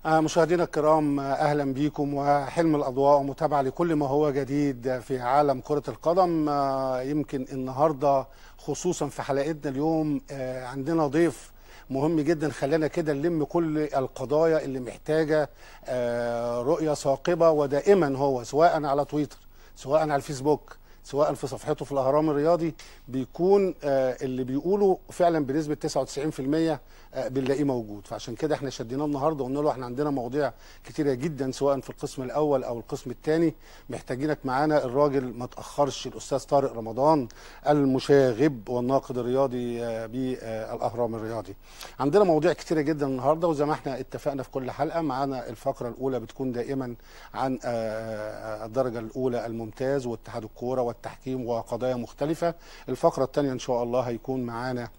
آه، مشاهدينا الكرام آه، اهلا بكم وحلم الاضواء ومتابعه لكل ما هو جديد في عالم كره القدم آه، يمكن النهارده خصوصا في حلقتنا اليوم آه، عندنا ضيف مهم جدا خلانا كده نلم كل القضايا اللي محتاجه آه، رؤيه ثاقبه ودائما هو سواء على تويتر سواء على الفيسبوك سواء في صفحته في الاهرام الرياضي بيكون آه، اللي بيقوله فعلا بنسبه 99% آه، بنلاقيه موجود فعشان كده احنا شديناه النهارده وقلنا له احنا عندنا مواضيع كتيره جدا سواء في القسم الاول او القسم الثاني محتاجينك معانا الراجل ما تاخرش الاستاذ طارق رمضان المشاغب والناقد الرياضي آه، بالاهرام الرياضي عندنا مواضيع كتيره جدا النهارده وزي ما احنا اتفقنا في كل حلقه معانا الفقره الاولى بتكون دائما عن آه، آه، الدرجه الاولى الممتاز واتحاد الكوره والتحكيم وقضايا مختلفه الفقره الثانيه ان شاء الله هيكون معانا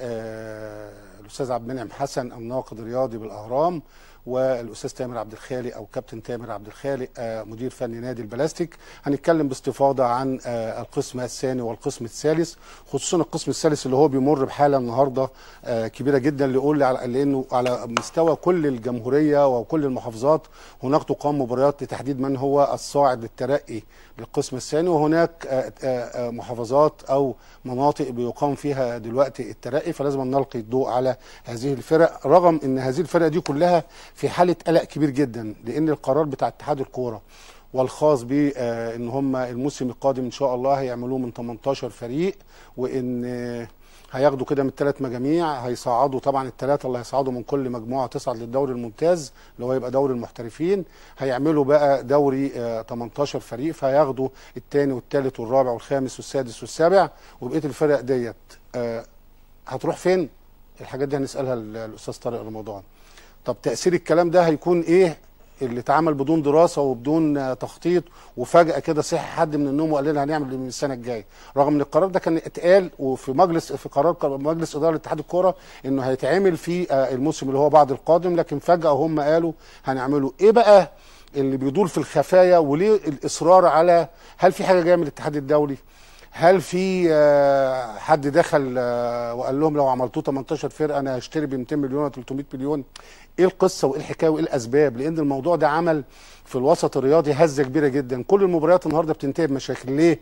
آه، الاستاذ عبد المنعم حسن الناقد الرياضي بالاهرام والاستاذ تامر عبد الخالق او كابتن تامر عبد الخالق آه، مدير فني نادي البلاستيك هنتكلم باستفاضه عن آه، القسم الثاني والقسم الثالث خصوصا القسم الثالث اللي هو بيمر بحاله النهارده آه، كبيره جدا ليقول على لانه على مستوى كل الجمهوريه وكل المحافظات هناك تقام مباريات لتحديد من هو الصاعد للترقي للقسم الثاني وهناك آه، آه، آه، محافظات او مناطق بيقام فيها دلوقتي الترقي فلازم نلقي الضوء على هذه الفرق رغم ان هذه الفرق دي كلها في حاله قلق كبير جدا لان القرار بتاع اتحاد الكوره والخاص بان هم الموسم القادم ان شاء الله هيعملوه من 18 فريق وان آه، هياخدوا كده من ثلاث مجاميع هيصعدوا طبعا الثلاثه اللي هيصعدوا من كل مجموعه تصعد للدوري الممتاز اللي هو يبقى دوري المحترفين هيعملوا بقى دوري آه، 18 فريق فهياخدوا الثاني والثالث والرابع والخامس والسادس والسابع وبقيه الفرق ديت آه، هتروح فين؟ الحاجات دي هنسالها ال- الاستاذ طارق رمضان. طب تاثير الكلام ده هيكون ايه؟ اللي اتعمل بدون دراسه وبدون آه، تخطيط وفجاه كده صحي حد من النوم وقال لنا هنعمل من السنه الجايه رغم ان القرار ده كان اتقال وفي مجلس في قرار قرار مجلس اداره اتحاد الكوره انه هيتعمل في آه، الموسم اللي هو بعد القادم لكن فجاه هم قالوا هنعمله ايه بقى اللي بيدور في الخفايا وليه الاصرار على هل في حاجه جايه من الاتحاد الدولي هل في آه، حد دخل آه، وقال لهم لو عملتوه 18 فرقه انا هشتري ب 200 مليون ولا 300 مليون ايه القصه وايه الحكايه وايه الاسباب لان الموضوع ده عمل في الوسط الرياضي هزه كبيره جدا كل المباريات النهارده بتنتهي بمشاكل ليه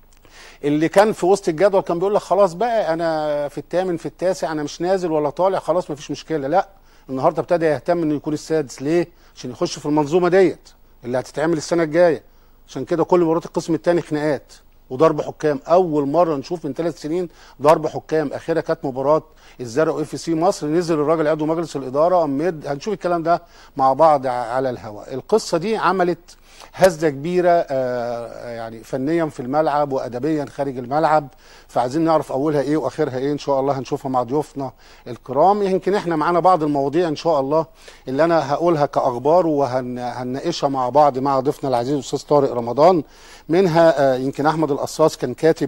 اللي كان في وسط الجدول كان بيقول لك خلاص بقى انا في الثامن في التاسع انا مش نازل ولا طالع خلاص مفيش مشكله لا النهارده ابتدى يهتم انه يكون السادس ليه عشان يخش في المنظومه ديت اللي هتتعمل السنه الجايه عشان كده كل مباريات القسم الثاني خناقات وضرب حكام اول مره نشوف من ثلاث سنين ضرب حكام اخرها كانت مباراه الزرق واف سي مصر نزل الراجل عضو مجلس الاداره امد هنشوف الكلام ده مع بعض ع- على الهواء القصه دي عملت هزه كبيره آه، يعني فنيا في الملعب وادبيا خارج الملعب فعايزين نعرف اولها ايه واخرها ايه ان شاء الله هنشوفها مع ضيوفنا الكرام يمكن احنا معانا بعض المواضيع ان شاء الله اللي انا هقولها كاخبار وهنناقشها مع بعض مع ضيفنا العزيز الاستاذ طارق رمضان منها آه، يمكن احمد القصاص كان كاتب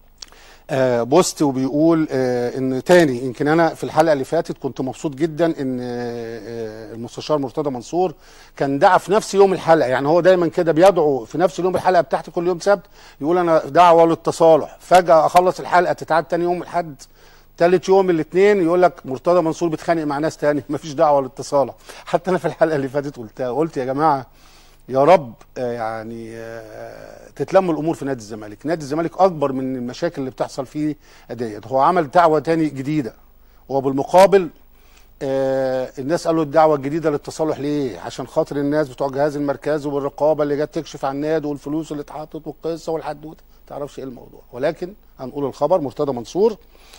آه، بوست وبيقول آه، ان تاني يمكن انا في الحلقه اللي فاتت كنت مبسوط جدا ان آه، آه، المستشار مرتضى منصور كان دعا في نفس يوم الحلقه يعني هو دايما كده بيدعو في نفس اليوم الحلقه بتاعتي كل يوم سبت يقول انا دعوه للتصالح فجاه اخلص الحلقه تتعاد تاني يوم الحد تالت يوم الاثنين يقول لك مرتضى منصور بيتخانق مع ناس تاني مفيش دعوه للتصالح حتى انا في الحلقه اللي فاتت قلتها قلت يا جماعه يا رب آه، يعني آه، تتلم الامور في نادي الزمالك نادي الزمالك اكبر من المشاكل اللي بتحصل فيه ديت هو عمل دعوه تاني جديده وبالمقابل آه الناس قالوا الدعوه الجديده للتصالح ليه عشان خاطر الناس بتوع الجهاز المركزي والرقابه اللي جت تكشف عن النادي والفلوس اللي اتحطت والقصه والحدوته ما تعرفش ايه الموضوع ولكن هنقول الخبر مرتضى منصور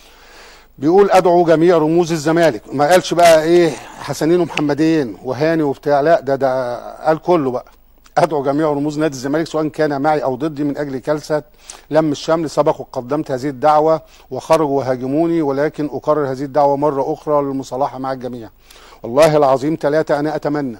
بيقول ادعو جميع رموز الزمالك ما قالش بقى ايه حسنين ومحمدين وهاني وبتاع لا ده ده قال كله بقى ادعو جميع رموز نادي الزمالك سواء كان معي او ضدي من اجل جلسه لم الشمل سبق وقدمت هذه الدعوه وخرجوا وهاجموني ولكن اكرر هذه الدعوه مره اخرى للمصالحه مع الجميع والله العظيم ثلاثه انا اتمنى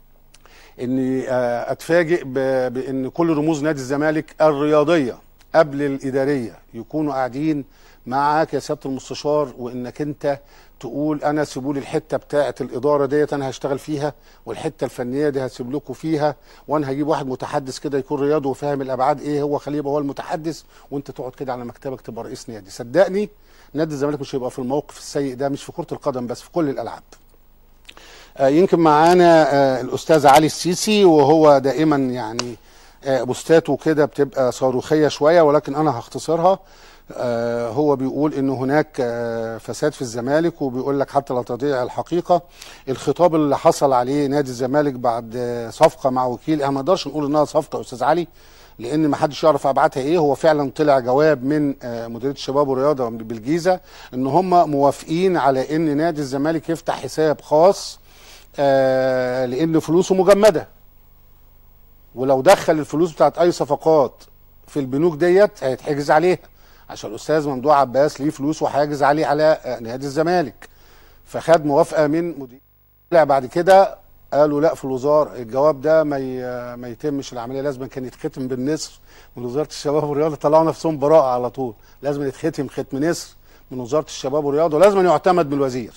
اني آه، اتفاجئ ب- بان كل رموز نادي الزمالك الرياضيه قبل الاداريه يكونوا قاعدين معاك يا سياده المستشار وانك انت تقول انا سيبوا لي الحته بتاعه الاداره ديت انا هشتغل فيها والحته الفنيه دي هسيب لكم فيها وانا هجيب واحد متحدث كده يكون رياضي وفاهم الابعاد ايه هو خليه يبقى هو المتحدث وانت تقعد كده على مكتبك تبقى رئيس نادي صدقني نادي الزمالك مش هيبقى في الموقف السيء ده مش في كره القدم بس في كل الالعاب آه، يمكن معانا آه، الاستاذ علي السيسي وهو دائما يعني آه، بوستاته كده بتبقى صاروخيه شويه ولكن انا هختصرها آه، هو بيقول ان هناك آه، فساد في الزمالك وبيقول لك حتى لا تضيع الحقيقه الخطاب اللي حصل عليه نادي الزمالك بعد آه، صفقه مع وكيل احنا ما نقدرش نقول انها صفقه يا استاذ علي لان ما حدش يعرف ابعادها ايه هو فعلا طلع جواب من آه، مديريه الشباب والرياضه بالجيزه ان هم موافقين على ان نادي الزمالك يفتح حساب خاص آه، لان فلوسه مجمده ولو دخل الفلوس بتاعت اي صفقات في البنوك ديت هيتحجز عليها عشان الاستاذ ممدوح عباس ليه فلوس وهيحجز عليه على آه، نادي الزمالك فخد موافقه من مدير طلع بعد كده قالوا لا في الوزاره الجواب ده ما ي- ما يتمش العمليه لازم كان يتختم بالنسر من وزاره الشباب والرياضه طلعوا نفسهم براءه على طول لازم يتختم ختم نسر من وزاره الشباب والرياضه ولازم يعتمد من الوزير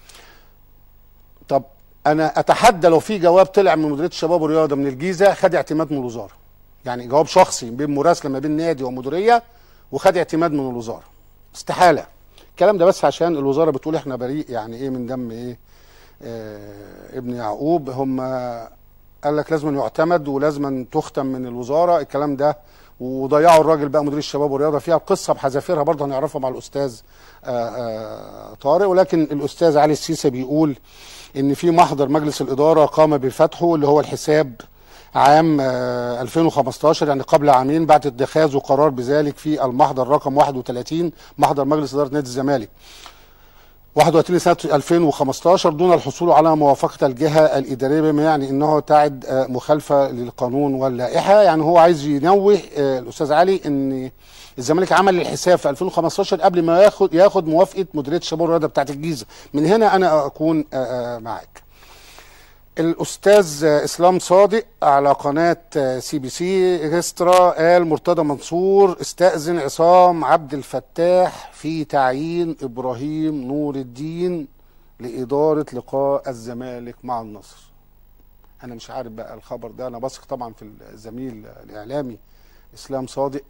طب انا اتحدى لو في جواب طلع من مديريه الشباب والرياضه من الجيزه خد اعتماد من الوزاره يعني جواب شخصي بين مراسله ما بين نادي ومديريه وخد اعتماد من الوزاره استحاله الكلام ده بس عشان الوزاره بتقول احنا بريء يعني ايه من دم ايه آه ابن يعقوب هم قال لك لازم يعتمد ولازم تختم من الوزاره الكلام ده وضيعوا الراجل بقى مدير الشباب والرياضه فيها القصه بحذافيرها برضه هنعرفها مع الاستاذ آه آه طارق ولكن الاستاذ علي السيسي بيقول ان في محضر مجلس الاداره قام بفتحه اللي هو الحساب عام آه، 2015 يعني قبل عامين بعد اتخاذه قرار بذلك في المحضر رقم 31 محضر مجلس اداره نادي الزمالك 31 سنة 2015 دون الحصول على موافقة الجهة الإدارية بما يعني أنه تعد آه، مخالفة للقانون واللائحة يعني هو عايز ينوه آه، الأستاذ علي أن الزمالك عمل الحساب في 2015 قبل ما ياخد ياخد موافقة مديرية الشباب والرياضة بتاعت الجيزة من هنا أنا أكون آه، آه، معاك الاستاذ اسلام صادق على قناه سي بي سي اكسترا قال مرتضى منصور استاذن عصام عبد الفتاح في تعيين ابراهيم نور الدين لاداره لقاء الزمالك مع النصر انا مش عارف بقى الخبر ده انا بثق طبعا في الزميل الاعلامي اسلام صادق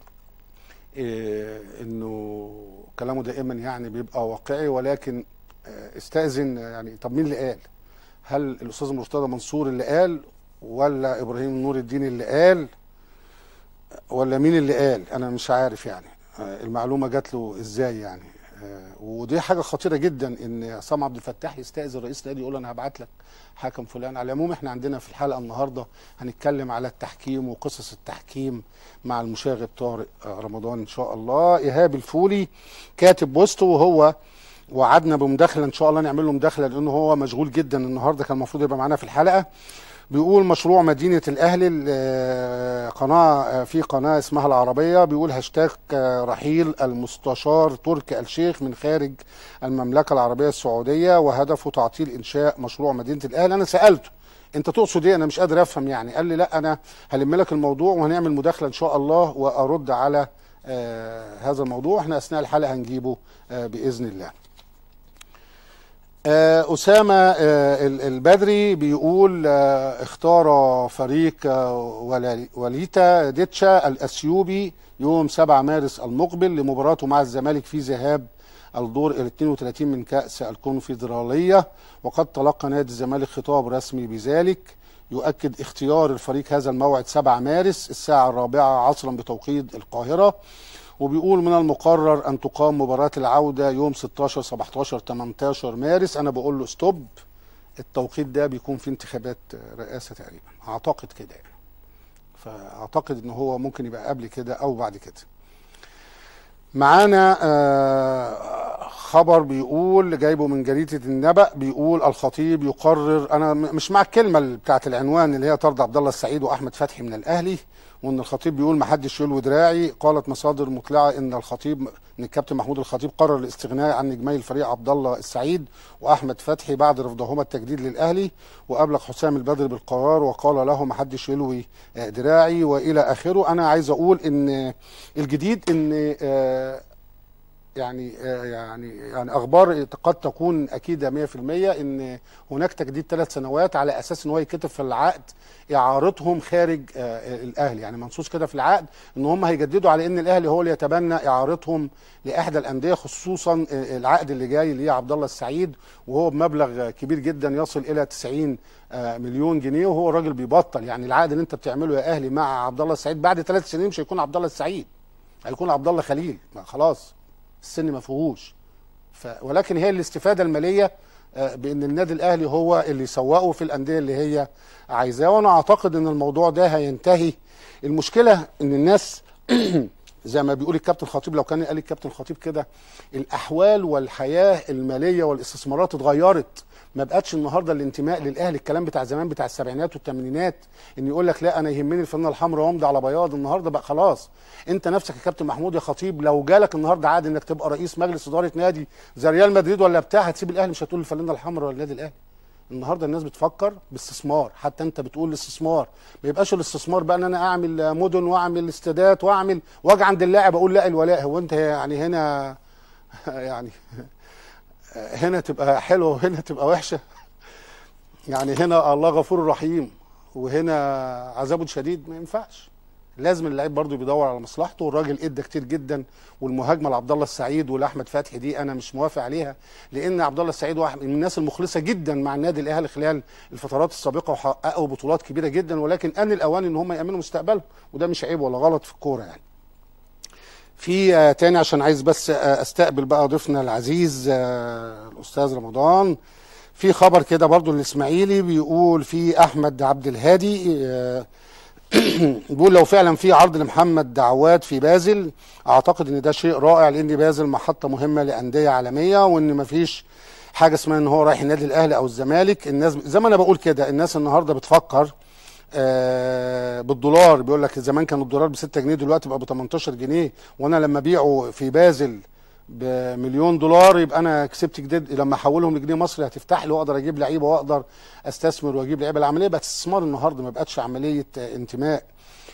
إيه انه كلامه دائما يعني بيبقى واقعي ولكن آه، استاذن يعني طب مين اللي قال هل الاستاذ مرتضى منصور اللي قال ولا ابراهيم نور الدين اللي قال ولا مين اللي قال انا مش عارف يعني آه، المعلومه جات له ازاي يعني آه، ودي حاجه خطيره جدا ان عصام عبد الفتاح يستاذن رئيس نادي يقول انا هبعت لك حكم فلان على العموم احنا عندنا في الحلقه النهارده هنتكلم على التحكيم وقصص التحكيم مع المشاغب طارق آه، رمضان ان شاء الله ايهاب الفولي كاتب بوست وهو وعدنا بمداخله ان شاء الله نعمل له مداخله لانه هو مشغول جدا النهارده كان المفروض يبقى معانا في الحلقه بيقول مشروع مدينه الاهلي آه، قناه آه، في قناه اسمها العربيه بيقول هاشتاج آه، رحيل المستشار تركي الشيخ من خارج المملكه العربيه السعوديه وهدفه تعطيل انشاء مشروع مدينه الاهلي انا سالته انت تقصد ايه انا مش قادر افهم يعني قال لي لا انا هلم لك الموضوع وهنعمل مداخله ان شاء الله وارد على آه هذا الموضوع احنا اثناء الحلقه هنجيبه آه باذن الله آه، أسامة آه، ال- البدري بيقول آه، اختار فريق آه، ولا- وليتا ديتشا الأثيوبي يوم 7 مارس المقبل لمباراته مع الزمالك في ذهاب الدور ال 32 من كأس الكونفدرالية وقد تلقى نادي الزمالك خطاب رسمي بذلك يؤكد اختيار الفريق هذا الموعد 7 مارس الساعة الرابعة عصرا بتوقيت القاهرة وبيقول من المقرر ان تقام مباراه العوده يوم 16 17 18 مارس انا بقول له ستوب التوقيت ده بيكون في انتخابات رئاسه تقريبا اعتقد كده يعني فاعتقد ان هو ممكن يبقى قبل كده او بعد كده معانا آه، خبر بيقول جايبه من جريدة النبأ بيقول الخطيب يقرر انا م- مش مع الكلمة اللي بتاعت العنوان اللي هي طرد عبد الله السعيد واحمد فتحي من الاهلي وان الخطيب بيقول ما حدش يلوي دراعي قالت مصادر مطلعه ان الخطيب ان الكابتن محمود الخطيب قرر الاستغناء عن نجمي الفريق عبد الله السعيد واحمد فتحي بعد رفضهما التجديد للاهلي وابلغ حسام البدري بالقرار وقال له ما حدش يلوي آه، دراعي والى اخره انا عايز اقول ان الجديد ان آه، يعني آه، يعني يعني اخبار قد تكون اكيده 100% ان هناك تجديد ثلاث سنوات على اساس ان هو يكتب في العقد اعارتهم خارج آه، الاهلي يعني منصوص كده في العقد ان هم هيجددوا على ان الاهلي هو اللي يتبنى اعارتهم لاحدى الانديه خصوصا آه، العقد اللي جاي اللي هي عبد الله السعيد وهو بمبلغ كبير جدا يصل الى 90 آه، مليون جنيه وهو الراجل بيبطل يعني العقد اللي انت بتعمله يا اهلي مع عبد الله السعيد بعد ثلاث سنين مش هيكون عبد الله السعيد هيكون عبد الله خليل ما خلاص السن ما فيهوش ف... ولكن هي الاستفاده الماليه آه، بان النادي الاهلي هو اللي يسوقه في الانديه اللي هي عايزاه وانا اعتقد ان الموضوع ده هينتهي المشكله ان الناس زي ما بيقول الكابتن خطيب لو كان قال الكابتن خطيب كده الاحوال والحياه الماليه والاستثمارات اتغيرت ما بقتش النهارده الانتماء للاهلي الكلام بتاع زمان بتاع السبعينات والثمانينات ان يقول لك لا انا يهمني الفانله الحمراء وامضي على بياض النهارده بقى خلاص انت نفسك يا كابتن محمود يا خطيب لو جالك النهارده عادي انك تبقى رئيس مجلس اداره نادي زي ريال مدريد ولا بتاع هتسيب الاهلي مش هتقول الفانله الحمراء ولا النادي الاهلي النهارده الناس بتفكر باستثمار حتى انت بتقول الاستثمار ما يبقاش الاستثمار بقى ان انا اعمل مدن واعمل استادات واعمل واجي عند اللاعب اقول لا الولاء هو انت يعني هنا يعني هنا تبقى حلوه وهنا تبقى وحشه يعني هنا الله غفور رحيم وهنا عذابه شديد ما ينفعش لازم اللعيب برضه بيدور على مصلحته والراجل ادى كتير جدا والمهاجمه لعبد الله السعيد ولاحمد فتحي دي انا مش موافق عليها لان عبد الله السعيد واحد من الناس المخلصه جدا مع النادي الاهلي خلال الفترات السابقه وحققوا بطولات كبيره جدا ولكن ان الاوان ان هم يامنوا مستقبلهم وده مش عيب ولا غلط في الكوره يعني. في آه، تاني عشان عايز بس آه، استقبل بقى ضيفنا العزيز آه، الاستاذ رمضان في خبر كده برضو الاسماعيلي بيقول في احمد عبد الهادي آه، بيقول لو فعلا في عرض لمحمد دعوات في بازل اعتقد ان ده شيء رائع لان بازل محطه مهمه لانديه عالميه وان مفيش حاجه اسمها ان هو رايح النادي الاهلي او الزمالك الناس زي ما انا بقول كده الناس النهارده بتفكر آه بالدولار بيقول لك زمان كان الدولار ب 6 جنيه دلوقتي بقى ب 18 جنيه وانا لما ابيعه في بازل بمليون دولار يبقى انا كسبت جديد لما احولهم لجنيه مصري هتفتح لي واقدر اجيب لعيبه واقدر استثمر واجيب لعيبه العمليه بقت استثمار النهارده ما بقتش عمليه آه، انتماء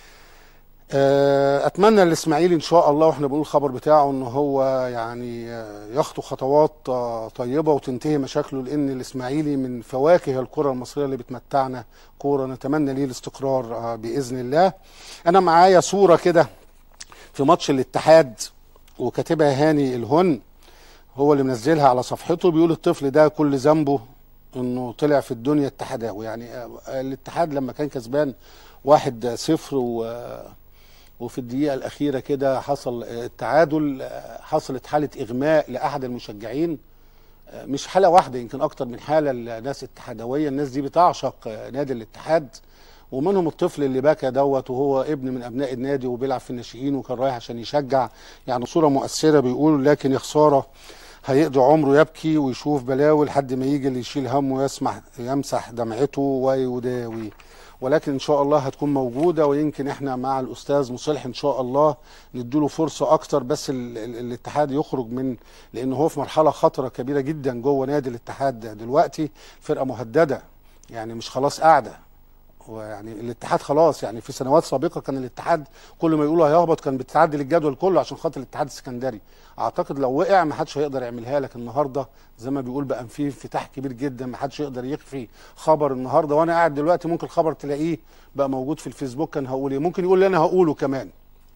آه، اتمنى الاسماعيلي ان شاء الله واحنا بنقول الخبر بتاعه ان هو يعني آه، يخطو خطوات آه، طيبه وتنتهي مشاكله لان الاسماعيلي من فواكه الكره المصريه اللي بتمتعنا كوره نتمنى ليه الاستقرار آه، باذن الله انا معايا صوره كده في ماتش الاتحاد وكاتبها هاني الهن هو اللي منزلها على صفحته بيقول الطفل ده كل ذنبه انه طلع في الدنيا اتحداوي يعني آه، الاتحاد لما كان كسبان واحد صفر و وفي الدقيقة الأخيرة كده حصل التعادل آه، حصلت حالة إغماء لأحد المشجعين آه، مش حالة واحدة يمكن أكتر من حالة لناس اتحادوية الناس دي بتعشق آه، نادي الاتحاد ومنهم الطفل اللي بكى دوت وهو ابن من أبناء النادي وبيلعب في الناشئين وكان رايح عشان يشجع يعني صورة مؤثرة بيقول لكن يا خسارة هيقضي عمره يبكي ويشوف بلاوي لحد ما يجي اللي يشيل همه ويسمح يمسح دمعته ويداوي ولكن ان شاء الله هتكون موجوده ويمكن احنا مع الاستاذ مصلح ان شاء الله نديله فرصه اكتر بس ال ال الاتحاد يخرج من لان هو في مرحله خطره كبيره جدا جوه نادي الاتحاد دلوقتي فرقه مهدده يعني مش خلاص قاعده ويعني الاتحاد خلاص يعني في سنوات سابقه كان الاتحاد كل ما يقولوا هيهبط كان بتعدل الجدول كله عشان خاطر الاتحاد السكندري اعتقد لو وقع ما حدش هيقدر يعملها لك النهارده زي ما بيقول بقى في انفتاح كبير جدا ما حدش يقدر يخفي خبر النهارده وانا قاعد دلوقتي ممكن خبر تلاقيه بقى موجود في الفيسبوك كان هقول ايه ممكن يقول لي انا هقوله كمان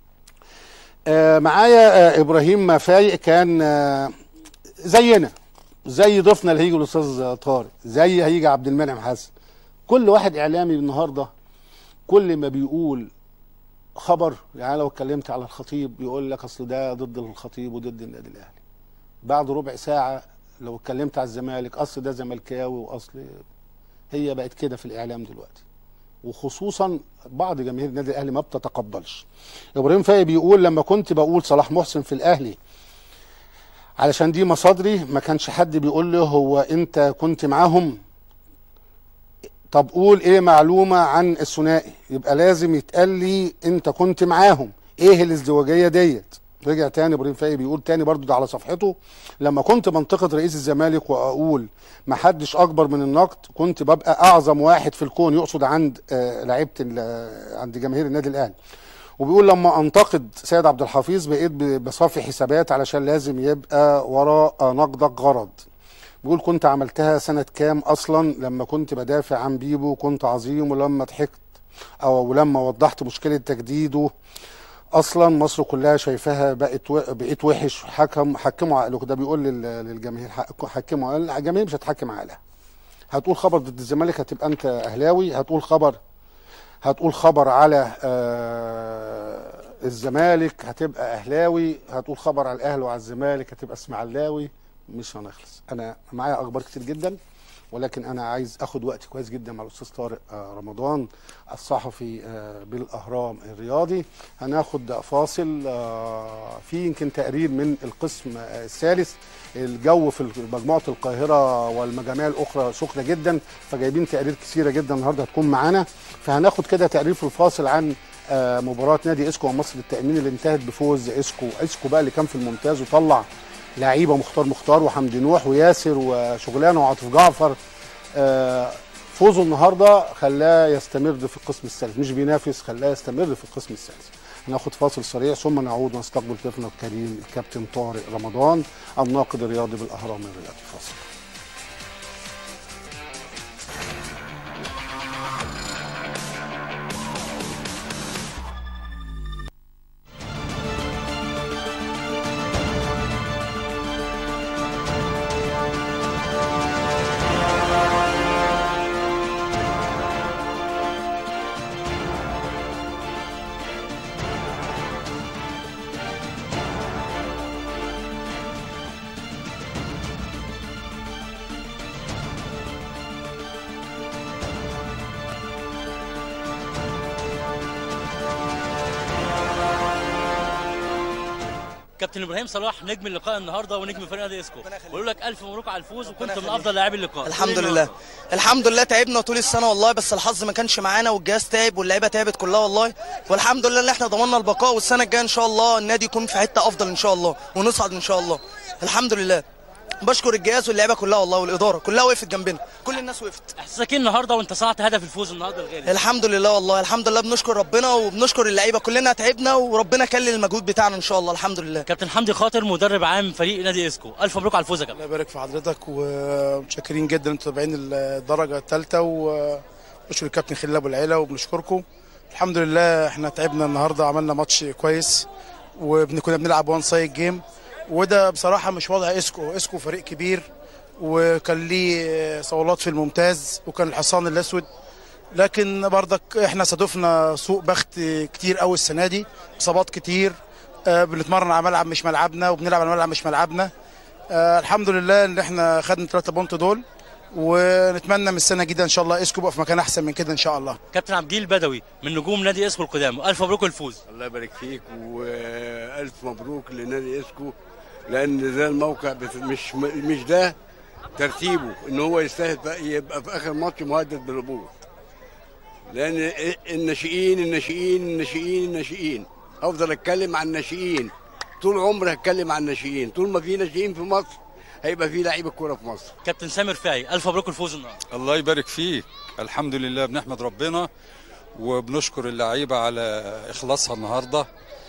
آه معايا آه ابراهيم فايق كان آه زينا زي ضيفنا اللي هيجي الاستاذ طارق زي هيجي عبد المنعم حسن كل واحد اعلامي النهارده كل ما بيقول خبر يعني لو اتكلمت على الخطيب بيقول لك اصل ده ضد الخطيب وضد النادي الاهلي بعد ربع ساعه لو اتكلمت على الزمالك اصل ده زملكاوي واصل هي بقت كده في الاعلام دلوقتي وخصوصا بعض جماهير النادي الاهلي ما بتتقبلش ابراهيم فايق بيقول لما كنت بقول صلاح محسن في الاهلي علشان دي مصادري ما كانش حد بيقول لي هو انت كنت معاهم طب قول ايه معلومه عن الثنائي يبقى لازم يتقال لي انت كنت معاهم ايه الازدواجيه ديت رجع تاني ابراهيم فايق بيقول تاني برضو ده على صفحته لما كنت بنتقد رئيس الزمالك واقول ما حدش اكبر من النقد كنت ببقى اعظم واحد في الكون يقصد عند آه لعيبه ال- عند جماهير النادي الاهلي وبيقول لما انتقد سيد عبد الحفيظ بقيت ب- بصفي حسابات علشان لازم يبقى وراء نقدك غرض بيقول كنت عملتها سنة كام أصلا لما كنت بدافع عن بيبو كنت عظيم ولما ضحكت أو لما وضحت مشكلة تجديده أصلا مصر كلها شايفاها بقت و- بقيت وحش حكم حكموا عقلكم ده بيقول لل- للجماهير حق- حكموا عقل الجماهير مش هتحكم عقلها هتقول خبر ضد الزمالك هتبقى أنت أهلاوي هتقول خبر هتقول خبر على آه الزمالك هتبقى اهلاوي هتقول خبر على الاهلي وعلى الزمالك هتبقى اسماعيلاوي مش هنخلص انا معايا اخبار كتير جدا ولكن انا عايز اخد وقت كويس جدا مع الاستاذ طارق آه رمضان الصحفي آه بالاهرام الرياضي هناخد فاصل آه في يمكن تقرير من القسم آه الثالث الجو في مجموعه القاهره والمجاميع الاخرى سخنه جدا فجايبين تقارير كثيره جدا النهارده هتكون معانا فهناخد كده تقرير في الفاصل عن آه، مباراه نادي اسكو ومصر للتامين اللي انتهت بفوز اسكو اسكو بقى اللي كان في الممتاز وطلع لعيبه مختار مختار وحمدي نوح وياسر وشغلانه وعاطف جعفر آه، فوزه النهارده خلاه يستمر في القسم الثالث مش بينافس خلاه يستمر في القسم الثالث هناخد فاصل سريع ثم نعود ونستقبل ضيفنا الكريم الكابتن طارق رمضان الناقد الرياضي بالاهرام الرياضي فاصل كابتن ابراهيم صلاح نجم اللقاء النهارده ونجم فريق نادي اسكو ربنا يخليك. بقول لك الف مبروك على الفوز وكنت من يخليك. افضل لاعبي اللقاء الحمد قول لي لله النهاردة. الحمد لله تعبنا طول السنه والله بس الحظ ما كانش معانا والجهاز تعب واللعيبه تعبت كلها والله والحمد لله ان احنا ضمننا البقاء والسنه الجايه ان شاء الله النادي يكون في حته افضل ان شاء الله ونصعد ان شاء الله الحمد لله بشكر الجهاز واللعيبه كلها والله والاداره كلها وقفت جنبنا كل الناس وقفت احساسك ايه النهارده وانت صنعت هدف الفوز النهارده الغالي الحمد لله والله الحمد لله بنشكر ربنا وبنشكر اللعيبه كلنا تعبنا وربنا كلل المجهود بتاعنا ان شاء الله الحمد لله كابتن حمدي خاطر مدرب عام فريق نادي اسكو الف مبروك على الفوز يا كابتن الله يبارك في حضرتك ومتشكرين جدا انتوا تابعين الدرجه الثالثه وبشكر الكابتن خليل ابو العيله وبنشكركم الحمد لله احنا تعبنا النهارده عملنا ماتش كويس وكنا بنلعب وان سايد جيم وده بصراحه مش وضع اسكو اسكو فريق كبير وكان ليه صولات في الممتاز وكان الحصان الاسود لكن برضك احنا صادفنا سوء بخت كتير قوي السنه دي اصابات كتير آه، بنتمرن على ملعب مش ملعبنا وبنلعب على ملعب مش ملعبنا آه الحمد لله ان احنا خدنا ثلاثة بونت دول ونتمنى من السنه الجديده ان شاء الله اسكو يبقى في مكان احسن من كده ان شاء الله كابتن عبد الجليل البدوي من نجوم نادي اسكو القدام الف مبروك الفوز الله يبارك فيك والف مبروك لنادي اسكو لان ده الموقع بت- مش مش ده ترتيبه ان هو يستاهل بقى- يبقى في اخر ماتش مهدد بالهبوط لان الناشئين الناشئين الناشئين الناشئين افضل اتكلم عن الناشئين طول عمري هتكلم عن الناشئين طول ما في ناشئين في مصر هيبقى في لعيبه كوره في مصر كابتن سامر فاعي الف مبروك الفوز النهارده الله يبارك فيك الحمد لله بنحمد ربنا وبنشكر اللعيبة على إخلاصها النهاردة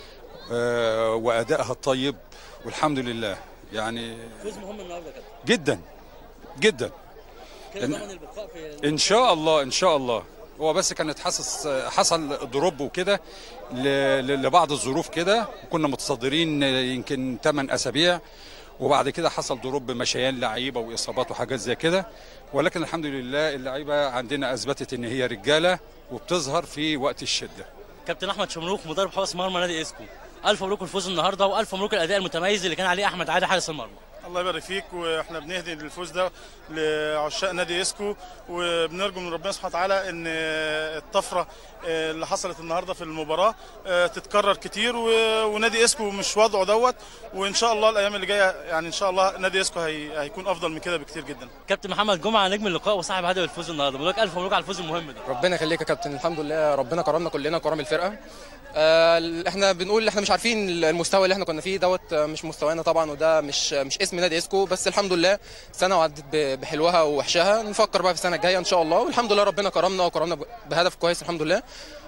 آه، وأدائها الطيب والحمد لله يعني فوز مهم النهارده يا كابتن جدا جدا كده إن- ضمن البقاء في إن شاء الله إن شاء الله هو بس كانت حاسس حصل دروب وكده ل- ل- لبعض الظروف كده وكنا متصدرين يمكن 8 أسابيع وبعد كده حصل دروب مشيان لعيبه واصابات وحاجات زي كده ولكن الحمد لله اللعيبه عندنا اثبتت ان هي رجاله وبتظهر في وقت الشده كابتن احمد شمروخ مدرب حراس مرمى نادي اسكو الف مبروك الفوز النهارده والف مبروك الاداء المتميز اللي كان عليه احمد عادل حارس المرمى الله يبارك فيك واحنا بنهدي الفوز ده لعشاق نادي اسكو وبنرجو من ربنا سبحانه وتعالى ان الطفره اللي حصلت النهارده في المباراه تتكرر كتير و- ونادي اسكو مش وضعه دوت وان شاء الله الايام اللي جايه يعني ان شاء الله نادي اسكو هي هيكون افضل من كده بكتير جدا كابتن محمد جمعه نجم اللقاء وصاحب هدف الفوز النهارده بقول لك الف مبروك على الفوز المهم ده ربنا يخليك يا كابتن الحمد لله ربنا كرمنا كلنا كرم الفرقه آه، احنا بنقول احنا مش عارفين المستوى اللي احنا كنا فيه دوت آه، مش مستوانا طبعا وده مش مش اسم نادي اسكو بس الحمد لله سنه وعدت ب- بحلوها ووحشها نفكر بقى في السنه الجايه ان شاء الله والحمد لله ربنا كرمنا وكرمنا ب- بهدف كويس الحمد لله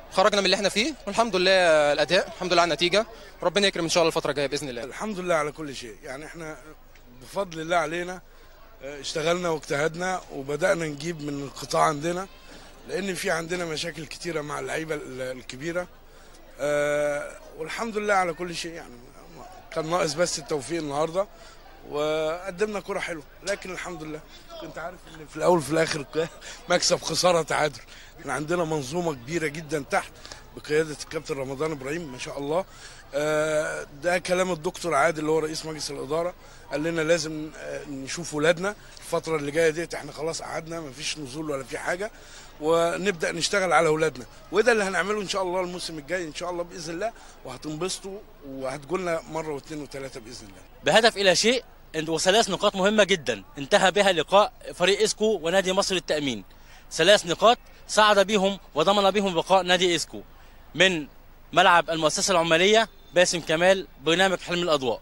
خرجنا من اللي احنا فيه والحمد لله الاداء الحمد لله على النتيجه ربنا يكرم ان شاء الله الفتره الجايه باذن الله الحمد لله على كل شيء يعني احنا بفضل الله علينا اه، اشتغلنا واجتهدنا وبدأنا نجيب من القطاع عندنا لأن في عندنا مشاكل كتيرة مع اللعيبة ال- الكبيرة اه، والحمد لله على كل شيء يعني كان ناقص بس التوفيق النهارده وقدمنا كرة حلوة لكن الحمد لله كنت عارف ان في الاول وفي الاخر مكسب خسارة تعادل احنا عندنا منظومة كبيرة جدا تحت بقيادة الكابتن رمضان ابراهيم ما شاء الله آه، ده كلام الدكتور عادل اللي هو رئيس مجلس الاداره قال لنا لازم آه، نشوف ولادنا الفتره اللي جايه ديت احنا خلاص قعدنا ما فيش نزول ولا في حاجه ونبدا نشتغل على ولادنا وده اللي هنعمله ان شاء الله الموسم الجاي ان شاء الله باذن الله وهتنبسطوا وهتقولنا مره واثنين وثلاثه باذن الله بهدف الى شيء وثلاث نقاط مهمه جدا انتهى بها لقاء فريق اسكو ونادي مصر للتامين ثلاث نقاط صعد بهم وضمن بهم بقاء نادي اسكو من ملعب المؤسسه العماليه باسم كمال برنامج حلم الاضواء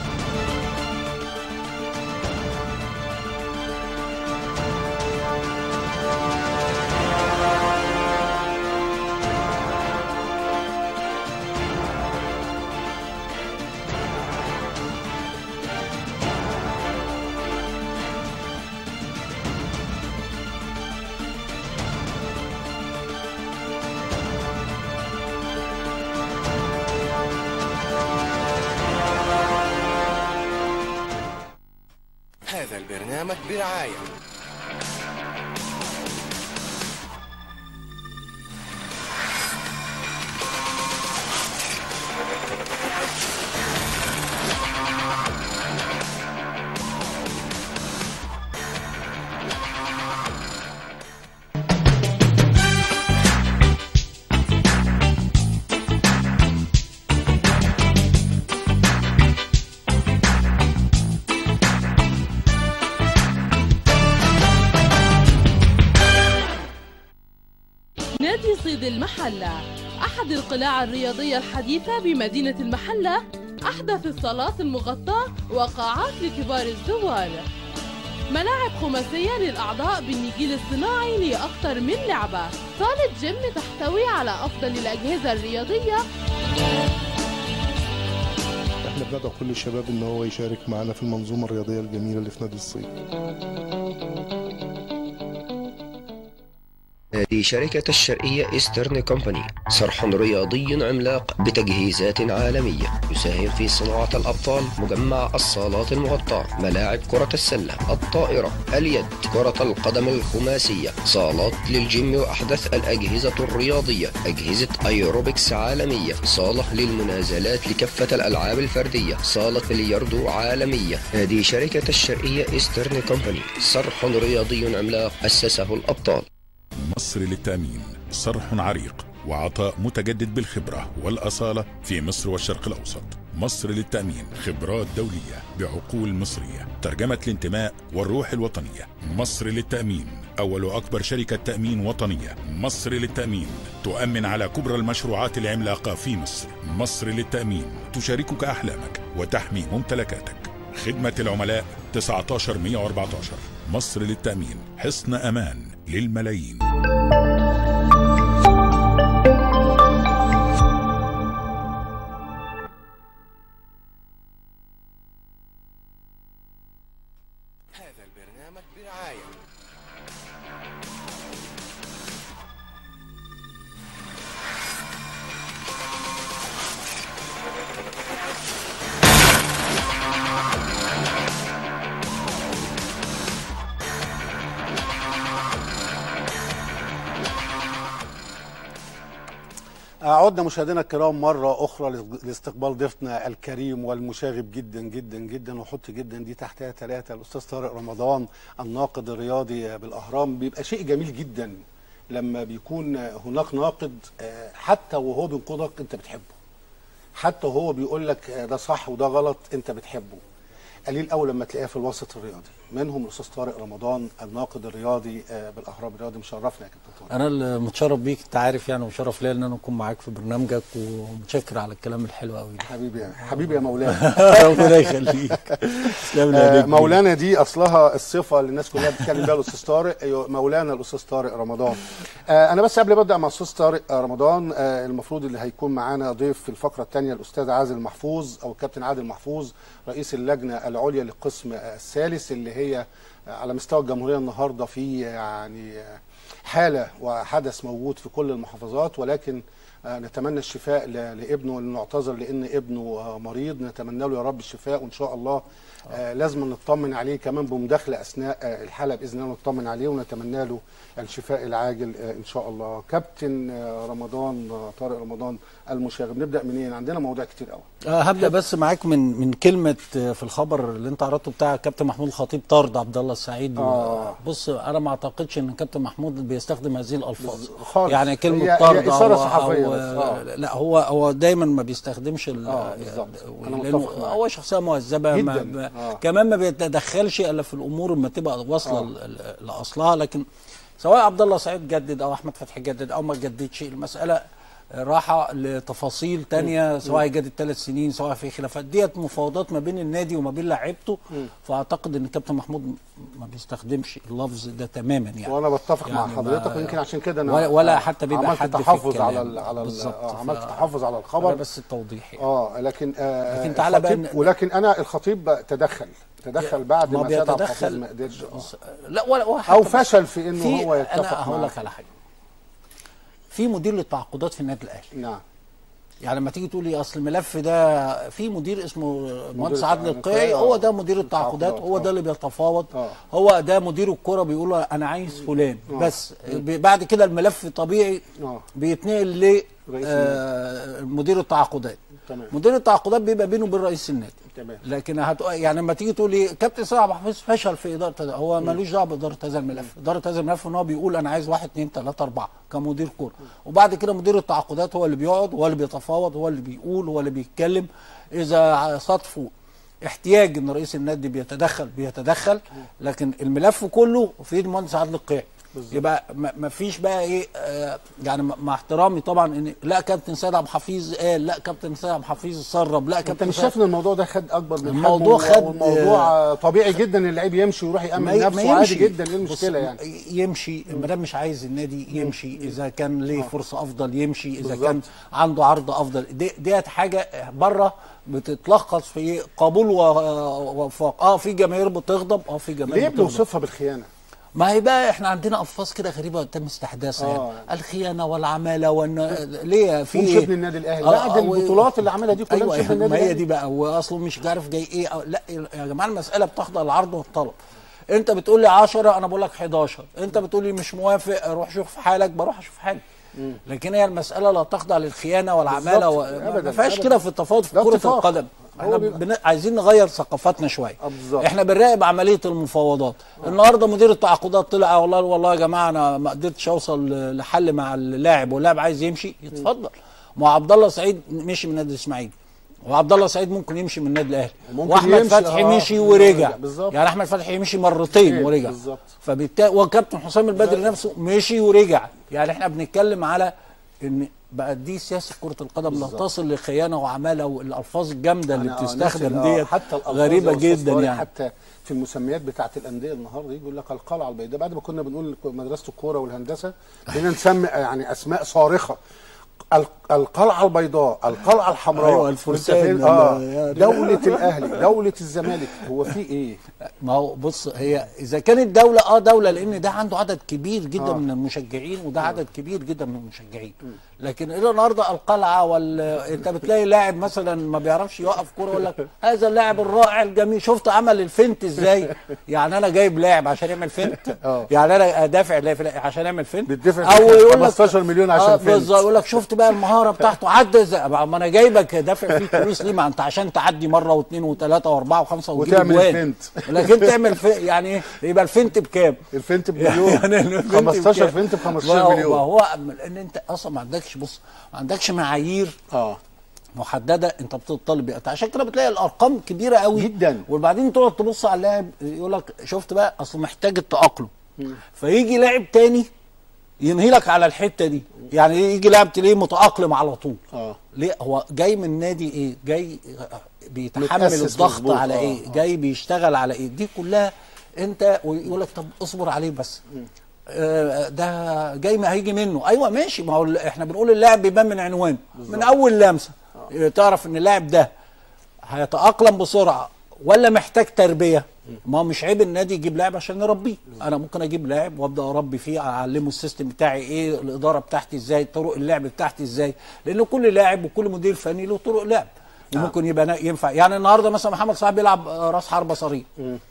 هذا البرنامج برعاية نادي صيد المحلة أحد القلاع الرياضية الحديثة بمدينة المحلة أحدث الصالات المغطاة وقاعات لكبار الزوار ملاعب خماسية للأعضاء بالنجيل الصناعي لأكثر من لعبة صالة جيم تحتوي على أفضل الأجهزة الرياضية احنا بندعو كل الشباب ان هو يشارك معنا في المنظومه الرياضيه الجميله اللي في نادي الصيد هذه شركة الشرقية إيسترن كومباني صرح رياضي عملاق بتجهيزات عالمية يساهم في صناعة الأبطال مجمع الصالات المغطاة ملاعب كرة السلة الطائرة اليد كرة القدم الخماسية صالات للجيم وأحدث الأجهزة الرياضية أجهزة أيروبكس عالمية صالة للمنازلات لكافة الألعاب الفردية صالة بلياردو عالمية هذه شركة الشرقية إيسترن كومباني صرح رياضي عملاق أسسه الأبطال مصر للتأمين صرح عريق وعطاء متجدد بالخبرة والأصالة في مصر والشرق الأوسط مصر للتأمين خبرات دولية بعقول مصرية ترجمة الانتماء والروح الوطنية مصر للتأمين أول وأكبر شركة تأمين وطنية مصر للتأمين تؤمن على كبرى المشروعات العملاقة في مصر مصر للتأمين تشاركك أحلامك وتحمي ممتلكاتك خدمة العملاء 19114 مصر للتأمين حصن أمان للملايين هذا البرنامج برعاية عدنا مشاهدينا الكرام مرة أخرى لاستقبال ضيفنا الكريم والمشاغب جدا جدا جدا وحط جدا دي تحتها ثلاثة الأستاذ طارق رمضان الناقد الرياضي بالأهرام بيبقى شيء جميل جدا لما بيكون هناك ناقد آه، حتى وهو بينقدك أنت بتحبه حتى وهو بيقول لك آه، ده صح وده غلط أنت بتحبه قليل قوي لما تلاقيها في الوسط الرياضي منهم الاستاذ طارق رمضان الناقد الرياضي آه، بالاهرام الرياضي مشرفنا يا كابتن طارق انا اللي متشرف بيك انت عارف يعني وشرف ليا ان انا اكون معاك في برنامجك ومتشكر على الكلام الحلو قوي ده حبيبي يا حبيبي يا مولانا ربنا يخليك تسلم لي آه، عليك. مولانا دي اصلها الصفه اللي الناس كلها بتتكلم بيها الاستاذ طارق أيوة، مولانا الاستاذ طارق رمضان آه، انا بس قبل ما ابدا مع الاستاذ طارق آه، رمضان آه، المفروض اللي هيكون معانا ضيف في الفقره الثانيه الاستاذ عادل محفوظ او الكابتن عادل محفوظ رئيس اللجنه العليا للقسم آه، الثالث اللي هي آه، على مستوى الجمهوريه النهارده في يعني آه، حاله وحدث موجود في كل المحافظات ولكن آه، نتمنى الشفاء ل- لابنه اللي نعتذر لان ابنه آه، مريض نتمنى له يا رب الشفاء وان شاء الله آه، لازم نطمن عليه كمان بمداخله اثناء آه، الحلقه باذن الله نطمن عليه ونتمنى له الشفاء العاجل آه، ان شاء الله كابتن آه، رمضان آه، طارق رمضان المشاغب نبدا منين عندنا مواضيع كتير قوي آه هبدا بس معاك من من كلمه آه، في الخبر اللي انت عرضته بتاع كابتن محمود الخطيب طرد عبد الله السعيد آه. بص انا ما اعتقدش ان كابتن محمود بيستخدم هذه الالفاظ خالص. يعني كلمه هي- هي طرد إثارة أو- صحفية أو بس. آه. لا هو هو دايما ما بيستخدمش ال- اه بالظبط انا لأنه متفق معاك هو شخصيه مهذبه ما جداً. ما آه. كمان ما بيتدخلش الا في الامور لما تبقى واصله آه. ل- ل- لاصلها لكن سواء عبد الله سعيد جدد او احمد فتحي جدد او ما جددش المساله راحه لتفاصيل تانية سواء هيجدد ثلاث سنين سواء في خلافات ديت مفاوضات ما بين النادي وما بين لاعيبته فاعتقد ان كابتن محمود ما بيستخدمش اللفظ ده تماما يعني وانا بتفق مع يعني ما- حضرتك ويمكن عشان كده انا ولا, ولا حتى بيبقى عملت حد في تحفظ على الكلام. ال على ال بالظبط. آه عملت ف- تحفظ على الخبر ده بس التوضيح يعني. اه لكن آه لكن تعالى بقى الخطيب- ن- ولكن انا الخطيب تدخل تدخل بعد ما ما سيد عبد الحفيظ بيتدخل ما قدرش آه. لا ولا هو او حتى فشل في انه في هو يتفق انا هقول معاه. لك على حاجه في مدير للتعاقدات في النادي الاهلي نعم يعني لما تيجي تقول لي اصل الملف ده في مدير اسمه مهندس عادل التعاقدات. القيعي آه. هو ده مدير التعاقدات التعاقدات. هو آه. ده اللي بيتفاوض آه. هو ده مدير الكرة بيقول انا عايز فلان آه. بس ب- بعد كده الملف طبيعي اه بيتنقل ل رئيس آه، مدير التعاقدات تمام مدير التعاقدات بيبقى بينه وبين رئيس النادي تمام لكن هت... يعني لما تيجي تقول لي كابتن سيد عبد الحفيظ فشل في اداره هذا هو ملوش دعوه باداره هذا الملف، اداره هذا الملف ان هو بيقول انا عايز واحد اثنين ثلاثه اربعه كمدير كوره، وبعد كده مدير التعاقدات هو اللي بيقعد هو اللي بيتفاوض هو اللي بيقول هو اللي بيتكلم اذا صادفوا احتياج ان رئيس النادي بيتدخل بيتدخل لكن الملف كله في ايد المهندس عادل القيعي يبقى ما ما فيش بقى ايه آه يعني مع مع احترامي طبعا ان لا كابتن سيد عبد الحفيظ قال لا كابتن سيد عبد الحفيظ سرب لا انت كابتن مش سيد- شايف ان الموضوع ده خد اكبر من الموضوع حجمه خد- والموضوع آه، طبيعي جدا ان اللعيب يمشي ويروح يامن نفسه عادي جدا ايه المشكله بص، يعني يمشي ما دام مش عايز النادي يمشي اذا كان ليه فرصه افضل يمشي اذا بالظبط. كان عنده عرض افضل دي ديت حاجه بره بتتلخص في قبول و- ووفاق اه في جماهير بتغضب اه في جماهير ليه بتغضب بنوصفها بالخيانه ما هي بقى احنا عندنا الفاظ كده غريبه تم استحداثها آه. يعني الخيانه والعماله وان ليه في ومش إيه؟ ابن النادي الاهلي آه، بعد آه، و- البطولات اللي عملها دي كلها ايوه مش ابن النادي ما هي الاهلي دي بقى واصله مش عارف جاي ايه أو لا يا جماعه المساله بتخضع للعرض والطلب انت بتقول لي 10 انا بقول لك 11 انت بتقول لي مش موافق روح شوف حالك بروح اشوف حالي لكن هي المساله لا تخضع للخيانه والعماله بالظبط. و... ما أبداً، فيهاش أبداً. كده في التفاوض في ده كره اتفاق. القدم هو احنا بيبقى- بن... عايزين نغير ثقافتنا شويه آه، بالظبط. احنا بنراقب عمليه المفاوضات النهارده مدير التعاقدات طلع والله والله يا جماعه انا ما قدرتش اوصل ل- لحل مع اللاعب واللاعب عايز يمشي يتفضل ما هو عبد الله سعيد مشي من نادي الاسماعيلي وعبد الله سعيد ممكن يمشي من النادي الاهلي وممكن واحمد يمشي، فتحي آه، مشي ورجع بالظبط. يعني احمد فتحي مشي مرتين إيه، ورجع بالظبط. فبالتالي وكابتن حسام البدري نفسه مشي ورجع يعني احنا بنتكلم على ان بقى دي سياسه كره القدم لا تصل لخيانه وعماله والالفاظ الجامده اللي أنا- آه، بتستخدم نفس- آه، ديت حتى الألفاظ غريبه يا أستاذ جدا طارق، يعني حتى في المسميات بتاعه الانديه النهارده يجي يقول لك القلعه البيضاء بعد ما كنا بنقول مدرسه الكوره والهندسه بقينا نسمي يعني اسماء صارخه ال- القلعه البيضاء القلعه الحمراء أيوة، الفرسان. وأنت فين؟ اه يا- دوله الاهلي دوله الزمالك هو في ايه ما هو بص هي اذا كانت دوله اه دوله لان ده عنده عدد كبير جدا آه. من المشجعين وده عدد كبير جدا من المشجعين لكن الى النهارده القلعه وال انت بتلاقي لاعب مثلا ما بيعرفش يوقف كوره يقول لك هذا اللاعب الرائع الجميل شفت عمل الفنت ازاي يعني انا جايب لاعب عشان يعمل فنت آه. يعني انا دافع لا- عشان يعمل فنت بتدفع او يقول لك 15 مليون عشان آه فنت. بالظبط يقول لك شفت بقى المهاره بتاعته عدى ازاي ما انا جايبك دافع فيك فلوس ليه ما انت عشان تعدي مره واثنين وثلاثه واربعه وخمسه وتجيب وتعمل جوان. الفنت. لكن تعمل في يعني ايه يبقى الفنت بكام؟ الفنت بمليون يعني الفنت 15 بكام؟ فنت ب ما 15 هو- مليون ما هو لان انت اصلا ما عندكش بص ما عندكش معايير اه محدده انت بتطالب بيها عشان كده بتلاقي الارقام كبيره قوي جدا وبعدين تقعد تبص على اللاعب يقول لك شفت بقى اصل محتاج التاقلم فيجي لاعب تاني ينهي لك على الحته دي يعني يجي لاعب تلاقيه متاقلم على طول اه ليه هو جاي من نادي ايه جاي بيتحمل متأسس الضغط مظبوط، على آه، ايه آه. جاي بيشتغل على ايه دي كلها انت ويقول لك طب اصبر عليه بس آه، ده جاي ما هيجي منه ايوه ماشي ما هو ال- احنا بنقول اللاعب بيبان من عنوانه من اول لمسه تعرف ان اللاعب ده هيتاقلم بسرعه ولا محتاج تربيه ما هو مش عيب النادي يجيب لاعب عشان يربيه انا ممكن اجيب لاعب وابدا اربي فيه اعلمه السيستم بتاعي ايه الاداره بتاعتي ازاي طرق اللعب بتاعتي ازاي لان كل لاعب وكل مدير فني له طرق لعب وممكن يبقى نا- ينفع يعني النهارده مثلا محمد صلاح بيلعب آه، راس حربه صريح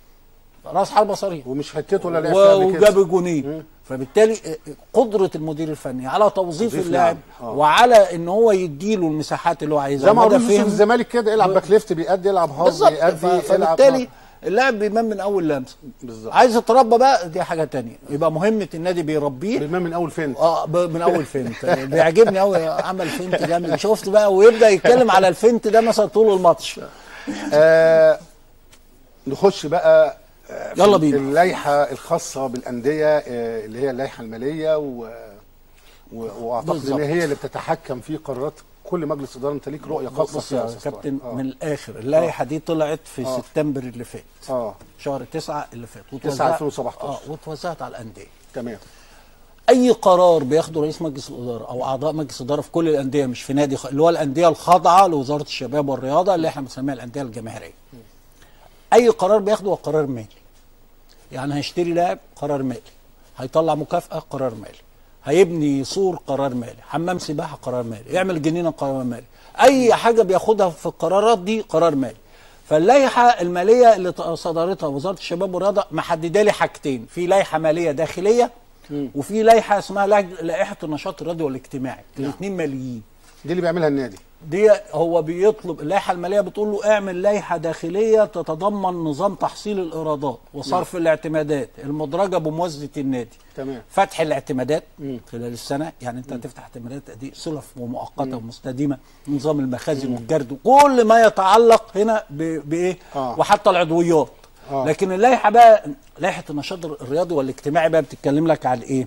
راس حربه صريح ومش حتته ولا لعب فيها قبل كده. وجاب جونين فبالتالي آه، قدره المدير الفني على توظيف توظيف اللاعب لاعب. آه. وعلى ان هو يديله المساحات اللي هو عايزها زي ما ومدى عمرو يوسف فهم- الزمالك كده يلعب باك ليفت بيأدي يلعب هاف بالظبط ف- بيأدي يلعب فبالتالي اللاعب بيبان من اول لمسه بالظبط عايز يتربى بقى دي حاجه تانية يبقى مهمه النادي بيربيه بيبان من اول فين اه ب- من اول فينت بيعجبني قوي عمل فينت جامد شفت بقى ويبدا يتكلم على الفينت ده مثلا طول الماتش آه نخش بقى آه، في يلا بينا. اللائحه الخاصه بالانديه آه اللي هي اللائحه الماليه و و- واعتقد ان بالظبط. هي اللي بتتحكم في قرارات كل مجلس اداره انت ليك رؤيه خاصه بص فيها يا أستاذ طارق. كابتن آه. من الاخر اللائحه دي طلعت في آه. سبتمبر اللي فات اه شهر 9 اللي فات 9 2017. اه واتوزعت على الانديه تمام اي قرار بياخده رئيس مجلس الاداره او اعضاء مجلس الاداره في كل الانديه مش في نادي خ... اللي هو الانديه الخاضعه لوزاره الشباب والرياضه اللي احنا بنسميها الانديه الجماهيريه اي قرار بياخده هو قرار مالي يعني هيشتري لاعب قرار مالي هيطلع مكافاه قرار مالي هيبني سور قرار مالي حمام سباحه قرار مالي يعمل جنينه قرار مالي اي حاجه بياخدها في القرارات دي قرار مالي فاللائحه الماليه اللي صدرتها وزاره الشباب والرياضه محدده لي حاجتين في لائحه ماليه داخليه وفي لائحه اسمها لائحة- لائحه النشاط الرياضي والاجتماعي الاثنين ماليين دي اللي بيعملها النادي دي هو بيطلب اللائحه الماليه بتقول له اعمل لائحه داخليه تتضمن نظام تحصيل الايرادات وصرف الاعتمادات المدرجه بموازنه النادي تمام فتح الاعتمادات خلال السنه يعني انت هتفتح اعتمادات دي سلف ومؤقته ومستديمه نظام المخازن والجرد وكل ما يتعلق هنا ب- بايه آه. وحتى العضويات آه. لكن اللائحه بقى لائحه النشاط الرياضي والاجتماعي بقى بتتكلم لك على ايه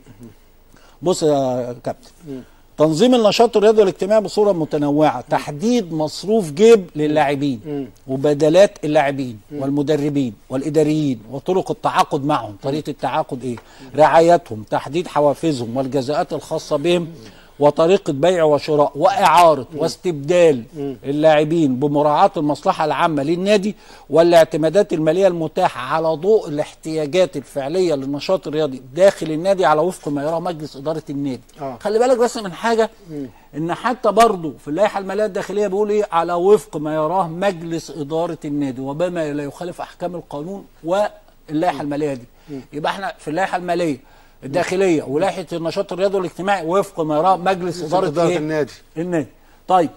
بص يا كابتن تنظيم النشاط الرياضي والاجتماعي بصوره متنوعه تحديد مصروف جيب للاعبين وبدلات اللاعبين والمدربين والاداريين وطرق التعاقد معهم طريقه التعاقد ايه رعايتهم تحديد حوافزهم والجزاءات الخاصه بهم وطريقه بيع وشراء واعاره واستبدال اللاعبين بمراعاه المصلحه العامه للنادي والاعتمادات الماليه المتاحه على ضوء الاحتياجات الفعليه للنشاط الرياضي داخل النادي على وفق ما يراه مجلس اداره النادي آه. خلي بالك بس من حاجه ان حتى برضه في اللائحه الماليه الداخليه بيقول ايه على وفق ما يراه مجلس اداره النادي وبما لا يخالف احكام القانون واللائحه الماليه دي يبقى احنا في اللائحه الماليه الداخليه ولائحه النشاط الرياضي والاجتماعي وفق ما يراه مجلس اداره, إدارة إيه؟ النادي. النادي طيب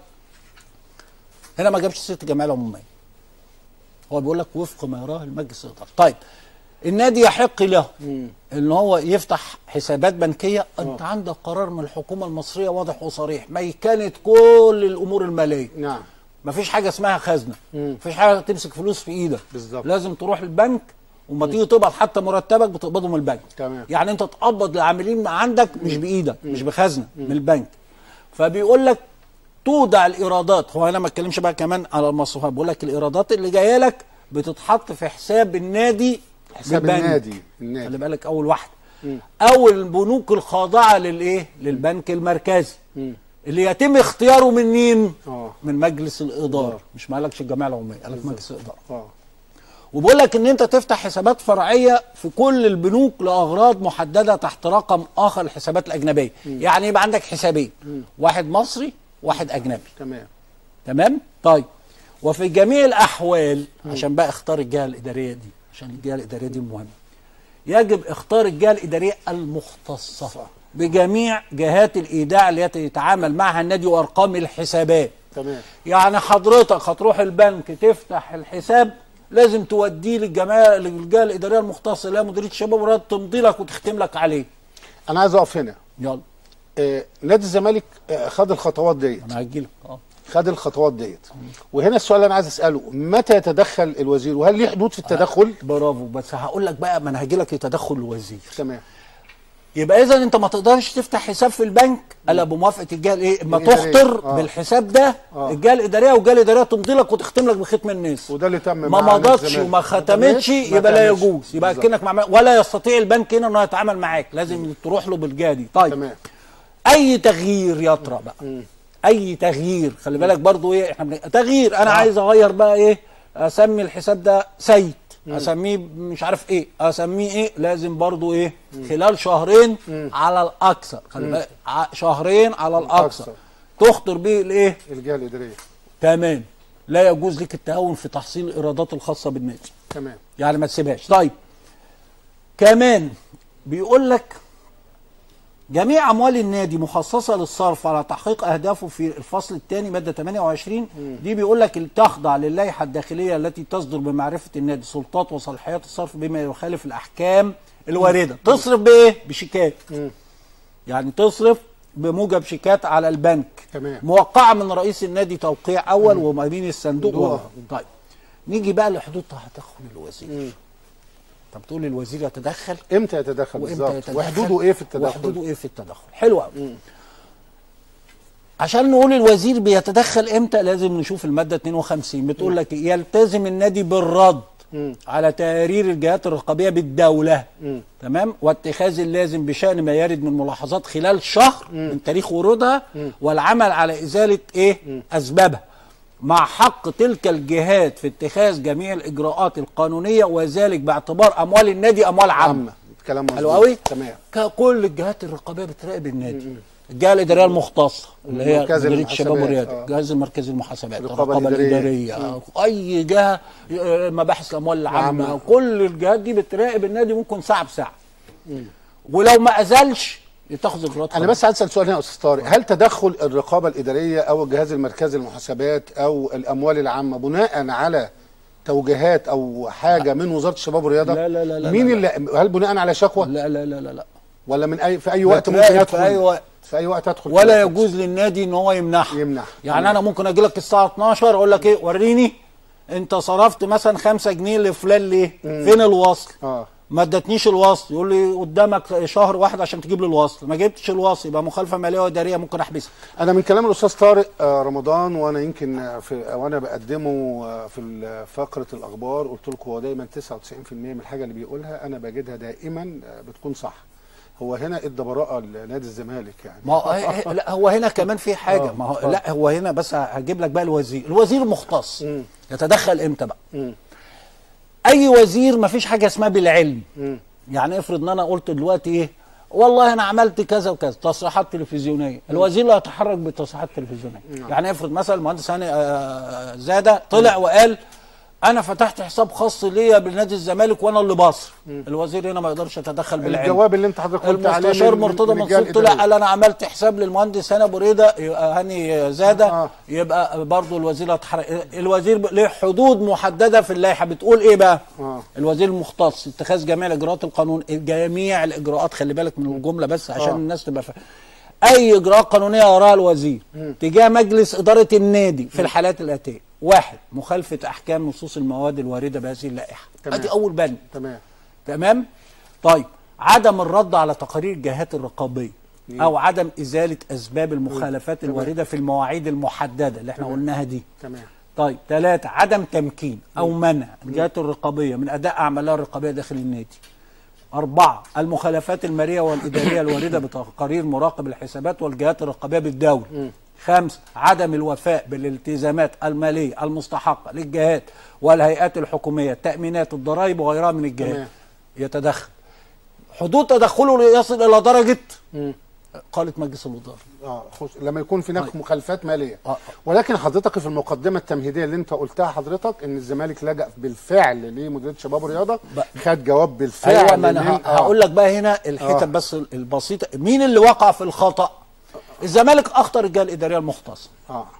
هنا ما جابش سيره الجمعيه العموميه هو بيقول لك وفق ما يراه المجلس الاداره طيب النادي يحق له ان هو يفتح حسابات بنكيه انت عندك قرار من الحكومه المصريه واضح وصريح ميكنه كل الامور الماليه نعم مفيش حاجه اسمها خزنه مفيش حاجه تمسك فلوس في ايدك بالظبط. لازم تروح البنك وما تيجي تقبض حتى مرتبك بتقبضه من البنك تمام. يعني انت تقبض العاملين عندك مش بايدك مش بخزنه من البنك فبيقول لك تودع الايرادات هو انا ما اتكلمش بقى كمان على المصروفات بقول لك الايرادات اللي جايه لك بتتحط في حساب النادي حساب بالبنك. النادي خلي النادي بالك اول واحده او البنوك الخاضعه للايه للبنك المركزي اللي يتم اختياره من مين اه من مجلس الاداره مش ما قالكش الجمعيه العموميه قالك مجلس الاداره اه وبيقول لك ان انت تفتح حسابات فرعيه في كل البنوك لاغراض محدده تحت رقم اخر الحسابات الاجنبيه يعني يبقى عندك حسابين واحد مصري واحد اجنبي تمام تمام طيب وفي جميع الاحوال عشان بقى اختار الجهه الاداريه دي عشان الجهه الاداريه دي مهمه يجب اختار الجهه الاداريه المختصه بجميع جهات الايداع التي يتعامل معها النادي وارقام الحسابات تمام يعني حضرتك هتروح البنك تفتح الحساب لازم توديه للجماعه للجهه الاداريه المختصه اللي هي مديريه الشباب والرياضه تمضي لك وتختم لك عليه انا عايز اقف هنا يلا آه نادي الزمالك آه خد الخطوات ديت انا هجي لك اه خد الخطوات ديت وهنا السؤال اللي انا عايز اساله متى يتدخل الوزير وهل ليه حدود في التدخل برافو بس هقول لك بقى ما انا هاجي لك لتدخل الوزير تمام يبقى اذا انت ما تقدرش تفتح حساب في البنك الا بموافقه الجهه الايه اما الإدارية. تخطر آه. بالحساب ده آه. الجهه الاداريه والجهه الاداريه تمضي لك وتختم لك بختم الناس وده اللي تم ما مع نادي مضتش الزمالك. وما ختمتش ما يبقى لا تعملش. يجوز يبقى بالظبط. كأنك مع ولا يستطيع البنك هنا انه يتعامل معاك لازم تروح له بالجهه دي طيب تمام اي تغيير يطرا بقى اي تغيير خلي بالك برضو ايه احنا بن... تغيير انا آه. عايز اغير بقى ايه اسمي الحساب ده سيد اسميه مش عارف ايه اسميه ايه لازم برضو ايه خلال شهرين على الاكثر خلي مم. بالك ع- شهرين على الاكثر الأكثر. تخطر بيه الايه الجهه الاداريه تمام لا يجوز لك التهاون في تحصيل الايرادات الخاصه بالنادي تمام يعني ما تسيبهاش طيب كمان بيقول لك جميع اموال النادي مخصصه للصرف على تحقيق اهدافه في الفصل الثاني ماده 28 دي بيقول لك تخضع للائحه الداخليه التي تصدر بمعرفه النادي سلطات وصلاحيات الصرف بما يخالف الاحكام الوارده تصرف بايه بشيكات يعني تصرف بموجب شيكات على البنك تمام موقعه من رئيس النادي توقيع اول ومدين الصندوق صندوق. و... طيب نيجي بقى لحدود تدخل الوزير طب تقول الوزير يتدخل امتى يتدخل وامتى بالظبط يتدخل وحدوده ايه في التدخل وحدوده ايه في التدخل حلو قوي عشان نقول الوزير بيتدخل امتى لازم نشوف الماده 52 بتقول لك يلتزم النادي بالرد على تقارير الجهات الرقابيه بالدوله مم. تمام واتخاذ اللازم بشان ما يرد من ملاحظات خلال شهر من تاريخ ورودها والعمل على ازاله ايه اسبابها مع حق تلك الجهات في اتخاذ جميع الاجراءات القانونيه وذلك باعتبار اموال النادي اموال عامه عامه كلام مظبوط حلو قوي تمام كل الجهات الرقابيه بتراقب النادي الجهه الاداريه المختصه اللي هي مركز مديريه الشباب المحاسبات، والرياضه آه. الجهاز المركزي للمحاسبات الرقابة الرقابه الإدارية. الاداريه آه. اي جهه آه، مباحث الاموال العامه العامة. كل الجهات دي بتراقب النادي ممكن ساعه بساعه ولو ما ازلش تاخذ اجراءات انا بس عايز اسال سؤال هنا يا استاذ طارق هل تدخل الرقابه الاداريه او الجهاز المركزي للمحاسبات او الاموال العامه بناء على توجيهات او حاجه من وزاره الشباب والرياضه لا لا لا لا مين لا اللي هل بناء على شكوى لا لا لا لا لا ولا من اي في اي وقت ممكن بتراقب يدخل في اي وقت في اي وقت ادخل ولا يجوز للنادي ان هو يمنعها يمنع يعني انا ممكن اجي لك الساعه 12 اقول لك ايه وريني انت صرفت مثلا 5 جنيه لفلان ليه فين الوصل اه ما ادتنيش الوصل يقول لي قدامك شهر واحد عشان تجيب لي الوصل ما جبتش الوصل يبقى مخالفه ماليه واداريه ممكن احبسها انا من كلام الاستاذ طارق آه، رمضان وانا يمكن آه، في وانا بقدمه آه، في ال- فقره الاخبار قلت لكم هو دايما 99% من الحاجه اللي بيقولها انا بجدها دائما آه، بتكون صح هو هنا ادى براءه لنادي الزمالك يعني ما هو إيه- لا هو هنا كمان في حاجه آه، ما هو آه. لا هو هنا بس هجيب لك بقى الوزير الوزير مختص يتدخل امتى بقى مم. اي وزير ما فيش حاجه اسمها بالعلم مم. يعني افرض ان انا قلت دلوقتي ايه والله انا عملت كذا وكذا تصريحات تلفزيونيه الوزير لا يتحرك بالتصريحات التلفزيونيه نعم. يعني افرض مثلا المهندس هاني آه، زاده طلع وقال انا فتحت حساب خاص ليا بالنادي الزمالك وانا اللي بصرف الوزير هنا ما يقدرش يتدخل بالعلم الجواب اللي انت حضرتك قلت عليه المستشار من- مرتضى من الجهة منصور طلع الإدارية. قال انا عملت حساب للمهندس هاني ابو ريده يبقى هاني زاده يبقى برضه الوزير هيتحرك الوزير ب- له حدود محدده في اللائحه بتقول ايه بقى؟ اه الوزير المختص اتخاذ جميع الاجراءات القانون جميع الاجراءات خلي بالك من الجمله بس عشان آه. الناس تبقى فاهمه اي اجراءات قانونيه يراها الوزير تجاه مجلس اداره النادي في الحالات الاتيه واحد مخالفه احكام نصوص المواد الوارده بهذه اللائحه تمام. ادي اول بند تمام تمام طيب عدم الرد على تقارير الجهات الرقابيه او عدم ازاله اسباب المخالفات تمام. الوارده في المواعيد المحدده اللي احنا تمام. قلناها دي تمام طيب ثلاثة عدم تمكين أو منع الجهات الرقابية من أداء أعمالها الرقابية داخل النادي أربعة المخالفات المالية والإدارية الواردة بتقارير مراقب الحسابات والجهات الرقابية بالدولة خمسة عدم الوفاء بالالتزامات المالية المستحقة للجهات والهيئات الحكومية التأمينات الضرائب وغيرها من الجهات تمام. يتدخل حدود تدخله يصل إلى درجة مم. قالت مجلس الوزراء اه خص... لما يكون في هناك طيب. مخالفات ماليه آه. ولكن حضرتك في المقدمه التمهيديه اللي انت قلتها حضرتك ان الزمالك لجأ بالفعل لمديريه شباب ورياضه خد جواب بالفعل ايوه ما انا من- ه- هقول لك بقى هنا الحته آه. بس البسيطه مين اللي وقع في الخطا الزمالك اخطر الجهه الاداريه المختصه اه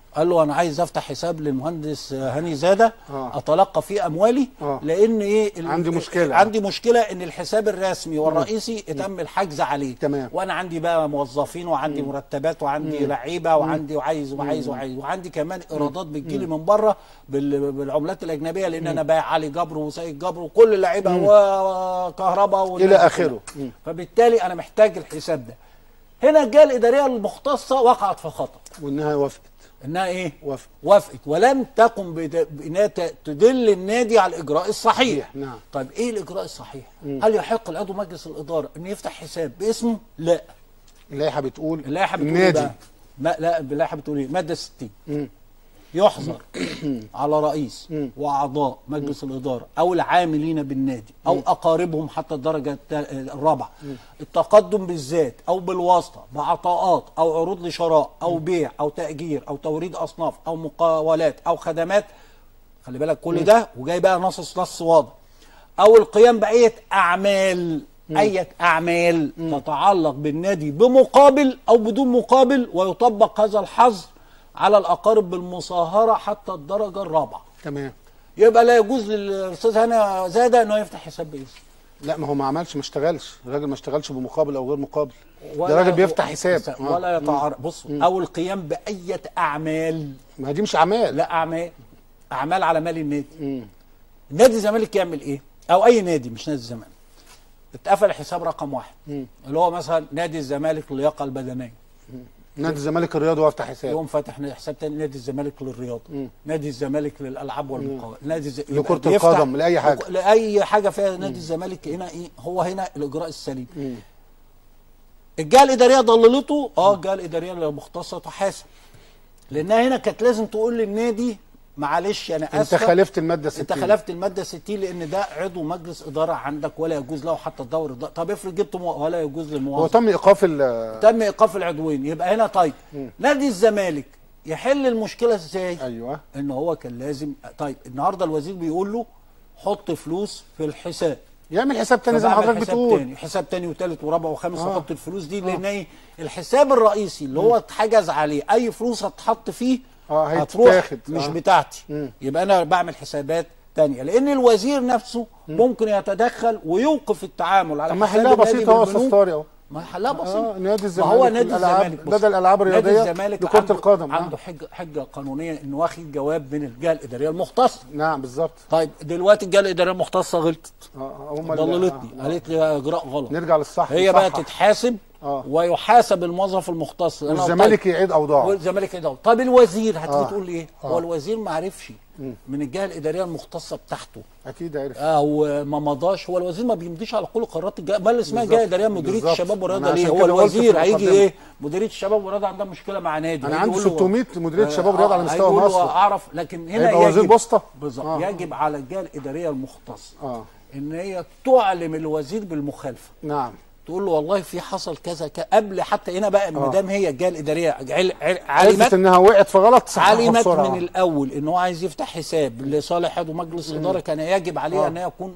قال له انا عايز افتح حساب للمهندس هاني زاده آه. اتلقى فيه اموالي آه. لان ايه ال- عندي مشكلة. عندي مشكله ان الحساب الرسمي والرئيسي تم الحجز عليه تمام. وانا عندي بقى موظفين وعندي مرتبات وعندي مم. لعيبه وعندي وعايز وعايز مم. وعايز وعندي كمان ايرادات بتجيلي من بره بال- بالعملات الاجنبيه لان انا بايع علي جبر وسيد جبر وكل اللعيبه مم. وكهرباء والناس الى دي اخره كلها. مم. فبالتالي انا محتاج الحساب ده هنا الجهه الاداريه المختصه وقعت في خطا وانها وافقت انها ايه وافقت وافقت ولم تقم بد- بانها ت- تدل النادي على الاجراء الصحيح نعم طيب ايه الاجراء الصحيح مم. هل يحق لعضو مجلس الاداره انه يفتح حساب باسمه لا اللائحه بتقول اللائحه بتقول إيه النادي بقى؟ ما لا اللائحه بتقول ايه ماده 60 مم. يحظر على رئيس واعضاء مجلس الاداره او العاملين بالنادي او مم. اقاربهم حتى الدرجه التا- الرابعه التقدم بالذات او بالواسطه بعطاءات او عروض لشراء او بيع او تاجير او توريد اصناف او مقاولات او خدمات خلي بالك كل مم. ده وجاي بقى نص نص واضح او القيام باية اعمال اية اعمال تتعلق بالنادي بمقابل او بدون مقابل ويطبق هذا الحظر على الاقارب بالمصاهره حتى الدرجه الرابعه تمام يبقى لا يجوز للاستاذ هنا زاده انه يفتح حساب باسم لا ما هو ما عملش ما اشتغلش الراجل ما اشتغلش بمقابل او غير مقابل ده ولا- راجل بيفتح حساب آه. ولا يتعارض مم. بص مم. او القيام باية اعمال ما دي مش اعمال لا اعمال اعمال على مال النادي نادي الزمالك يعمل ايه او اي نادي مش نادي الزمالك اتقفل حساب رقم واحد مم. اللي هو مثلا نادي الزمالك اللياقه البدنيه نادي الزمالك الرياضي وافتح حساب يقوم فاتح حساب تاني نادي الزمالك للرياضه نادي الزمالك للالعاب والمقاولات نادي الز... يبقى لكرة بيفتح- القدم، لأي حاجة. لاي حاجه فيها نادي الزمالك هنا ايه هو هنا الاجراء السليم الجهه الاداريه ضللته اه الجهه الاداريه المختصه تحاسب لانها هنا كانت لازم تقول للنادي معلش انا انت اسفه خالفت الماده 60 انت خالفت الماده 60 لان ده عضو مجلس اداره عندك ولا يجوز له حتى الدور الض- طب افرض جبت مو... ولا يجوز هو للموظف تم ايقاف ال تم ايقاف العضوين يبقى هنا طيب نادي الزمالك يحل المشكله ازاي ايوه ان هو كان لازم طيب النهارده الوزير بيقول له حط فلوس في الحساب يعمل حساب تاني زي ما فبعمل حضرتك حساب بتقول تاني حساب تاني وتالت ورابع وخامس آه. احط الفلوس دي آه. لان ايه الحساب الرئيسي اللي هو اتحجز عليه اي فلوس هتحط فيه اه هتروح هيتاخد مش آه. بتاعتي مم. يبقى انا بعمل حسابات تانية لان الوزير نفسه ممكن يتدخل ويوقف التعامل على طب ما حساب حلها النادي بسيطه اهو يا بالبنوك. استاذ طارق اهو ما حلها بسيط آه، نادي ما الزمالك هو نادي الألعاب- الزمالك بص، بدل الألعاب نادي الرياضية الزمالك لكرة عنده- القدم، آه. عنده حجه حجه قانونيه انه واخد جواب من الجهه الاداريه المختصه نعم بالظبط طيب دلوقتي الجهه الاداريه المختصه غلطت اه هم اللي- ضللتني آه. قالت لي اجراء غلط نرجع للصح هي بقى نصحح. تتحاسب آه. ويحاسب الموظف المختص أنا والزمالك طيب. يعيد اوضاعه والزمالك يعيد أوضاعه. طب الوزير هتيجي آه. تقول لي ايه آه. هو الوزير ما عرفش مم. من الجهه الاداريه المختصه بتاعته اكيد عرف او ما مضاش هو الوزير ما بيمضيش على كل قرارات الجهه ما اللي اسمها بالظبط. جهه اداريه مديريه بالظبط. الشباب والرياضه أنا ليه عشان هو كده قلت في الوزير هيجي المقدمة. ايه مديريه الشباب والرياضه عندها مشكله مع نادي انا هيجي عندي يقول له- 600 مديريه آه، شباب رياضه على آه، مستوى هيقول له مصر اعرف لكن هنا هيبقى وزير يجب بوسطه بالظبط آه. يجب على الجهه الاداريه المختصه اه ان هي تعلم الوزير بالمخالفه نعم تقول له والله في حصل كذا كذا قبل حتى هنا بقى ما آه. دام هي الجهه الاداريه عل- عل- عرفت علمت انها وقعت في غلط صححها علمت بسرعة. من الاول ان هو عايز يفتح حساب لصالح عضو مجلس اداره كان يجب عليه آه. ان يكون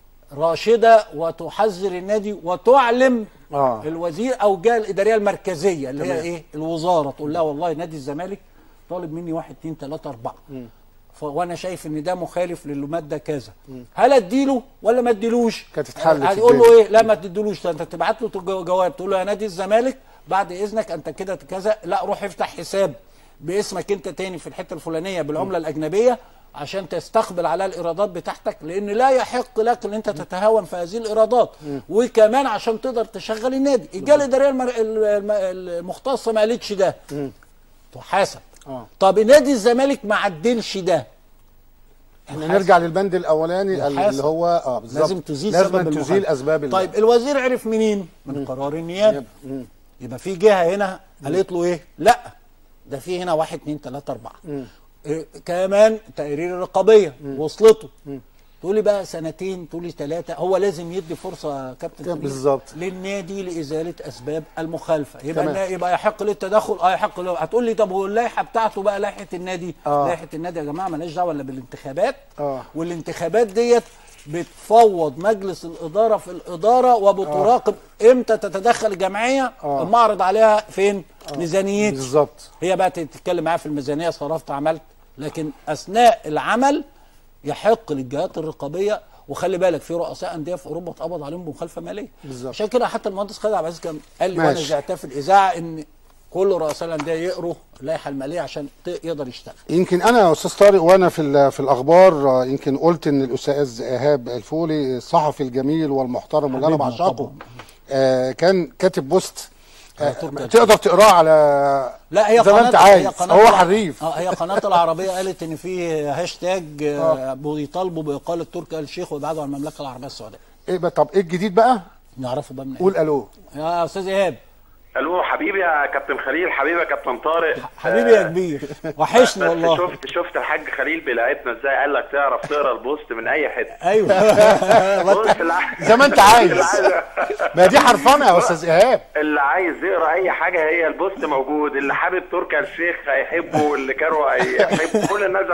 راشده وتحذر النادي وتعلم اه الوزير او الجهه الاداريه المركزيه اللي هي تمام. ايه الوزاره تقول لها والله نادي الزمالك طالب مني واحد اتنين تلاته اربعه ف- وانا شايف ان ده مخالف للماده كذا هل اديله ولا ما اديلوش كانت اتحلت هتقول له الدنيا. ايه لا ما تديلوش ده انت تبعت له تج- جواب تقول له يا نادي الزمالك بعد اذنك انت كده كذا لا روح افتح حساب باسمك انت تاني في الحته الفلانيه بالعمله الاجنبيه عشان تستقبل على الايرادات بتاعتك لان لا يحق لك ان انت تتهاون في هذه الايرادات وكمان عشان تقدر تشغل النادي الجهه الاداريه المر... الم- المختصه ما قالتش ده تحاسب اه طب نادي الزمالك ما عدلش ده احنا نرجع للبند الاولاني يحاسب. اللي هو اه بالظبط لازم تزيل لازم سبب تزيل المخالفة. اسباب ال- طيب الوزير عرف منين من قرار النيابه مم. يبقى في جهه هنا قالت له ايه لا ده في هنا واحد اتنين تلاته اربعه مم. إيه كمان تقرير الرقابيه وصلته تقول لي بقى سنتين تقول لي ثلاثه هو لازم يدي فرصه يا كابتن كده كريم بالظبط. للنادي لازاله اسباب المخالفه يبقى تمام. النا- يبقى يحق له التدخل اه يحق له هتقول لي طب هو اللائحه بتاعته بقى لائحه النادي آه. لائحه النادي يا جماعه مالهاش دعوه الا بالانتخابات اه والانتخابات ديت بتفوض مجلس الاداره في الاداره وبتراقب امتى تتدخل الجمعيه آه. المعرض عليها فين ميزانيتي بالظبط هي بقى تتكلم معايا في الميزانيه صرفت عملت لكن اثناء العمل يحق للجهات الرقابيه وخلي بالك في رؤساء انديه في اوروبا اتقبض عليهم بمخالفه ماليه بالظبط. عشان كده حتى المهندس خالد عبد العزيز كان قال لي وانا ماشي. زعتها في الاذاعه ان كل رؤساء الانديه يقروا اللائحه الماليه عشان ت- يقدر يشتغل يمكن انا يا استاذ طارق وانا في ال- في الاخبار آه، يمكن قلت ان الاستاذ ايهاب الفولي الصحفي الجميل والمحترم واللي انا حبيبنا بعشقه طبعاً. آه كان كاتب بوست آه تركيا. تقدر تقراه على لا هي زي ما قناه انت عايز هي قناة هو الع- حريف اه هي قناه العربيه قالت ان في هاشتاج آه، بيطالبوا باقاله تركي آل الشيخ وابعاده عن المملكه العربيه السعوديه ايه بقى طب ايه الجديد بقى نعرفه بقى من قول الو يا استاذ ايهاب الو حبيبي يا كابتن خليل حبيبي يا كابتن طارق حبيبي يا كبير وحشني بس والله شفت شفت الحاج خليل بيلاعبنا ازاي قال لك تعرف تقرا البوست من اي حته ايوه بص اللي عايز- زي ما انت عايز. اللي عايز- ما دي حرفنه يا استاذ ايهاب اللي عايز يقرا اي حاجه هي البوست موجود اللي حابب تركي آل الشيخ هيحبه واللي كانوا هيحبوا كل الناس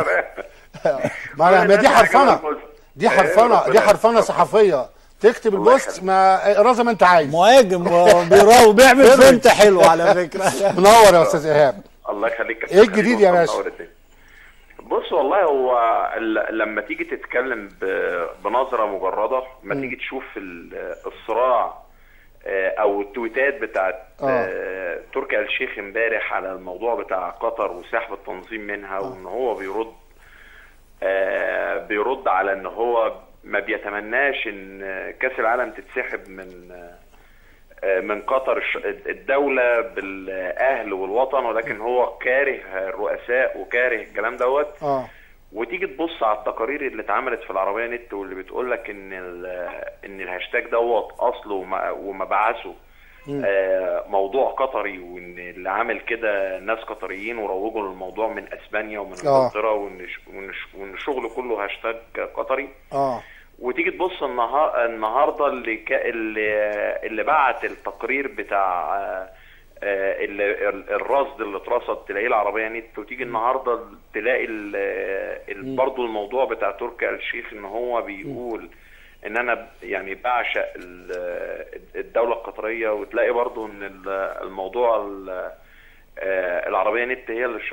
ما ما دي حرفنه دي إيه، حرفنه دي ربنا حرفنه صحفيه تكتب البوست ما اقراه زي ما انت عايز مهاجم وبيراوي وبيعمل فنت حلو على فكره منور يا استاذ ايهاب الله يخليك كابتن ايه خليل الجديد يا والله باشا؟ منور الدنيا. بص والله هو ال- لما تيجي تتكلم ب- بنظره مجرده ما مم. تيجي تشوف ال- الصراع آه، او التويتات بتاعت آه. آه، تركي آل الشيخ امبارح على الموضوع بتاع قطر وسحب التنظيم منها وان هو بيرد آه، بيرد على ان هو ما بيتمناش ان كاس العالم تتسحب من آه، من قطر الش- الدولة بالأهل والوطن ولكن هو كاره الرؤساء وكاره الكلام دوت اه وتيجي تبص على التقارير اللي اتعملت في العربية نت واللي بتقول لك ان ال- ان الهاشتاج دوت اصله وم- ومبعثه مم. آه، موضوع قطري وان اللي عامل كده ناس قطريين وروجوا للموضوع من اسبانيا ومن آه. انجلترا وان ش- وان ش- وان الشغل كله هاشتاج قطري اه وتيجي تبص النهار النهارده اللي كا اللي اللي بعت التقرير بتاع آه، آه، اللي ال- الرصد اللي اترصد تلاقيه العربيه نت وتيجي النهارده تلاقي ال- ال- برضه الموضوع بتاع تركي آل الشيخ ان هو بيقول ان انا ب- يعني بعشق ال- الدوله القطريه وتلاقي برضه ان ال- الموضوع ال- آه، العربيه نت هي اللي ش...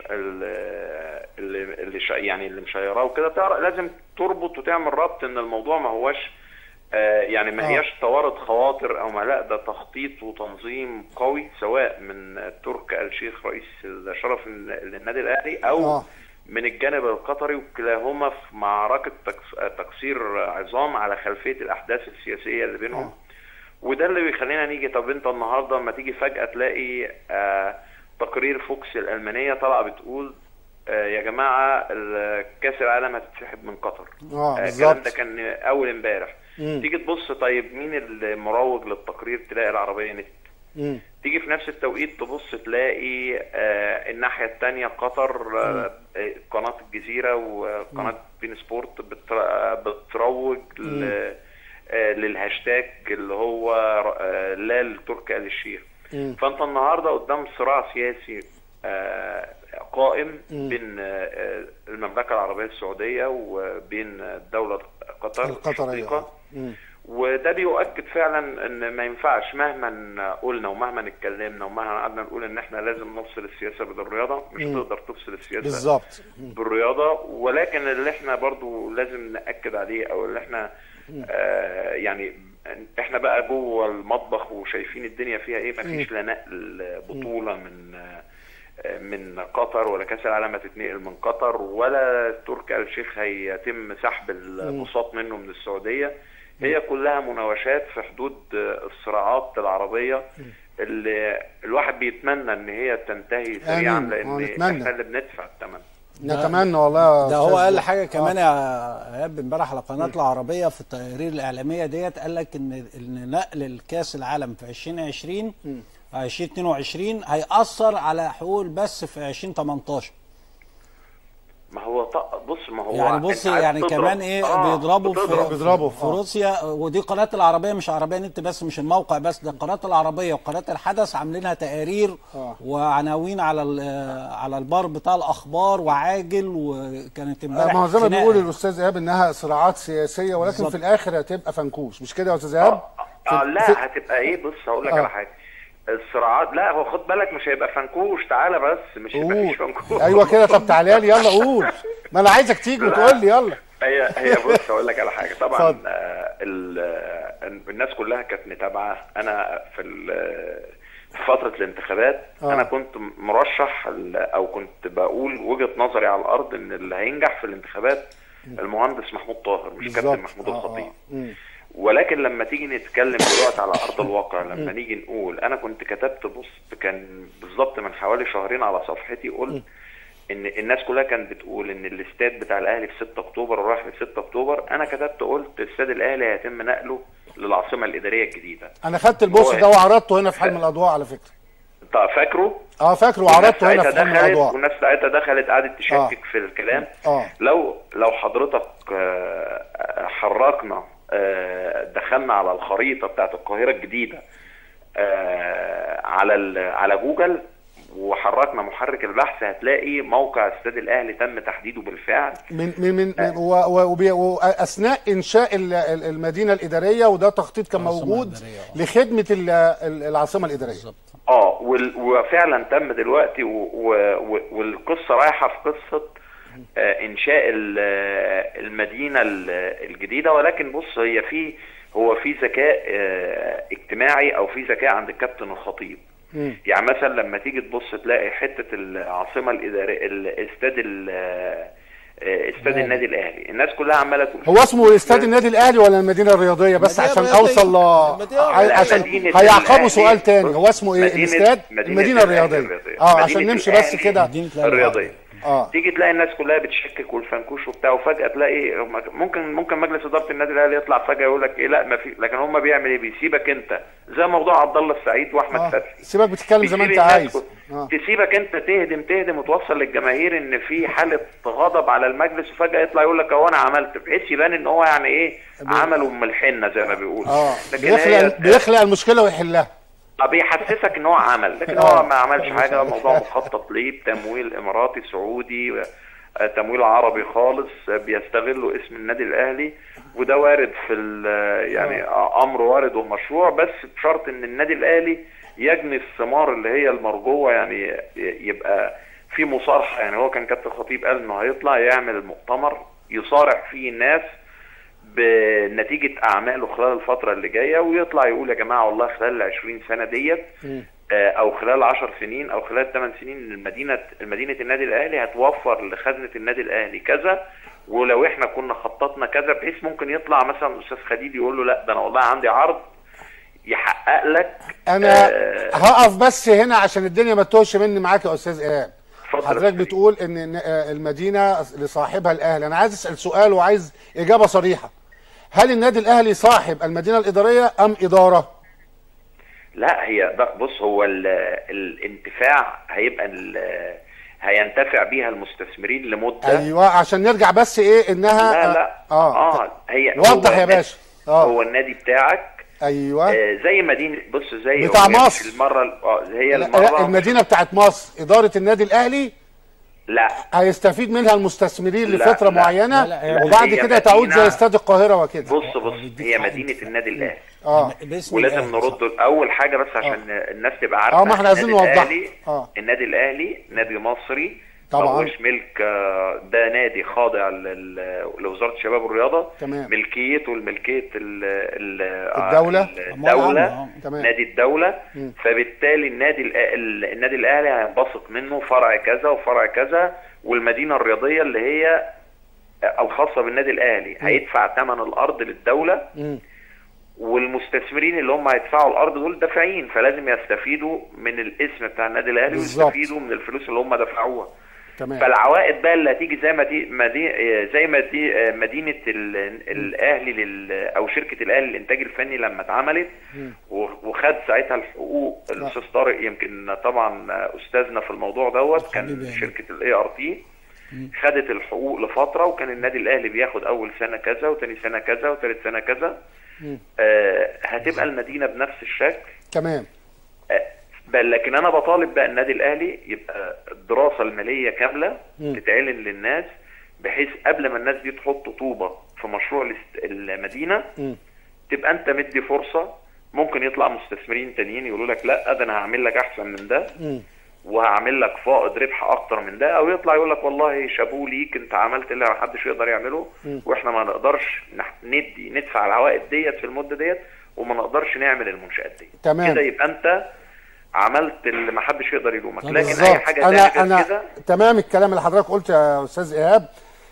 اللي اللي- اللي ش... يعني اللي مشيراه وكده تعرف لازم تربط وتعمل ربط ان الموضوع ما هوش آه، يعني ما آه. هياش توارد خواطر او ما لا ده تخطيط وتنظيم قوي سواء من تركي آل الشيخ رئيس الشرف للنادي الاهلي او اه من الجانب القطري وكلاهما في معركه تكس- تقصير عظام على خلفيه الاحداث السياسيه اللي بينهم وده اللي بيخلينا نيجي طب انت النهارده لما تيجي فجاه تلاقي آه تقرير فوكس الالمانيه طالعه بتقول آه يا جماعه ال- كاس العالم هتتسحب من قطر اه آه، الكلام ده بالظبط كان اول امبارح مم. تيجي تبص طيب مين المروج للتقرير تلاقي العربيه نت مم. تيجي في نفس التوقيت تبص تلاقي آه الناحيه الثانيه قطر آه آه، قناه الجزيره وقناه بين سبورت بتر- بتروج ل- آه للهاشتاج اللي هو آه لا لتركي آل الشيخ مم. فانت النهارده قدام صراع سياسي آه، قائم مم. بين آه، المملكه العربيه السعوديه وبين الدوله قطر القطريه الشقيقه مم. وده بيؤكد فعلا ان ما ينفعش مهما قلنا ومهما اتكلمنا ومهما قعدنا نقول ان احنا لازم نفصل السياسه بالرياضه مش مم. تقدر تفصل السياسه بالظبط بالرياضه ولكن اللي احنا برضو لازم ناكد عليه او اللي احنا آه يعني احنا بقى جوه المطبخ وشايفين الدنيا فيها ايه مفيش لا نقل بطوله من آه، من قطر ولا كاس العالم هتتنقل من قطر ولا تركي آل الشيخ هيتم سحب البساط منه من السعوديه هي كلها مناوشات في حدود آه، الصراعات العربيه اللي الواحد بيتمنى ان هي تنتهي سريعا آمين. لان آه، نتمنى. احنا اللي بندفع الثمن نتمنى والله يا ده هو أستاذ قال ده. حاجه كمان آه. يا ايهاب امبارح على قناه العربيه في التقارير الاعلاميه ديت قال لك ان ان نقل الكاس العالم في 2020 2022 هيأثر على حقوق البث في 2018 ما هو ط- بص ما هو يعني بص أنت عايز يعني تضرب. كمان ايه آه، بيضربوا في بتضرب. بيضربوا، في آه. روسيا ودي قناه العربيه مش عربيه نت بس مش الموقع بس ده قناه العربيه وقناه الحدث عاملينها تقارير آه. وعناوين على ال- على البار بتاع الاخبار وعاجل وكانت امبارح ما هو زي ما خناقة. بيقول الاستاذ ايهاب انها صراعات سياسيه ولكن بالظبط. في الاخر هتبقى فنكوش مش كده يا استاذ ايهاب؟ اه في- لا هتبقى ايه بص هقول لك آه. على حاجه الصراعات لا هو خد بالك مش هيبقى فنكوش تعالى بس مش هيبقى فيش قول فنكوش ايوه كده طب تعالى لي يلا قول ما انا عايزك تيجي وتقول لي يلا هي هي بص هقول لك على حاجه طبعا اتفضل. آه ال- آه، الناس كلها كانت متابعه انا في ال- في فتره الانتخابات آه. انا كنت مرشح ال- او كنت بقول وجهه نظري على الارض ان اللي هينجح في الانتخابات المهندس محمود طاهر مش بالظبط. كابتن محمود آه، آه. الخطيب مم. ولكن لما تيجي نتكلم دلوقتي على ارض الواقع لما نيجي نقول انا كنت كتبت بوست كان بالظبط من حوالي شهرين على صفحتي قلت ان الناس كلها كانت بتقول ان الاستاد بتاع الاهلي في 6 اكتوبر ورايح في 6 اكتوبر انا كتبت قلت استاد الاهلي هيتم نقله للعاصمه الاداريه الجديده انا خدت البوست ده وعرضته هنا في حلم الاضواء على فكره طب فاكره اه فاكره والناس وعرضته هنا ساعتها في حلم دخلت الاضواء والناس ساعتها دخلت قعدت تشكك آه. في الكلام اه لو لو حضرتك آه، حركنا آه، دخلنا على الخريطه بتاعت القاهره الجديده آه، على ال- على جوجل وحركنا محرك البحث هتلاقي موقع استاد الاهلي تم تحديده بالفعل من من من من- و- و- وبي- واثناء انشاء ال- ال- المدينه الاداريه وده تخطيط كان موجود لخدمه ال- ال- العاصمه الاداريه اه وال- وفعلا تم دلوقتي و- و- و- والقصه رايحه في قصه آه، انشاء ال- آه، المدينه ال- الجديده ولكن بص هي في هو في ذكاء آه، اجتماعي او في ذكاء عند الكابتن الخطيب يعني مثلا لما تيجي تبص تلاقي حته العاصمه الاداريه الاستاد ال- آه، استاد النادي الاهلي الناس كلها عماله تقول هو اسمه استاد النادي الاهلي ولا المدينه الرياضيه بس المدينة عشان الرياضية. اوصل ل المدينة عاي- الرياضية. عشان مدينة هيعقبوا الأهلي. سؤال تاني هو اسمه ايه مدينة- الاستاد مدينة المدينه الأهلي الرياضيه الرياضية. اه عشان مدينة نمشي بس الأهلي كده الرياضيه اه تيجي تلاقي الناس كلها بتشكك والفنكوش وبتاع وفجاه تلاقي هم- ممكن ممكن مجلس اداره النادي الاهلي يطلع فجاه يقول لك ايه لا ما في لكن هم بيعمل ايه بيسيبك انت زي موضوع عبد الله السعيد واحمد آه. فتحي سيبك بتتكلم زي ما بيسيب انت الناس عايز كل- آه. تسيبك انت تهدم تهدم وتوصل للجماهير ان في حاله غضب على المجلس وفجاه يطلع يقول لك هو انا عملت بحيث يبان ان هو يعني ايه عمله من الحنه زي ما بيقولوا اه لكن هي بيخلق بيخلق المشكله ويحلها بيحسسك ان هو عمل لكن هو ما عملش حاجه الموضوع مخطط ليه بتمويل اماراتي سعودي آه، تمويل عربي خالص آه، بيستغلوا اسم النادي الاهلي وده وارد في ال- يعني آه، امر وارد ومشروع بس بشرط ان النادي الاهلي يجني الثمار اللي هي المرجوه يعني ي- يبقى في مصارحه يعني هو كان كابتن خطيب قال انه هيطلع يعمل مؤتمر يصارح فيه الناس بنتيجه اعماله خلال الفتره اللي جايه ويطلع يقول يا جماعه والله خلال ال 20 سنه ديت آه، او خلال 10 سنين او خلال 8 سنين المدينه مدينه النادي الاهلي هتوفر لخزنه النادي الاهلي كذا ولو احنا كنا خططنا كذا بحيث ممكن يطلع مثلا استاذ خليل يقول له لا ده انا والله عندي عرض يحقق لك انا آه، هقف بس هنا عشان الدنيا ما تتوهش مني معاك يا استاذ ايهاب اتفضل. حضرتك بتقول ان إن، آه، المدينه لصاحبها الاهلي انا عايز اسال سؤال وعايز اجابه صريحه هل النادي الاهلي صاحب المدينه الاداريه ام اداره لا هي ده بص هو ال- الانتفاع هيبقى ال- هينتفع بيها المستثمرين لمده ايوه عشان نرجع بس ايه انها لا لا اه, اه هي وضح هو يا النادي- باشا اه هو النادي بتاعك ايوه آه زي مدينه بص زي بتاع هو هي مش مصر. المره ال- آه، هي لا, لا المره المدينه بتاعت مصر اداره النادي الاهلي لا هيستفيد منها المستثمرين لا، لفتره لا. معينه لا، لا، وبعد هي كده تعود مدينة- زي استاد القاهره وكده بص بص هي مدينه النادي الاهلي اه ولازم نرد اول حاجه بس عشان الناس تبقى عارفه اه ما احنا عايزين النادي نوضح الأهلي- اه النادي الاهلي نادي مصري طبعاً. ما هوش ملك آه، ده نادي خاضع لل- لوزاره الشباب والرياضه تمام. ملكيته الملكيه ال- ال- آه، الدولة. الدوله تمام. نادي الدوله مم. فبالتالي النادي الأ- ال- النادي الاهلي هينبثق منه فرع كذا وفرع كذا والمدينه الرياضيه اللي هي الخاصه بالنادي الاهلي مم. هيدفع ثمن الارض للدوله مم. والمستثمرين اللي هم هيدفعوا الارض دول دافعين فلازم يستفيدوا من الاسم بتاع النادي الاهلي بالظبط. ويستفيدوا من الفلوس اللي هم دفعوها تمام فالعوائد بقى اللي هتيجي زي ما دي مدي زي ما دي مدينه ال- الاهلي لل او شركه الاهلي للانتاج الفني لما اتعملت مم. و- وخد ساعتها الحقوق الاستاذ طارق يمكن طبعا استاذنا في الموضوع دوت كان شركه الاي ار تي خدت الحقوق لفتره وكان النادي الاهلي بياخد اول سنه كذا وتاني سنه كذا وتالت سنه كذا مم. آه هتبقى المدينه بنفس الشكل تمام بل لكن انا بطالب بقى النادي الاهلي يبقى الدراسه الماليه كامله مم. تتعلن للناس بحيث قبل ما الناس دي تحط طوبه في مشروع الاست- المدينه مم. تبقى انت مدي فرصه ممكن يطلع مستثمرين تانيين يقولوا لك لا ده انا هعمل لك احسن من ده مم. وهعمل لك فائض ربح اكتر من ده او يطلع يقول لك والله شابوه ليك انت عملت اللي محدش يقدر يعمله مم. واحنا ما نقدرش نح- ندي ندفع العوائد ديت في المده ديت وما نقدرش نعمل المنشات دي تمام. كده يبقى انت عملت اللي محدش يقدر يلومك لكن اي بالظبط. حاجه انا تانية غير انا كده تمام الكلام اللي حضرتك قلته يا استاذ ايهاب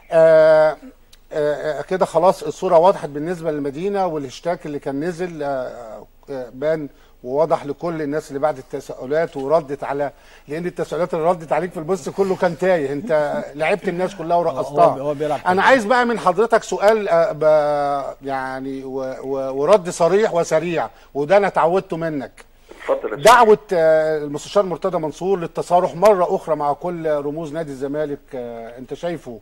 آه آه كده خلاص الصوره وضحت بالنسبه للمدينه والهاشتاج اللي كان نزل آه آه بان ووضح لكل الناس اللي بعد التساؤلات وردت على لان التساؤلات اللي ردت عليك في البوست كله كان تايه انت لعبت الناس كلها ورقصتها هو- هو بيلعب انا عايز بقى من حضرتك سؤال آه ب يعني و و ورد صريح وسريع وده انا اتعودته منك اتفضل يا دعوة آه، المستشار مرتضى منصور للتصارح مرة أخرى مع كل رموز نادي الزمالك آه، أنت شايفه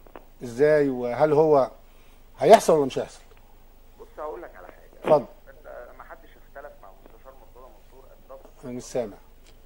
إزاي وهل هو هيحصل ولا مش هيحصل؟ بص هقول لك على حاجه اتفضل انت ما حدش اختلف مع مستشار مرتضى منصور الضبط أنا مش سامع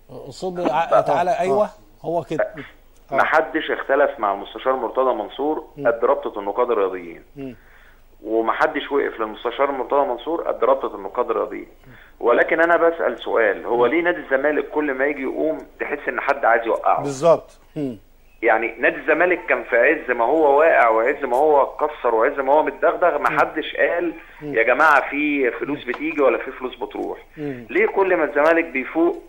صوب ع- تعالى ايوه هو كده ما حدش اختلف مع المستشار مرتضى منصور قد رابطه النقاد الرياضيين مم. وما حدش وقف للمستشار مرتضى منصور قد رابطه النقاد الرياضيين ولكن انا بسال سؤال هو ليه نادي الزمالك كل ما يجي يقوم تحس ان حد عايز يوقعه بالظبط مم. يعني نادي الزمالك كان في عز ما هو واقع وعز ما هو اتكسر وعز ما هو متدغدغ ما حدش قال يا جماعه في فلوس بتيجي ولا في فلوس بتروح مم. ليه كل ما الزمالك بيفوق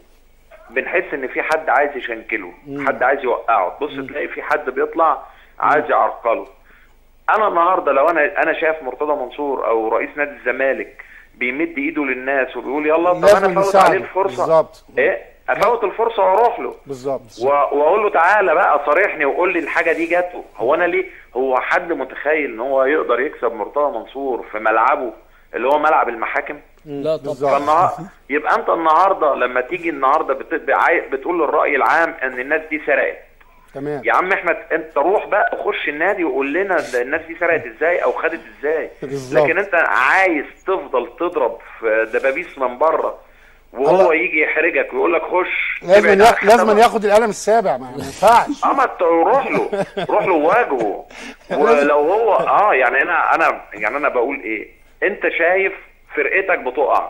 بنحس ان في حد عايز يشنكله مم. حد عايز يوقعه تبص تلاقي في حد بيطلع عايز يعرقله انا النهارده لو انا انا شايف مرتضى منصور او رئيس نادي الزمالك بيمد ايده للناس وبيقول يلا طب لازم انا فوت نساعده. عليه الفرصه بالظبط. ايه افوت الفرصه واروح له بالظبط و- واقول له تعالى بقى صارحني وقول لي الحاجه دي جاته هو انا ليه هو حد متخيل ان هو يقدر يكسب مرتضى منصور في ملعبه اللي هو ملعب المحاكم لا طبعا فالنهار يبقى انت النهارده لما تيجي النهارده بت... بعاي- بتقول للراي العام ان الناس دي سرقت تمام يا عم احمد انت روح بقى خش النادي وقول لنا ده الناس دي سرقت ازاي او خدت ازاي بالظبط. لكن انت عايز تفضل تضرب في دبابيس من بره وهو الله. يجي يحرجك ويقول لك خش لازم ابعد يا... عن لازم حسابك. ياخد القلم السابع ما ما ينفعش اه ما ت- روح له روح له وواجهه ولو هو اه يعني انا انا يعني انا بقول ايه انت شايف فرقتك بتقع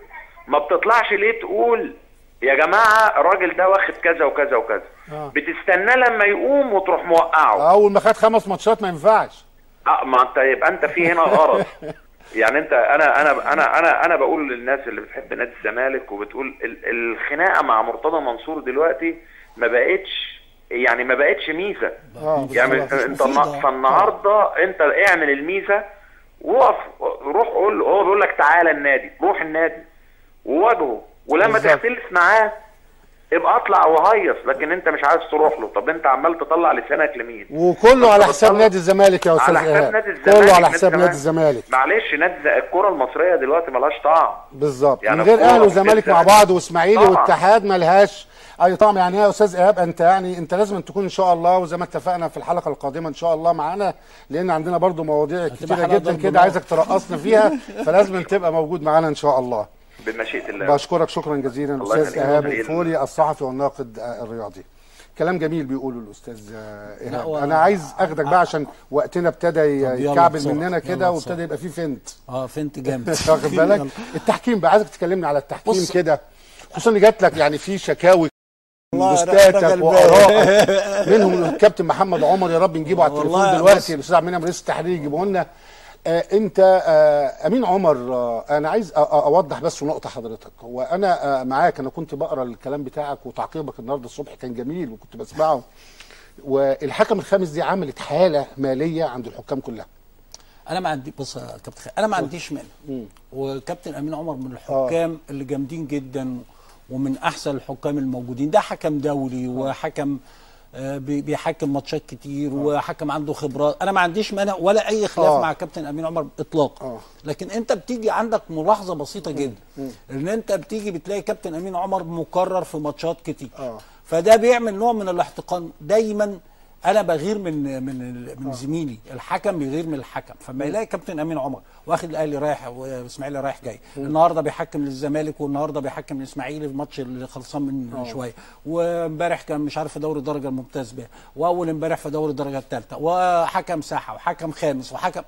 ما بتطلعش ليه تقول يا جماعه الراجل ده واخد كذا وكذا وكذا آه. بتستناه لما يقوم وتروح موقعه أول ما خد خمس ماتشات ما ينفعش اه ما انت يبقى انت في هنا غرض يعني انت انا انا انا انا انا بقول للناس اللي بتحب نادي الزمالك وبتقول ال- الخناقه مع مرتضى منصور دلوقتي ما بقتش يعني ما بقتش ميزه اه يعني خلاص. انت النا- فالنهارده انت اعمل الميزه وقف روح قول له هو بيقول لك تعالى النادي روح النادي وواجهه ولما بالظبط. تختلف معاه ابقى اطلع وهيص لكن انت مش عايز تروح له طب انت عمال تطلع لسانك لمين وكله على طب حساب طلع- نادي الزمالك يا استاذ على حساب ايهاب نادي الزمالك كله على نادي حساب نادي الزمالك. الزمالك معلش نادي الز- الكره المصريه دلوقتي ملهاش طعم بالظبط يعني من غير الكورة اهلي وزمالك مع بالذات- بعض واسماعيلي طبعاً. واتحاد ملهاش اي طعم يعني يا استاذ ايهاب انت يعني انت لازم أن تكون ان شاء الله وزي ما اتفقنا في الحلقه القادمه ان شاء الله معانا لان عندنا برضو مواضيع كتيره حلقة جدا ضرب كده نار. عايزك ترقصنا فيها فلازم تبقى موجود معانا ان شاء الله بمشيئه الله بشكرك شكرا جزيلا الله الاستاذ يخليك. ايهاب الله يخليك. الفولي الصحفي والناقد آه، الرياضي كلام جميل بيقوله الاستاذ آه، لا، ايهاب و- انا عايز اخدك بقى عشان وقتنا ابتدى طب يلا يكعبل بسرعة. مننا يلا كده بسرعة. وابتدى يبقى فيه فنت اه فهمت جامد واخد بالك يلا. التحكيم بقى عايزك تكلمني على التحكيم بص. كده خصوصا ان جات لك يعني في شكاوي والله بوستاتك راجل وارائك منهم الكابتن محمد عمر يا رب نجيبه على التليفون والله دلوقتي بص. الاستاذ عبد المنعم رئيس التحرير يجيبه لنا آه انت آه امين عمر آه انا عايز أ- أ- اوضح بس نقطه حضرتك هو انا آه معاك انا كنت بقرا الكلام بتاعك وتعقيبك النهارده الصبح كان جميل وكنت بسمعه والحكم الخامس دي عملت حاله ماليه عند الحكام كلها انا ما عندي بص يا كابتن خالد انا ما عنديش مانع وكابتن امين عمر من الحكام اللي جامدين جدا ومن احسن الحكام الموجودين ده حكم دولي وحكم آه، بي- بيحكم ماتشات كتير وحكم عنده خبرات انا ما عنديش مانع ولا اي خلاف آه. مع كابتن امين عمر اطلاقا آه. لكن انت بتيجي عندك ملاحظه بسيطه جدا ان انت بتيجي بتلاقي كابتن امين عمر مكرر في ماتشات كتير آه. فده بيعمل نوع من الاحتقان دايما انا بغير من من من زميلي الحكم بيغير من الحكم فما يلاقي كابتن امين عمر واخد الاهلي رايح واسماعيلي رايح جاي النهارده بيحكم للزمالك والنهارده بيحكم للاسماعيلي في الماتش اللي خلصان من آه. شويه وامبارح كان مش عارف في دوري الدرجه الممتاز به واول امبارح في دوري الدرجه الثالثه وحكم ساحه وحكم خامس وحكم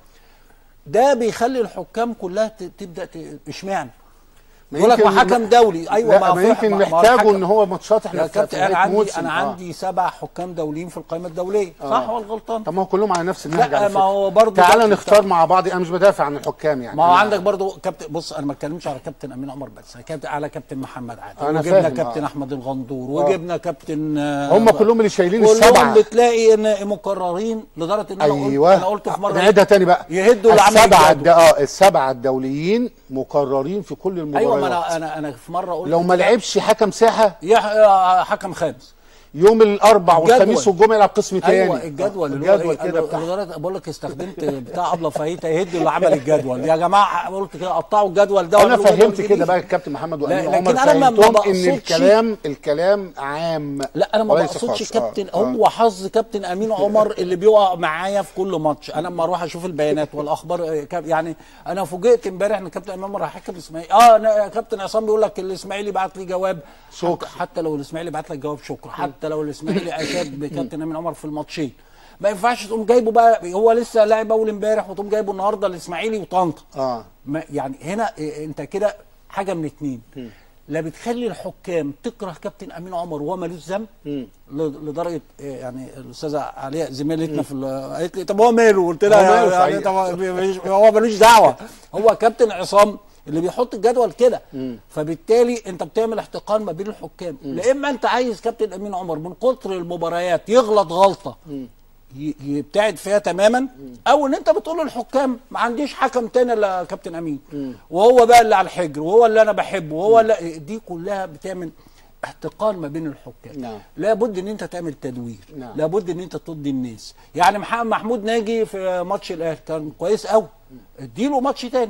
ده بيخلي الحكام كلها ت- تبدا ت- اشمعنى ما يقول لك يمكن- ما حكم دولي ايوه لا ما في- يمكن ما- ما محتاجه الحكم- ان هو ماتشات احنا يا في- كابتن في انا نهاية عندي موسم. انا آه. عندي سبع حكام دوليين في القائمه الدوليه آه. صح ولا غلطان طب ما هو كلهم على نفس النهج لا، على ما فكرة. هو برضه تعالى ده- نختار مع بعض انا مش بدافع عن الحكام يعني ما هو أنا- عندك برضو كابتن بص انا ما اتكلمش على كابتن امين عمر بس كابتن على كابتن محمد عادل أنا وجبنا فاهم، كابتن آه. احمد الغندور آه. وجبنا كابتن آه، هم كلهم اللي شايلين كلهم السبعه بتلاقي ان مكررين لدرجه ان انا قلت ايوه انا قلت في مره نعيدها تاني بقى يهدوا اللي عمل السبعه الجدول. الد... اه السبعه الدوليين مكررين في كل المباريات ايوه ما انا انا انا في مره قلت لو ما لعبش حكم ساحه يح... آه، حكم خامس يوم الاربع الجدول. والخميس والجمعه يلعب قسم تاني ايوه الجدول اللي هو الجدول إيه؟ كده أنا بتاع لدرجة بقول لك استخدمت بتاع ابله فايته يهد اللي عمل الجدول يا جماعه قلت كده قطعوا الجدول ده انا واعملوا جدول فهمت جديد. كده بقى الكابتن محمد لا، وامين لكن عمر أنا ما- ما فهمتهم ان بقصدش- الكلام الكلام عام لا انا ما وليس بقصدش خاص. كابتن آه. هو حظ كابتن امين عمر اللي بيقع معايا في كل ماتش انا لما اروح اشوف البيانات والاخبار آه، كاب- يعني انا فوجئت امبارح ان كابتن امين عمر هيحكم الاسماعيلي اه أنا كابتن عصام بيقول لك الاسماعيلي بعت لي جواب شكرا حتى, حتى لو الاسماعيلي بعت لك جواب شكرا حتى لو الاسماعيلي اشاد بكابتن امين عمر في الماتشين ما ينفعش تقوم جايبه بقى هو لسه لاعب اول امبارح وتقوم جايبه النهارده الاسماعيلي وطنطا اه ما يعني هنا إيه، انت كده حاجه من اتنين لا بتخلي الحكام تكره كابتن امين عمر وهو ملوش ذنب ل- لدرجه إيه، يعني الاستاذه علياء زميلتنا في ال- قالت لي طب هو ماله قلت هو لها ماله يعني صحيح. طب هو مش- هو ملوش دعوه هو كابتن عصام اللي بيحط الجدول كده فبالتالي انت بتعمل احتقان ما بين الحكام لا اما انت عايز كابتن امين عمر من كتر المباريات يغلط غلطه ي- يبتعد فيها تماما او ان انت بتقول للحكام ما عنديش حكم تاني الا كابتن امين وهو بقى اللي على الحجر وهو اللي انا بحبه وهو اللي دي كلها بتعمل احتقان ما بين الحكام نعم. لابد ان انت تعمل تدوير نعم. لابد ان انت ترضي الناس يعني محمد محمود ناجي في ماتش الاهلي كان كويس قوي اديله ماتش تاني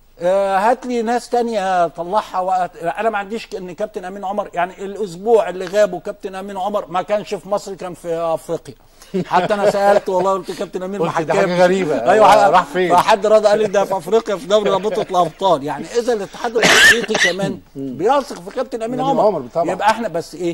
آه هات لي ناس تانية طلعها وقت انا ما عنديش ك- ان كابتن امين عمر يعني الاسبوع اللي غابه كابتن امين عمر ما كانش في مصر كان في افريقيا حتى انا سالت والله قلت كابتن امين قلت ده محكم حاجة غريبة. ايوه آه، راح فين؟ فحد رد قال لي ده في افريقيا في دوري رابطه الابطال يعني اذا الاتحاد الافريقي كمان بيثق في كابتن امين أمين عمر عمر طبعا. يبقى احنا بس ايه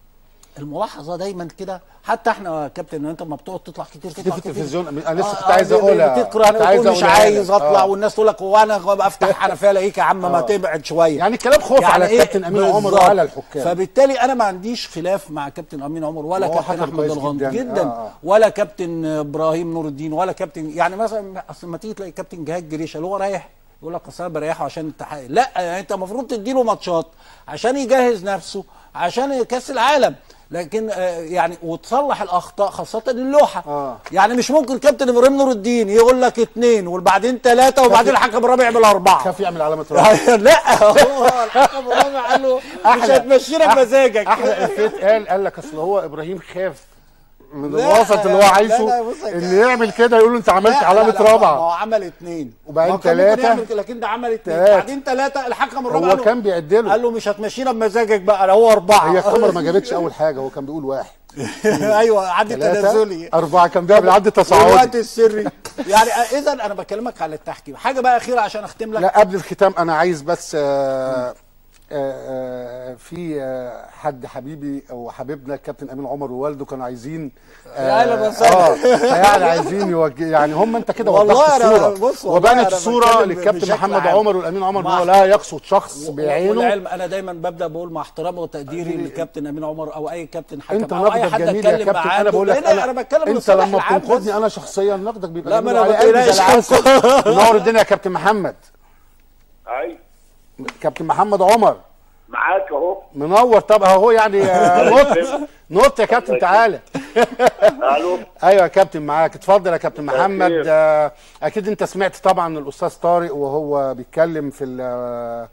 الملاحظه دايما كده حتى احنا يا كابتن انت لما بتقعد تطلع كتير في تطلع كتير التلفزيون انا لسه آه، كنت آه، عايز ب- ب- اقولها بتكره كنت انا بتقول مش أقولها عايز لك. اطلع آه. والناس تقول لك هو انا بفتح حنفيه الاقيك يا عم ما آه. تبعد شويه يعني الكلام خوف على إيه؟ كابتن امين عمر بالظبط. وعلى الحكام فبالتالي انا ما عنديش خلاف مع كابتن امين عمر ولا هو كابتن حكم احمد كويس الغندور جداً. جدا, آه، آه. ولا كابتن ابراهيم نور الدين ولا كابتن يعني مثلا اصل لما تيجي تلاقي كابتن جهاد جريشه اللي هو رايح يقول لك اصل انا بريحه عشان التحقيق لا يعني انت المفروض تديله ماتشات عشان يجهز نفسه عشان كاس العالم لكن آه، يعني وتصلح الاخطاء خاصه اللوحه آه. يعني مش ممكن كابتن ابراهيم نور الدين يقول لك اثنين وبعدين ثلاثه وبعدين الحكم الرابع يعمل اربعه خاف يعمل علامه رابع لا هو الحكم الرابع قال له مش هتمشينا بمزاجك احلى افيت قال قال لك اصل هو ابراهيم خاف من لا، الوسط اللي هو لا، عايزه لا، بص يا ان كابتن. يعمل كده يقول له انت عملت لا، لا، علامه لا، ما هو رابعه عمل اثنين وبعدين ما هو كان ممكن تلاتة. يعمل كده، لكن ده عمل اثنين تلاتة. بعدين ثلاثه الحكم الرابع هو قال له- كان بيعدله قال له مش هتمشينا بمزاجك بقى هو اربعه هي الكاميرا ما جابتش اول حاجه هو كان بيقول واحد ايوه عدي ثلاثة تنازلي أربعة كان بيعمل عد الوقت تصاعدي السري يعني اذا انا بكلمك على التحكيم حاجه بقى اخيره عشان اختم لك لا قبل الختام أنا عايز بس آه آه، آه، في آه، حد حبيبي او حبيبنا الكابتن امين عمر ووالده كانوا عايزين يا أهلا وسهلا. اه يعني عايزين يوجه يعني هم انت كده والله وضحت أنا- الصوره بص والله وبانت أنا الصوره بتكلم للكابتن بشكل محمد عام. عمر والامين عمر ان مع- هو لا يقصد شخص و- بعينه والعلم انا دايما ببدا بقول مع احترامي وتقديري للكابتن امين عمر او اي كابتن حكم انت او اي نقدك حد جميل يا اتكلم كابتن معاه انا بقول لك لا، انا بتكلم انت لصالح لما العام بتنقدني بس. انا شخصيا نقدك بيبقى لا، جميل ما أنا وعلى قلبي بتقلقش. زي العسل منور الدنيا يا كابتن محمد اي كابتن محمد عمر معاك اهو منور طب اهو يعني آه، نط نط يا كابتن تعالى الو ايوه يا كابتن معاك اتفضل يا كابتن مساء محمد الخير. آه، اكيد انت سمعت طبعا الاستاذ طارق وهو بيتكلم في ال-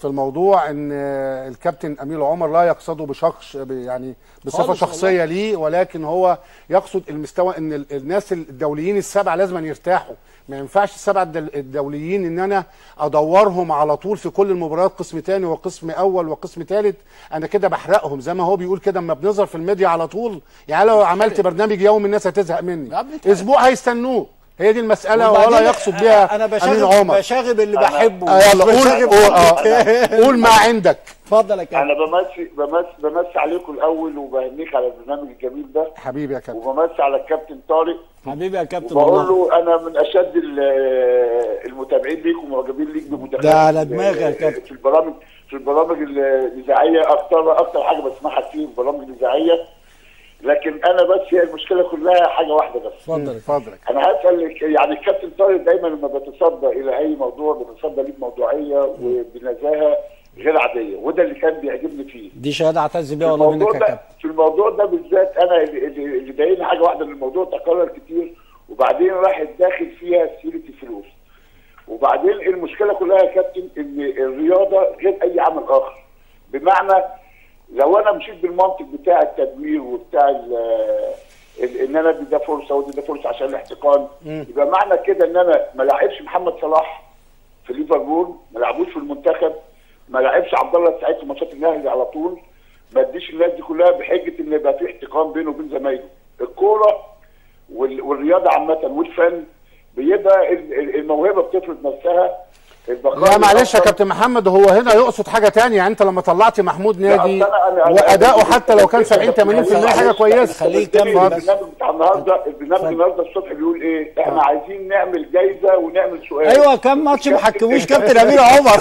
في الموضوع ان آه، الكابتن امير عمر لا يقصده بشخص ب- يعني بصفه خالص شخصيه ليه ولكن هو يقصد المستوى ان ال- الناس الدوليين السبعه لازم أن يرتاحوا ما ينفعش السبعه الدل- الدوليين ان انا ادورهم على طول في كل المباريات قسم تاني وقسم اول وقسم تالت انا كده بحرقهم زي ما هو بيقول كده اما بنظهر في الميديا على طول يعني لو عملت برنامج يومي الناس هتزهق مني اسبوع هيستنوه هي دي المساله ولا وبعدين يقصد بيها انا امين بشاغب عمر بشاغب اللي بحبه آه يلا مش قول بشاغب قول, حد آه تاني. قول ما عندك اتفضل يا كابتن انا بمسي بمسي بمسي عليكم الاول وبهنيك على البرنامج الجميل ده حبيبي يا كابتن وبمسي على الكابتن طارق حبيبي يا كابتن وبقول والله له انا من اشد ال- المتابعين ليك ومعجبين ليك بمداخلتك ده على دماغي يا كابتن. في البرامج في البرامج الاذاعيه اكتر اكتر حاجه بسمعها كتير في البرامج الاذاعيه لكن انا بس هي المشكله كلها حاجه واحده بس اتفضل اتفضل انا هسال يعني الكابتن طارق دايما لما بيتصدى الى اي موضوع بيتصدى ليه بموضوعيه وبنزاهه غير عاديه وده اللي كان بيعجبني فيه دي شهاده اعتز في بيها والله منك الموضوع يا ده كابتن في الموضوع ده بالذات انا اللي اللي اللي ضايقني حاجه واحده ان الموضوع تكرر كتير وبعدين راح داخل فيها سيره الفلوس وبعدين المشكله كلها يا كابتن ان الرياضه غير اي عمل اخر بمعنى لو انا مشيت بالمنطق بتاع التدوير وبتاع ال- ال- ان انا ادي ده فرصه وادي ده فرصه عشان الاحتقان يبقى معنى كده ان انا ما لاعبش محمد صلاح في ليفربول ما لعبوش في المنتخب ما لعبش عبد الله السعيد في ماتشات الاهلي على طول ما اديش الناس دي كلها بحجه ان يبقى في احتقان بينه وبين زمايله الكوره وال- والرياضه عامه والفن بيبقى ال- ال- الموهبه بتفرض نفسها البقاء لا معلش يا للأفضل. كابتن محمد هو هنا يقصد حاجه تانية يعني انت لما طلعت محمود ناجي لا، أصل أنا- أنا- واداؤه أنا- حتى لو كان 70 80% حاجه كويسه خليه يكمل بس البرنامج بتاع النهارده البرنامج النهارده الصبح بيقول ايه؟ احنا عايزين نعمل جايزه ونعمل سؤال ايوه كم ماتش ما حكموش كابتن امير عمر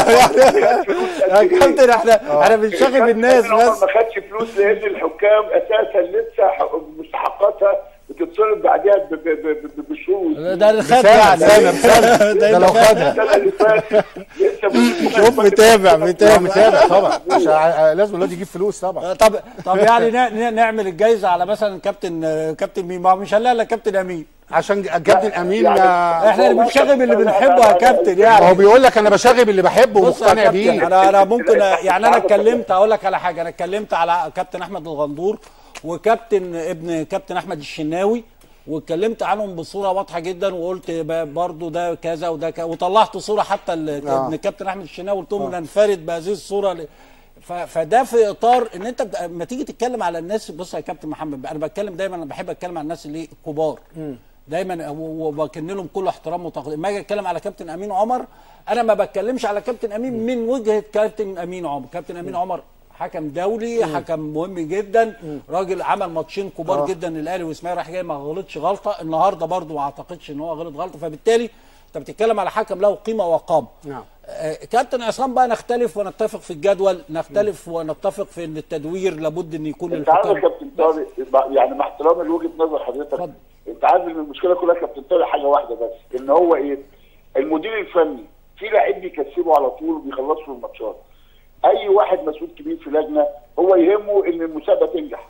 يا كابتن احنا احنا بنشغل الناس الكابتن عمر بس ما خدش فلوس لان الحكام اساسا لسه ح- مستحقاتها بتتصرف بعدها ب- ب- ب- ب- بشهور ده اللي خد بسنة- يعني بسنة- بسنة. ده لو خدها. السنه اللي فاتت لسه مش- شوف متابع لا متابع متابع طبعا عشان ع- لازم الواد يجيب فلوس طبعا طب طب يعني ن- ن- نعمل الجايزه على مثلا كابتن كابتن مين ما هو مش هنلاقي الا كابتن امين عشان كابتن امين يعني- آه، احنا اللي بنشغل اللي بنحبه يا كابتن ما هو يعني بيقول لك انا بشاغب اللي بحبه بص يا ومقتنع كابتن بيه انا انا ممكن يعني انا اتكلمت اقول لك على حاجه انا اتكلمت على كابتن احمد الغندور وكابتن ابن كابتن احمد الشناوي واتكلمت عنهم بصوره واضحه جدا وقلت ب- برضو ده كذا وده كذا وطلعت صوره حتى ال- آه. ابن كابتن احمد الشناوي قلت لهم ننفرد بهذه الصوره ل- ف- فده في اطار ان انت بت- لما تيجي تتكلم على الناس بص يا كابتن محمد انا بتكلم دايما انا بحب اتكلم على الناس اللي الكبار دايما و- وبكن لهم كل احترام وتقدير ما اجي اتكلم على كابتن امين عمر انا ما بتكلمش على كابتن امين من وجهه كابتن امين عمر كابتن امين عمر حكم دولي حكم مهم جدا راجل عمل ماتشين كبار آه. جدا للاهلي واسماعيل رايح جاي ما غلطش غلطه النهارده برضو ما اعتقدش ان هو غلط غلطه فبالتالي انت بتتكلم على حكم له قيمه وقامه نعم آه، كابتن عصام بقى نختلف ونتفق في الجدول نختلف ونتفق في ان التدوير لابد ان يكون انت عارف يا للحكام كابتن طارق يعني مع احترامي لوجهه نظر حضرتك اتفضل. انت عارف ان المشكله كلها يا كابتن طارق حاجه واحده بس ان هو ايه المدير الفني في لعيب بيكسبه على طول وبيخلصوا الماتشات اي واحد مسؤول كبير في لجنه هو يهمه ان المسابقه تنجح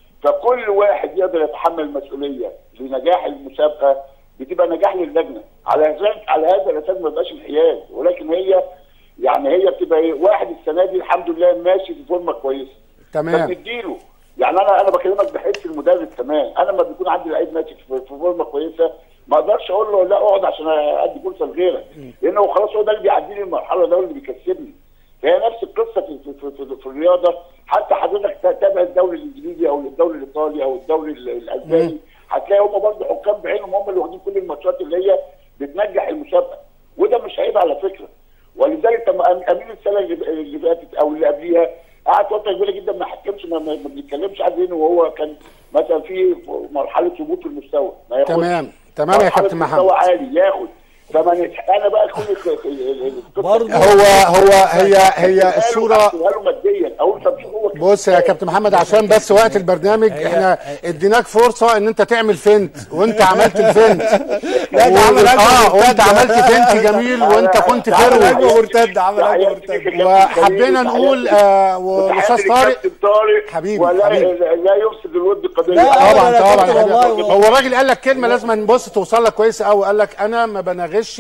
فكل واحد يقدر يتحمل المسؤوليه لنجاح المسابقه بتبقى نجاح للجنه على هذا على هذا الاساس ما بيبقاش انحياز ولكن هي يعني هي بتبقى ايه واحد السنه دي الحمد لله ماشي في فورمه كويسه تمام فبنديله يعني انا انا بكلمك بحس المدرب كمان انا لما بيكون عندي لعيب ماشي في في فورمه كويسه ما اقدرش اقول له لا اقعد عشان ادي فرصه لغيرك لانه خلاص هو ده اللي بيعديني المرحله ده اللي بيكسبني فهي نفس القصه في في, في, في, في الرياضه حتى حضرتك تتابع الدوري الانجليزي او الدوري الايطالي او الدوري ال- الاسباني هتلاقي هم برضه حكام بعينهم هم اللي واخدين كل الماتشات اللي هي بتنجح المسابقه وده مش عيب على فكره ولذلك لما أم- امين السنه اللي اللي فاتت او اللي قبليها قعد فتره كبيره جدا ما حكمش ما, ما ما بنتكلمش عنه وهو كان مثلا في مرحله هبوط في المستوى ما ياخدش. تمام تمام يا مرحلة كابتن مستوى محمد عالي ياخد فما نت- انا بقى كل ال- ال- القصة- برضه هو هو هي هي قالوا الصوره قالوا له ماديا اقول طب شوف هو بص يا كابتن محمد عشان بس وقت البرنامج احنا اديناك فرصه ان انت تعمل فنت وانت عملت الفنت لا، ده عمل و- هجمة اه وانت مرتدة. عملت فنت جميل وانت كنت عمل فروي هجمه مرتده عمل هجمه مرتده وحبينا نقول آه واستاذ طارق طارق حبيبي، ولا حبيبي. لا يفسد الود قضيه لا، طبعا لا، طبعا كابتن حبيبي. والله. هو الراجل قال لك كلمه لازم نبص توصل لك كويس قوي قال لك انا ما بناغش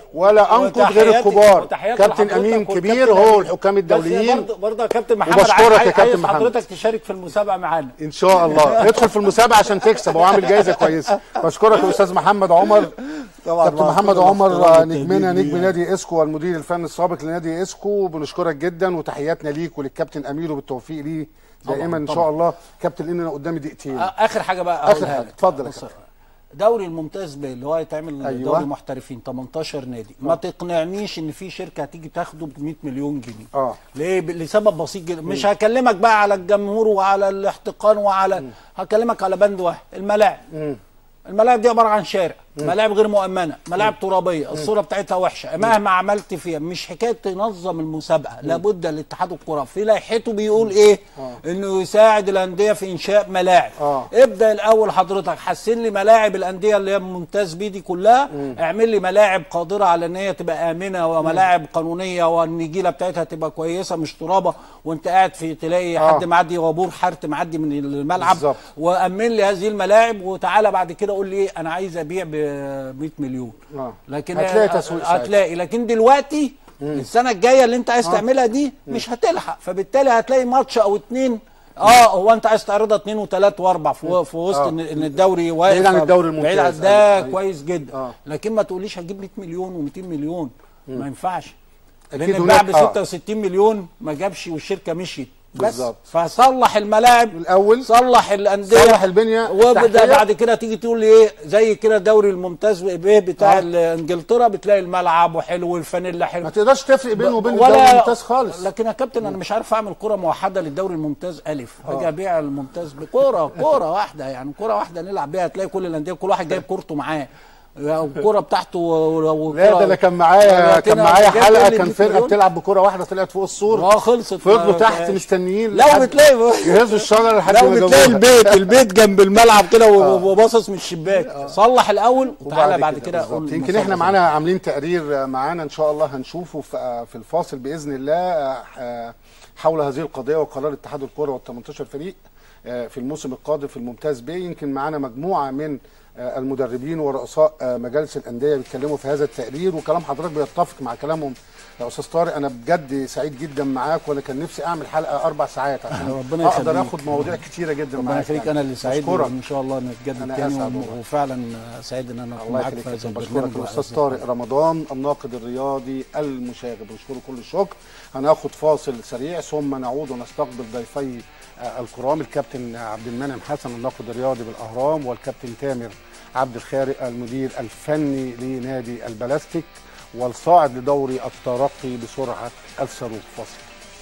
ولا انقد غير وتحياتي- الكبار وتحياتي كابتن لحضرتك امين والكابتن كبير هو أمين. الحكام بس الدوليين برضه برضه يا كابتن محمد وبشكرك عايز- يا عايز كابتن محمد. حضرتك تشارك في المسابقه معانا ان شاء الله ادخل في المسابقه عشان تكسب وعامل جايزه كويسه بشكرك يا استاذ محمد عمر طبعا كابتن مع محمد كل عمر الاحترام نجمنا والتقدير نجم ليه. نادي اسكو والمدير الفني السابق لنادي اسكو بنشكرك جدا وتحياتنا ليك وللكابتن امير وبالتوفيق ليه دائما طبعاً، ان شاء طبعاً. الله كابتن لان انا قدامي دقيقتين اخر حاجه بقى اخر أقولها حاجه لك. اتفضل يا بص، كابتن دوري الممتاز ب اللي هو هيتعمل أيوة. دوري محترفين 18 نادي ما تقنعنيش ان في شركه هتيجي تاخده ب 100 مليون جنيه اه ليه ب- لسبب بسيط جدا مش هكلمك بقى على الجمهور وعلى الاحتقان وعلى هكلمك على بند واحد الملاعب الملاعب دي عباره عن شارع ملاعب غير مؤمنه ملاعب ترابيه الصوره بتاعتها وحشه مهما عملت فيها مش حكايه تنظم المسابقه لابد لاتحاد الكره في لائحته بيقول ايه انه يساعد الانديه في انشاء ملاعب ابدا الاول حضرتك حسن لي ملاعب الانديه اللي هي ممتاز بيه دي كلها اعمل لي ملاعب قادره على ان هي تبقى امنه وملاعب قانونيه والنجيله بتاعتها تبقى كويسه مش ترابه وانت قاعد في تلاقي آه. حد معدي غبور حارت معدي من الملعب بالظبط. وامن لي هذه الملاعب وتعالى بعد كده قول لي ايه انا عايز ابيع ب 100 مليون آه. لكن هتلاقي تسويق ساعتها. هتلاقي لكن دلوقتي السنه الجايه اللي انت عايز آه. تعملها دي مش هتلحق فبالتالي هتلاقي ماتش او اتنين اه هو انت عايز تعرضها اتنين وتلات واربع في, في وسط آه. ان إن الدوري واقف بعيد عن الدوري الممتاز. بعيد عن ده أيوة. أيوة. كويس جدا آه. لكن ما تقوليش هجيب 100 مليون و200 مليون ما ينفعش أكيد لان الباع ب هناك- آه. 66 مليون ما جابش والشركه مشيت بس بالظبط. فصلح الملاعب الاول صلح الانديه صلح البنيه وبدا التحتية. بعد كده تيجي تقول لي ايه زي كده الدوري الممتاز ب بتاع آه. آه. انجلترا بتلاقي الملعب وحلو والفانيلا حلو ما تقدرش تفرق بينه وبين الدوري الممتاز خالص لكن يا كابتن انا مش عارف اعمل كره موحده للدوري الممتاز الف هاجي ابيع الممتاز بكره كره واحده يعني كره واحده نلعب بيها تلاقي كل الانديه كل واحد جايب كورته معاه الكره بتاعته و- لا ده انا كان معايا لكن كان معايا جايب حلقه لي كان 100 فرقه مليون. بتلعب بكره واحده طلعت فوق السور اه خلصت فضلوا ما تحت فيهاش. مستنيين لا لحد- بتلاقي يهزوا الشجره لحد لو ما بتلاقي جابوها. البيت البيت جنب الملعب كده و- وباصص من الشباك صلح الاول وتعالى بعد كده بالظبط. قول يمكن المسابقة. احنا معانا عاملين تقرير معانا ان شاء الله هنشوفه في في الفاصل باذن الله آه، حول هذه القضيه وقرار اتحاد الكره وال 18 فريق آه، في الموسم القادم في الممتاز بي يمكن معانا مجموعه من آه، المدربين ورؤساء آه، مجالس الانديه بيتكلموا في هذا التقرير وكلام حضرتك بيتفق مع كلامهم يا استاذ طارق انا بجد سعيد جدا معاك وانا كان نفسي اعمل حلقه اربع ساعات عشان ربنا اقدر يخليك. اخد مواضيع كتيره جدا ربنا معاك يخليك يعني. انا اللي سعيد أشكرك. ان شاء الله نتجدد أنا تاني أسعد و- والله. وفعلا سعيد ان انا اكون الله معاك يخليك في يا هذا كابتن. البرنامج بشكرك والعزيز. الاستاذ طارق رمضان الناقد الرياضي المشاغب بنشكره كل الشكر هناخد فاصل سريع ثم نعود ونستقبل ضيفي آه، الكرام الكابتن عبد المنعم حسن الناقد الرياضي بالاهرام والكابتن تامر عبد الخالق المدير الفني لنادي البلاستيك والصاعد لدوري الترقي بسرعه الصاروخ فاصل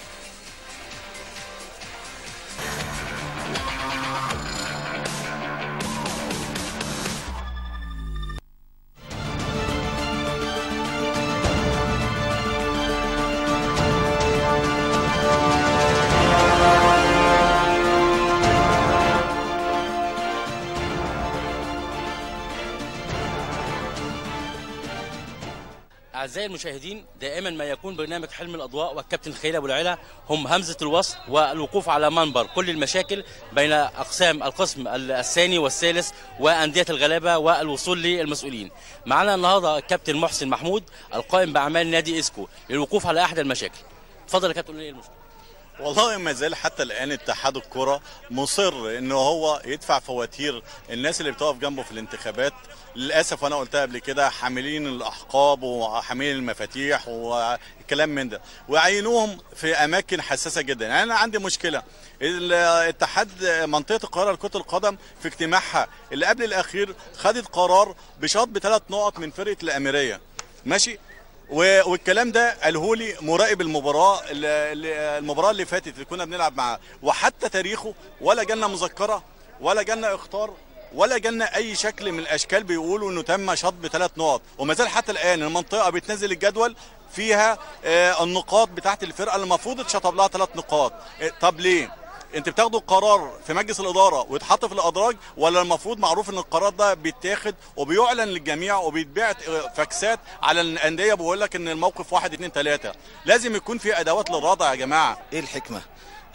أعزائي المشاهدين دائما ما يكون برنامج حلم الأضواء والكابتن خليل أبو العلا هم همزة الوصل والوقوف على منبر كل المشاكل بين أقسام القسم الثاني والثالث وأندية الغلابة والوصول للمسؤولين معنا النهاردة الكابتن محسن محمود القائم بأعمال نادي إسكو للوقوف على أحد المشاكل اتفضل يا كابتن قول لي إيه المشكلة والله ما زال حتى الان اتحاد الكره مصر ان هو يدفع فواتير الناس اللي بتقف جنبه في الانتخابات للاسف وانا قلتها قبل كده حاملين الاحقاب وحاملين المفاتيح والكلام من ده وعينوهم في اماكن حساسه جدا يعني انا عندي مشكله الاتحاد منطقه القاهره لكره القدم في اجتماعها اللي قبل الاخير خدت قرار بشطب ثلاث نقط من فرقه الاميريه ماشي و- والكلام ده قاله لي مراقب المباراه ال- ال- المباراه اللي فاتت اللي كنا بنلعب معاه وحتى تاريخه ولا جالنا مذكره ولا جالنا اختار ولا جالنا اي شكل من الاشكال بيقولوا انه تم شطب ثلاث نقط وما زال حتى الان المنطقه بتنزل الجدول فيها آه، النقاط بتاعت الفرقه اللي المفروض اتشطب لها ثلاث نقاط آه، طب ليه انت بتاخدوا قرار في مجلس الاداره ويتحط في الادراج ولا المفروض معروف ان القرار ده بيتاخد وبيعلن للجميع وبيتباع فاكسات على الانديه بيقول لك ان الموقف واحد اتنين تلاته لازم يكون في ادوات للردع يا جماعه ايه الحكمه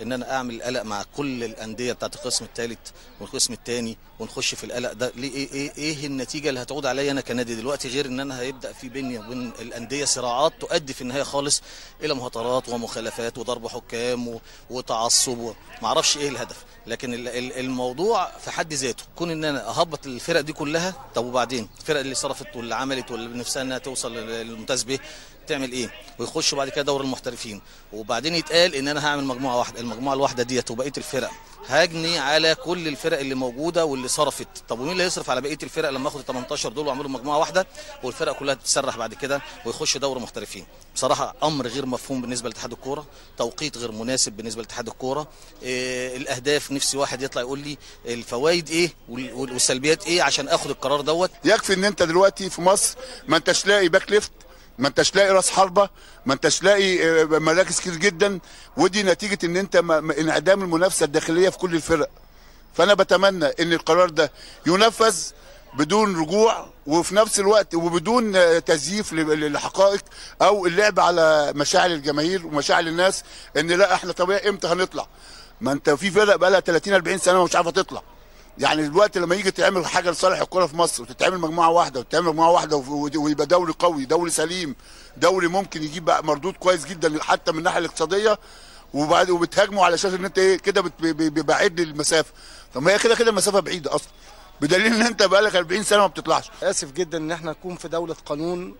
ان انا اعمل قلق مع كل الانديه بتاعت القسم الثالث والقسم الثاني ونخش في القلق ده ليه ايه ايه, إيه النتيجه اللي هتعود عليا انا كنادي دلوقتي غير ان انا هيبدا في بيني وبين الانديه صراعات تؤدي في النهايه خالص الى مهاترات ومخالفات وضرب حكام و- وتعصب و- معرفش ايه الهدف لكن ال- ال- الموضوع في حد ذاته كون ان انا اهبط الفرق دي كلها طب وبعدين الفرق اللي صرفت واللي عملت واللي نفسها انها توصل للممتاز به تعمل ايه ويخشوا بعد كده دور المحترفين وبعدين يتقال ان انا هعمل مجموعه واحده المجموعه الواحده ديت وبقيه الفرق هجني على كل الفرق اللي موجوده واللي صرفت طب ومين اللي يصرف على بقيه الفرق لما اخد ال 18 دول واعملوا مجموعه واحده والفرق كلها تتسرح بعد كده ويخش دور محترفين بصراحه امر غير مفهوم بالنسبه لاتحاد الكوره توقيت غير مناسب بالنسبه لاتحاد الكوره إيه الاهداف نفسي واحد يطلع يقول لي الفوائد ايه وال- وال- والسلبيات ايه عشان اخد القرار دوت يكفي ان انت دلوقتي في مصر ما انتش لاقي باك ليفت ما انتش لاقي راس حربه ما انتش لاقي آه، مراكز كتير جدا ودي نتيجه ان انت ما- ما- انعدام المنافسه الداخليه في كل الفرق فانا بتمنى ان القرار ده ينفذ بدون رجوع وفي نفس الوقت وبدون آه، تزييف ل- للحقائق او اللعب على مشاعر الجماهير ومشاعر الناس ان لا احنا طبيعي امتى هنطلع ما انت في فرق بقى لها 30 40 سنه ومش عارفه تطلع يعني دلوقتي لما يجي تعمل حاجه لصالح الكره في مصر وتتعمل مجموعه واحده وتتعمل مجموعه واحده وف- ويبقى دوري قوي دوري سليم دوري ممكن يجيب بقى مردود كويس جدا حتى من الناحيه الاقتصاديه وبعد وبتهاجمه على اساس ان انت ايه كده بت- ب- ب- ببعد المسافه طب ما هي كده كده المسافه بعيده اصلا بدليل ان انت بقالك 40 سنه ما بتطلعش اسف جدا ان احنا نكون في دوله قانون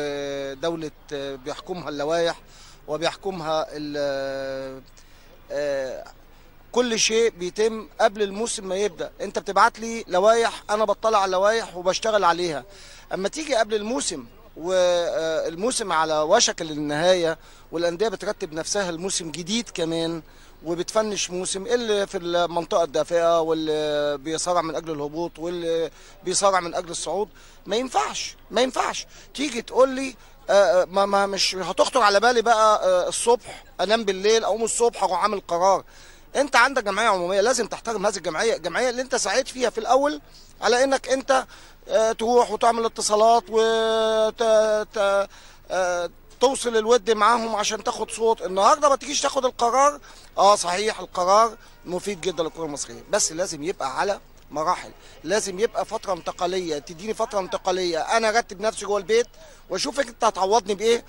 ودوله آه، بيحكمها اللوائح وبيحكمها ال- آه، كل شيء بيتم قبل الموسم ما يبدا انت بتبعت لي لوائح انا بطلع على اللوائح وبشتغل عليها اما تيجي قبل الموسم والموسم على وشك النهايه والانديه بترتب نفسها الموسم جديد كمان وبتفنش موسم اللي في المنطقه الدافئه واللي بيصارع من اجل الهبوط واللي بيصارع من اجل الصعود ما ينفعش ما ينفعش تيجي تقول لي آه، ما ما مش هتخطر على بالي بقى آه، الصبح انام بالليل اقوم الصبح اروح عامل قرار انت عندك جمعيه عموميه لازم تحترم هذه الجمعيه الجمعيه اللي انت سعيت فيها في الاول على انك انت آه، تروح وتعمل اتصالات وت ت- آه، توصل الود معاهم عشان تاخد صوت النهارده ما تجيش تاخد القرار اه صحيح القرار مفيد جدا للكره المصريه بس لازم يبقى على مراحل لازم يبقى فتره انتقاليه تديني فتره انتقاليه انا ارتب نفسي جوه البيت واشوفك انت هتعوضني بايه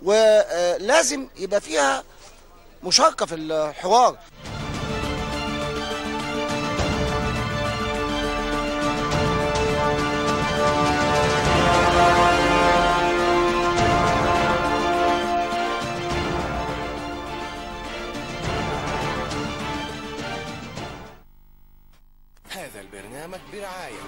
ولازم يبقى فيها مشاركه في الحوار هذا البرنامج برعاية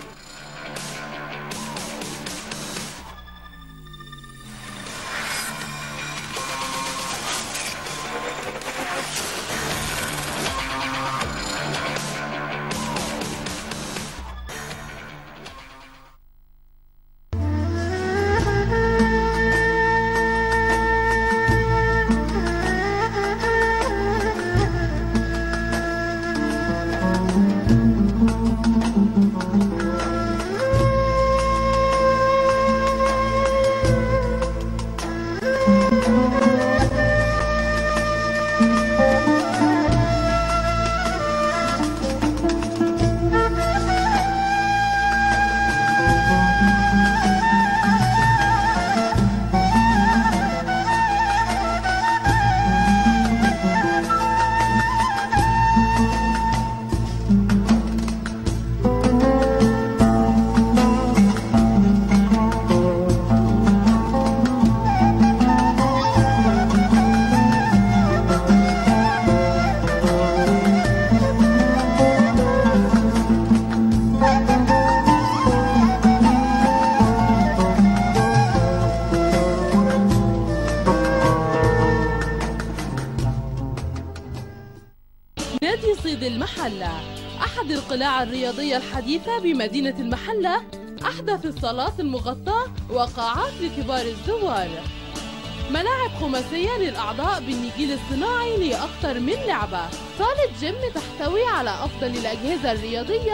نادي صيد المحلة أحد القلاع الرياضية الحديثة بمدينة المحلة أحدث الصالات المغطاة وقاعات لكبار الزوار ملاعب خماسية للأعضاء بالنجيل الصناعي لأكثر من لعبة صالة جيم تحتوي على أفضل الأجهزة الرياضية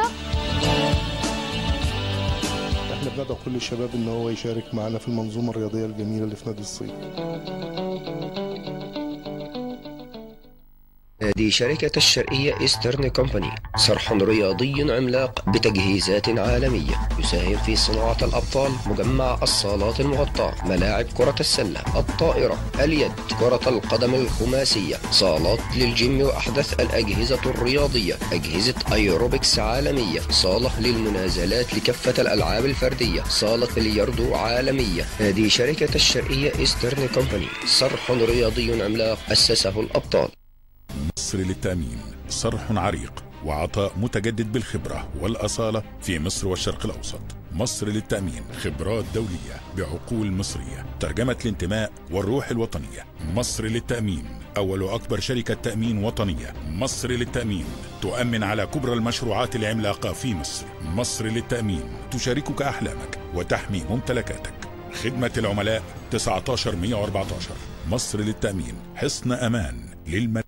احنا بندعو كل الشباب ان هو يشارك معنا في المنظومه الرياضيه الجميله اللي في نادي الصيد هذه شركة الشرقية إيسترن كومباني صرح رياضي عملاق بتجهيزات عالمية يساهم في صناعة الأبطال مجمع الصالات المغطاة ملاعب كرة السلة الطائرة اليد كرة القدم الخماسية صالات للجيم وأحدث الأجهزة الرياضية أجهزة أيروبكس عالمية صالة للمنازلات لكافة الألعاب الفردية صالة بلياردو عالمية هذه شركة الشرقية إيسترن كومباني صرح رياضي عملاق أسسه الأبطال مصر للتأمين صرح عريق وعطاء متجدد بالخبرة والأصالة في مصر والشرق الأوسط مصر للتأمين خبرات دولية بعقول مصرية ترجمة الانتماء والروح الوطنية مصر للتأمين أول وأكبر شركة تأمين وطنية مصر للتأمين تؤمن على كبرى المشروعات العملاقة في مصر مصر للتأمين تشاركك أحلامك وتحمي ممتلكاتك خدمة العملاء 19114 مصر للتأمين حصن أمان للم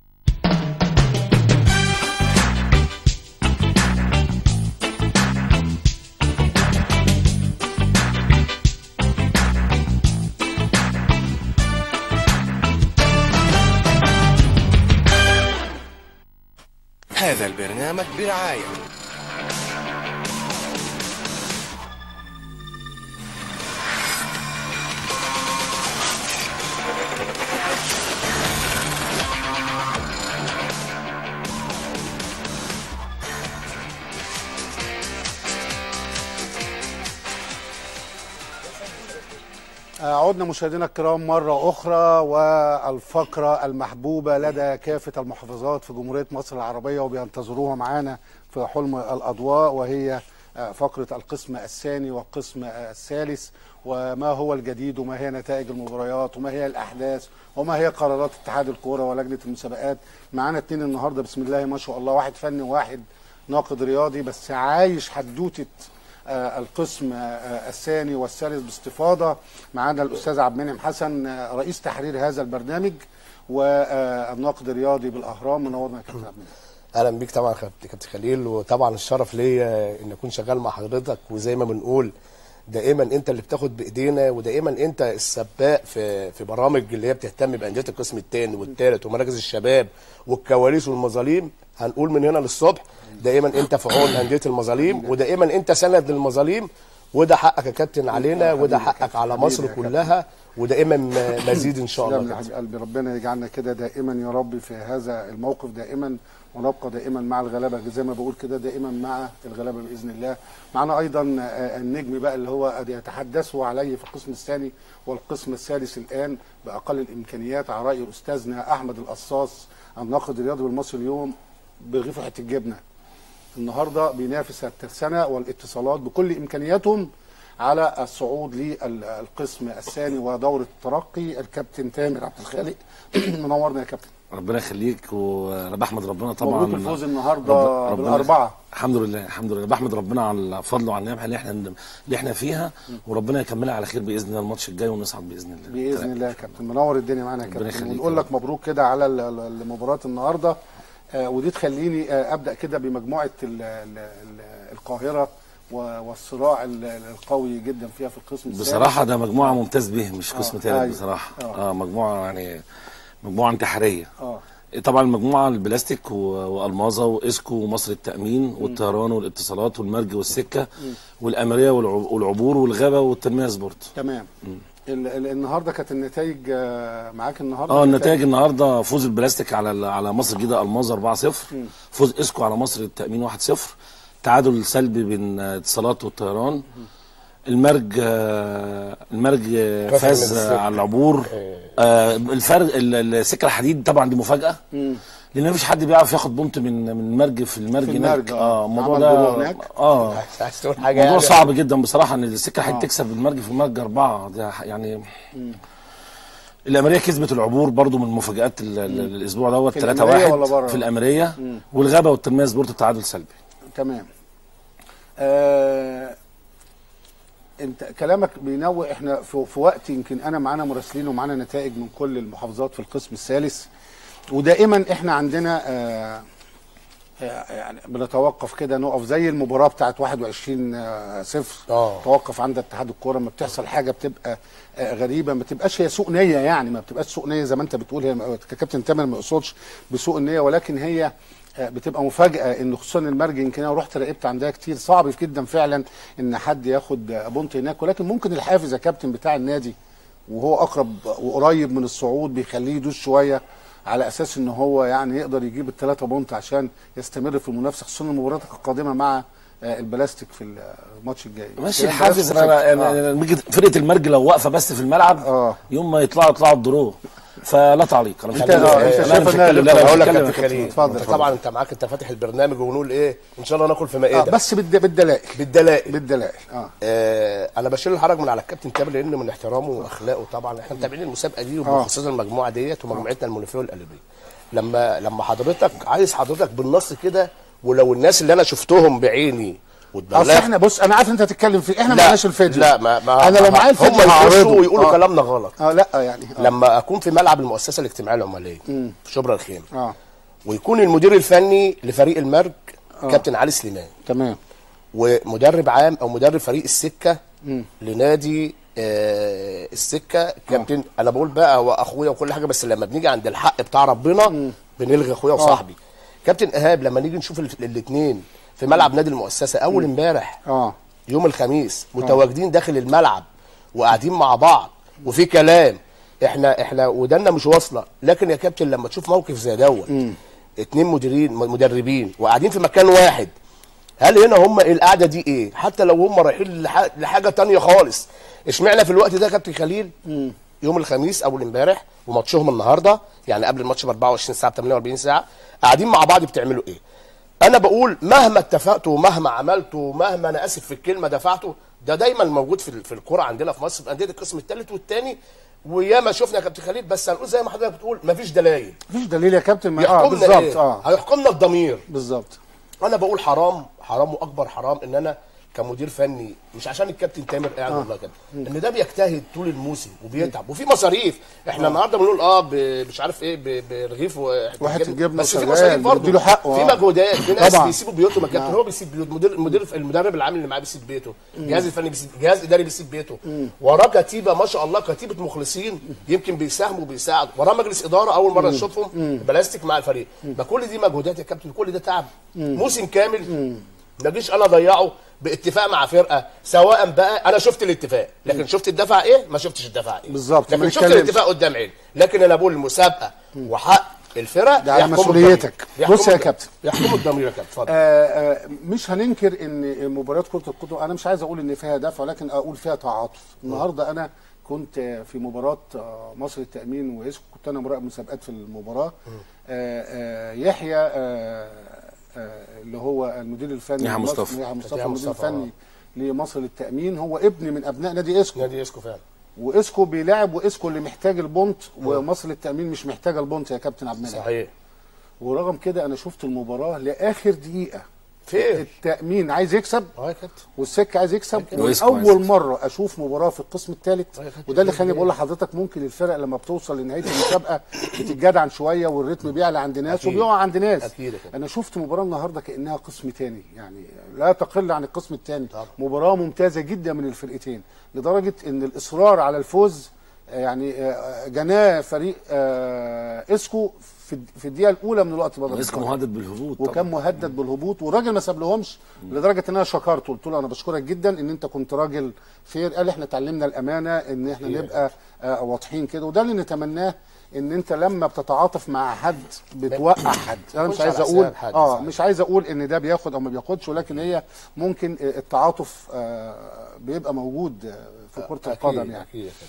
هذا البرنامج برعاية عدنا مشاهدينا الكرام مرة أخرى والفقرة المحبوبة لدى كافة المحافظات في جمهورية مصر العربية وبينتظروها معانا في حلم الأضواء وهي فقرة القسم الثاني والقسم الثالث وما هو الجديد وما هي نتائج المباريات وما هي الأحداث وما هي قرارات اتحاد الكورة ولجنة المسابقات معانا اتنين النهاردة بسم الله ما شاء الله واحد فني وواحد ناقد رياضي بس عايش حدوتة آه، القسم آه، الثاني والثالث باستفاضه معانا الاستاذ عبد المنعم حسن آه، رئيس تحرير هذا البرنامج والناقد الرياضي بالاهرام منورنا يا كابتن عبد المنعم اهلا بيك طبعا كابتن كابتن خليل وطبعا الشرف ليا ان اكون شغال مع حضرتك وزي ما بنقول دائما انت اللي بتاخد بايدينا ودائما انت السباق في في برامج اللي هي بتهتم بانديه القسم الثاني والثالث ومراكز الشباب والكواليس والمظاليم هنقول من هنا للصبح دائما انت في عون انديه المظاليم ودائما انت سند للمظاليم وده حقك يا كابتن علينا وده حقك على مصر كلها ودائما مزيد ان شاء الله تسلم لي حبيب قلبي ربنا يجعلنا كده دائما يا رب في هذا الموقف دائما ونبقى دائما مع الغلابه زي ما بقول كده دائما مع الغلابه باذن الله معنا ايضا آه، النجم بقى اللي هو يتحدثوا عليه في القسم الثاني والقسم الثالث الان باقل الامكانيات على راي استاذنا احمد القصاص الناقد الرياضي بالمصري اليوم برغيف حته الجبنه النهارده بينافس الترسانه والاتصالات بكل امكانياتهم على الصعود للقسم الثاني ودوره الترقي الكابتن تامر عبد الخالق منورنا يا كابتن ربنا يخليك وانا بحمد ربنا طبعا مبروك الفوز النهارده رب- ربنا- بالاربعه الحمد لله الحمد لله بحمد ربنا على فضله وعلى النعمه اللي احنا اللي احنا فيها وربنا يكملها على خير باذن الله الماتش الجاي ونصعد باذن الله باذن الله يا كابتن منور الدنيا معانا يا ربنا كابتن يخليك ونقول يا لك مبروك كده على ال- ال- المباراه النهارده آه، ودي تخليني آه، ابدا كده بمجموعه ال- ال- ال- القاهره و- والصراع ال- ال- القوي جدا فيها في القسم الثالث. بصراحه ده مجموعه ممتاز به مش قسم آه، ثالث أيوة. بصراحه آه. اه مجموعه يعني مجموعه انتحاريه اه طبعا المجموعه البلاستيك و- والمازا واسكو ومصر التامين والطيران والاتصالات والمرج والسكه مم. والاميريه والع- والعبور والغابه والتنميه سبورت تمام ال- ال- النهارده كانت النتائج آه، معاك النهارده اه النتائج النهارده فوز البلاستيك على ال- على مصر الجديده الماظ 4-0 مم. فوز اسكو على مصر التامين 1-0 تعادل سلبي بين آه، اتصالات والطيران المرج آه، المرج آه، كفر فاز من آه، السكة. على العبور آه، الفرق ال- السكه الحديد طبعا دي مفاجاه مم. لان مفيش حد بيعرف ياخد بونت من من المرج في المرج في هناك المرج، اه آه. الموضوع عمل ده جول هناك. اه عايز تقول حاجه موضوع يعني صعب جدا بصراحه ان السكه الحديد آه. تكسب المرج في المرج اربعه ده يعني مم. الاميريه كسبت العبور برضو من مفاجات ال- ال- الاسبوع دوت في 3 الأميرية 1 ولا بره؟ في الاميريه مم. والغابه والتنميه سبورت التعادل سلبي تمام آه انت كلامك بينوع احنا في, في وقت يمكن انا معانا مراسلين ومعانا نتائج من كل المحافظات في القسم الثالث ودائما احنا عندنا آه يعني بنتوقف كده نقف زي المباراه بتاعت 21 آه، صفر اه توقف عند اتحاد الكوره ما بتحصل حاجه بتبقى آه، غريبه ما تبقاش هي سوء نيه يعني ما بتبقاش سوء نيه زي ما انت بتقول هي ما- كابتن تامر ما يقصدش بسوء النيه ولكن هي آه، بتبقى مفاجاه ان خصوصا المرج يمكن انا رحت راقبت عندها كتير صعب جدا فعلا ان حد ياخد آه، بونت هناك ولكن ممكن الحافز يا كابتن بتاع النادي وهو اقرب وقريب من الصعود بيخليه يدوس شويه على اساس ان هو يعني يقدر يجيب الثلاثه بونت عشان يستمر في المنافسه خصوصا المباريات القادمه مع آه، البلاستيك في الماتش الجاي ماشي يعني الحافز البلاستيك- انا انا آه. أنا لما يجي فرقه المرج لو واقفه بس في الملعب يوم ما يطلعوا يطلعوا الدرو فلا تعليق انا مش انت هتكلم اه لا، انت لا، شايف مش ان هتكلم، لا، لا، هقول مش لك هتكلم كابتن يا خليل اتفضل، انت اتفضل. طبعا انت معاك انت فاتح البرنامج ونقول ايه ان شاء الله ناكل في مائده آه بس بالد- بالدلائل بالدلائل بالدلائل اه آه انا بشيل الحرج من على الكابتن تامر لان من احترامه واخلاقه طبعا احنا متابعين المسابقه دي آه. وخصوصا المجموعه ديت ومجموعتنا المنوفيه والقلبيه لما لما حضرتك عايز حضرتك بالنص كده ولو الناس اللي انا شفتهم بعيني اصل واتبلغت احنا بص انا عارف انت هتتكلم فيه احنا لا، معناش الفيديو لا ما, ما انا لو ما- معايا الفيديو هم هعرضه. يخشوا ويقولوا آه. كلامنا غلط اه لا يعني آه. لما اكون في ملعب المؤسسه الاجتماعيه العماليه مم. في شبرا الخيمه اه ويكون المدير الفني لفريق المرج آه. كابتن علي سليمان تمام ومدرب عام او مدرب فريق السكه مم. لنادي آه السكه كابتن انا بقول بقى هو اخويا وكل حاجه بس لما بنيجي عند الحق بتاع ربنا بنلغي اخويا وصاحبي كابتن ايهاب لما نيجي نشوف الاثنين في ملعب نادي المؤسسه اول امبارح اه يوم الخميس متواجدين داخل الملعب وقاعدين مع بعض وفي كلام احنا احنا ودنا مش واصله لكن يا كابتن لما تشوف موقف زي دوت اتنين مديرين مدربين وقاعدين في مكان واحد هل هنا هم القعده دي ايه حتى لو هم رايحين لح- لحاجه تانية خالص اشمعنى في الوقت ده يا كابتن خليل يوم الخميس اول امبارح وماتشهم النهارده يعني قبل الماتش ب 24 ساعه ب 48 ساعه قاعدين مع بعض بتعملوا ايه انا بقول مهما اتفقتوا ومهما عملتوا ومهما انا اسف في الكلمه دفعتوا ده دايما موجود في في الكوره عندنا في مصر في انديه القسم الثالث والثاني وياما شفنا يا كابتن خليل بس هنقول زي ما حضرتك بتقول مفيش دلائل مفيش دليل يا كابتن ما- اه يحكمنا بالظبط إيه؟ اه هيحكمنا الضمير بالظبط انا بقول حرام حرام واكبر حرام ان انا كمدير فني مش عشان الكابتن تامر قاعد آه. والله كده ان ده بيجتهد طول الموسم وبيتعب وفي مصاريف احنا النهارده بنقول اه ب- مش عارف ايه ب- برغيف وحته وحتة جبنة بس في وشغال، مصاريف برضه بيديله حقه، في آه. مجهودات في ناس طبعاً. بيسيبوا بيوتهم يا كابتن نعم. هو بيسيب بيوت مدير المدير المدرب العام اللي معاه بيسيب بيته مم. الجهاز الفني بيسيب الجهاز الاداري بيسيب بيته مم. وراه كتيبه ما شاء الله كتيبه مخلصين يمكن بيساهموا وبيساعدوا وراه مجلس اداره اول مره مم. نشوفهم مم. بلاستيك مع الفريق ما كل دي مجهودات يا كابتن كل ده تعب مم. موسم كامل ما اجيش انا اضيعه باتفاق مع فرقه سواء بقى انا شفت الاتفاق لكن شفت الدفع ايه ما شفتش الدفع ايه بالظبط، ما لكن شفت نتكلمش. الاتفاق قدام عيني لكن انا بقول المسابقه وحق الفرق ده على يحكموا مسؤوليتك. الضمير. بص يا يحكموا- كابتن. يحكموا الضمير يا كابتن اتفضل آه آه مش هننكر ان مباريات كره القدم انا مش عايز اقول ان فيها دفع ولكن اقول فيها تعاطف النهارده انا كنت آه، في مباراه آه، مصر التامين واسكو كنت انا مراقب مسابقات في المباراه آه آه يحيى آه آه اللي هو المدير الفني يحيى لمصر- مصطفى. يحيى مصطفى يحيى المدير مصطفى، الفني لمصر للتامين هو ابن من ابناء نادي اسكو نادي اسكو فعلا واسكو بيلاعب واسكو اللي محتاج البونت ومصر للتامين مش محتاجه البونت يا كابتن عبد المنعم صحيح ورغم كده انا شفت المباراه لاخر دقيقه فين التامين عايز يكسب اه يا كابتن والسكه عايز يكسب وإسكو عايز اول يكسب. مره اشوف مباراه في القسم الثالث وده اللي خلاني بقول لحضرتك ممكن الفرق لما بتوصل لنهايه المسابقه بتتجدعن شويه والريتم بيعلى عند ناس أكيد. وبيقع عند ناس أكيد يا كابتن. انا شفت مباراه النهارده كانها قسم تاني يعني لا تقل عن القسم الثاني مباراه ممتازه جدا من الفرقتين لدرجه ان الاصرار على الفوز آه، يعني آه، جناه فريق آه، اسكو في في الدقيقه الاولى من الوقت بدل اسكو الضرب. مهدد بالهبوط طبعا. وكان مهدد بالهبوط والراجل ما سابلهمش لدرجه ان انا شكرته قلت له انا بشكرك جدا ان انت كنت راجل فير قال احنا اتعلمنا الامانه ان احنا أكيد. نبقى آه واضحين كده وده اللي نتمناه ان انت لما بتتعاطف مع حد بتوقع حد انا مش تكونش عايز على اقول حساب حد، اه صح. مش عايز اقول ان ده بياخد او ما بياخدش ولكن هي ممكن آه، التعاطف آه بيبقى موجود آه، في كره القدم يعني أكيد يا كابتن.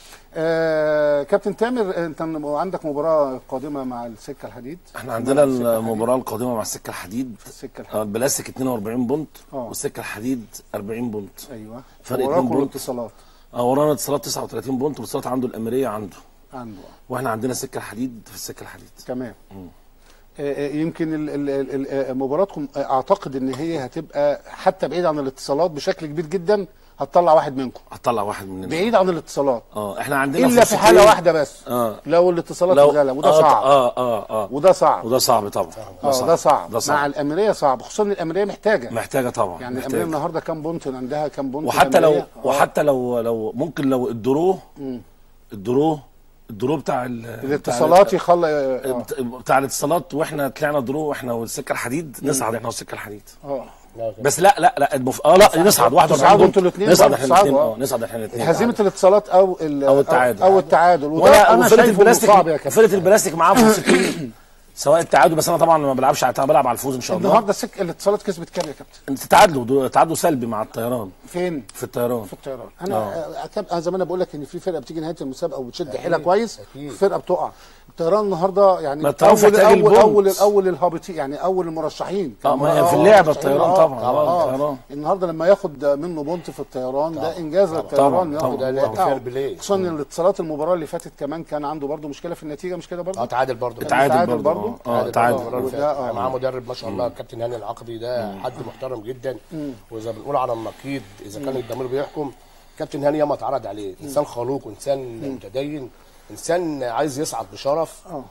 آه كابتن تامر انت عندك مباراه قادمه مع السكه الحديد احنا عندنا المباراه القادمه مع السكه الحديد السكه آه، البلاستيك 42 بونت آه. والسكه الحديد 40 بونت ايوه فرق وراكم 2 بونت الاتصالات اه ورانا اتصالات 39 بونت واتصالات عنده الاميريه عنده عنده واحنا عندنا سكه الحديد في السكه الحديد تمام آه، آه، يمكن ال- ال- ال- ال- آه، مباراتكم آه، اعتقد ان هي هتبقى حتى بعيد عن الاتصالات بشكل كبير جدا هتطلع واحد منكم هتطلع واحد مننا بعيد عن الاتصالات اه احنا عندنا الا في فرصتين. حاله واحده بس اه لو الاتصالات لو- اتغلب وده آه، صعب اه اه اه وده صعب وده صعب طبعا اه ده صعب ده صعب مع الاميريه صعب خصوصا الاميريه محتاجه محتاجه طبعا يعني محتاجة. الاميريه النهارده كام بونت عندها كام بونت وحتى لو الأميرية؟ آه. وحتى لو لو ممكن لو الدرو مم. الدرو الدرو بتاع ال- الاتصالات بتاع, يخلى بتاع, بتاع الاتصالات واحنا طلعنا درو واحنا والسكه الحديد نصعد احنا والسكه الحديد اه بس لا لا لا المف... اه لا نصعد واحد تصعدوا انتوا الاثنين نصعد احنا الاثنين تصعدوا، اه نصعد احنا الاثنين هزيمه الاتصالات او ال- او التعادل او التعادل وده وانا انا وفرقه شايفه إنه البلاستيك صعب يا كابتن فرقه البلاستيك معاها فرصتين سواء التعادل بس انا طبعا ما بلعبش على بلعب على الفوز ان شاء الله النهارده سك الاتصالات كسبت كام يا كابتن؟ تعادلوا دو- تعادلوا سلبي مع الطيران فين؟ في الطيران في الطيران انا آه. آه، أكاب- انا زي ما انا بقول لك ان في فرقه بتيجي نهايه المسابقه وبتشد حيلها كويس فرقه بتقع الطيران النهارده يعني ما الطيران اول محتاج اول البونت. اول الاول الهابطين يعني اول المرشحين اه ما هي آه، في اللعبه مرشحين. الطيران آه، طبعا آه، اه آه. الطيران النهارده لما ياخد منه بونت في الطيران ده انجاز طبعاً، للطيران طبعاً، ياخد طبعاً. وقتها. فير بلاي. خصوصا ان الاتصالات المباراه اللي فاتت كمان كان عنده برضه مشكله في النتيجه مش كده برضه؟ اه تعادل برضه كان تعادل متعادل برضه، برضه اه اه تعادل المباراة اللي وده، فاتت. آه. معاه مدرب ما شاء الله الكابتن هاني العقدي ده حد محترم جدا مم. واذا بنقول على النقيض اذا كان مم. الضمير بيحكم كابتن هاني ياما اتعرض عليه انسان خلوق وانسان متدين انسان عايز يصعد بشرف اه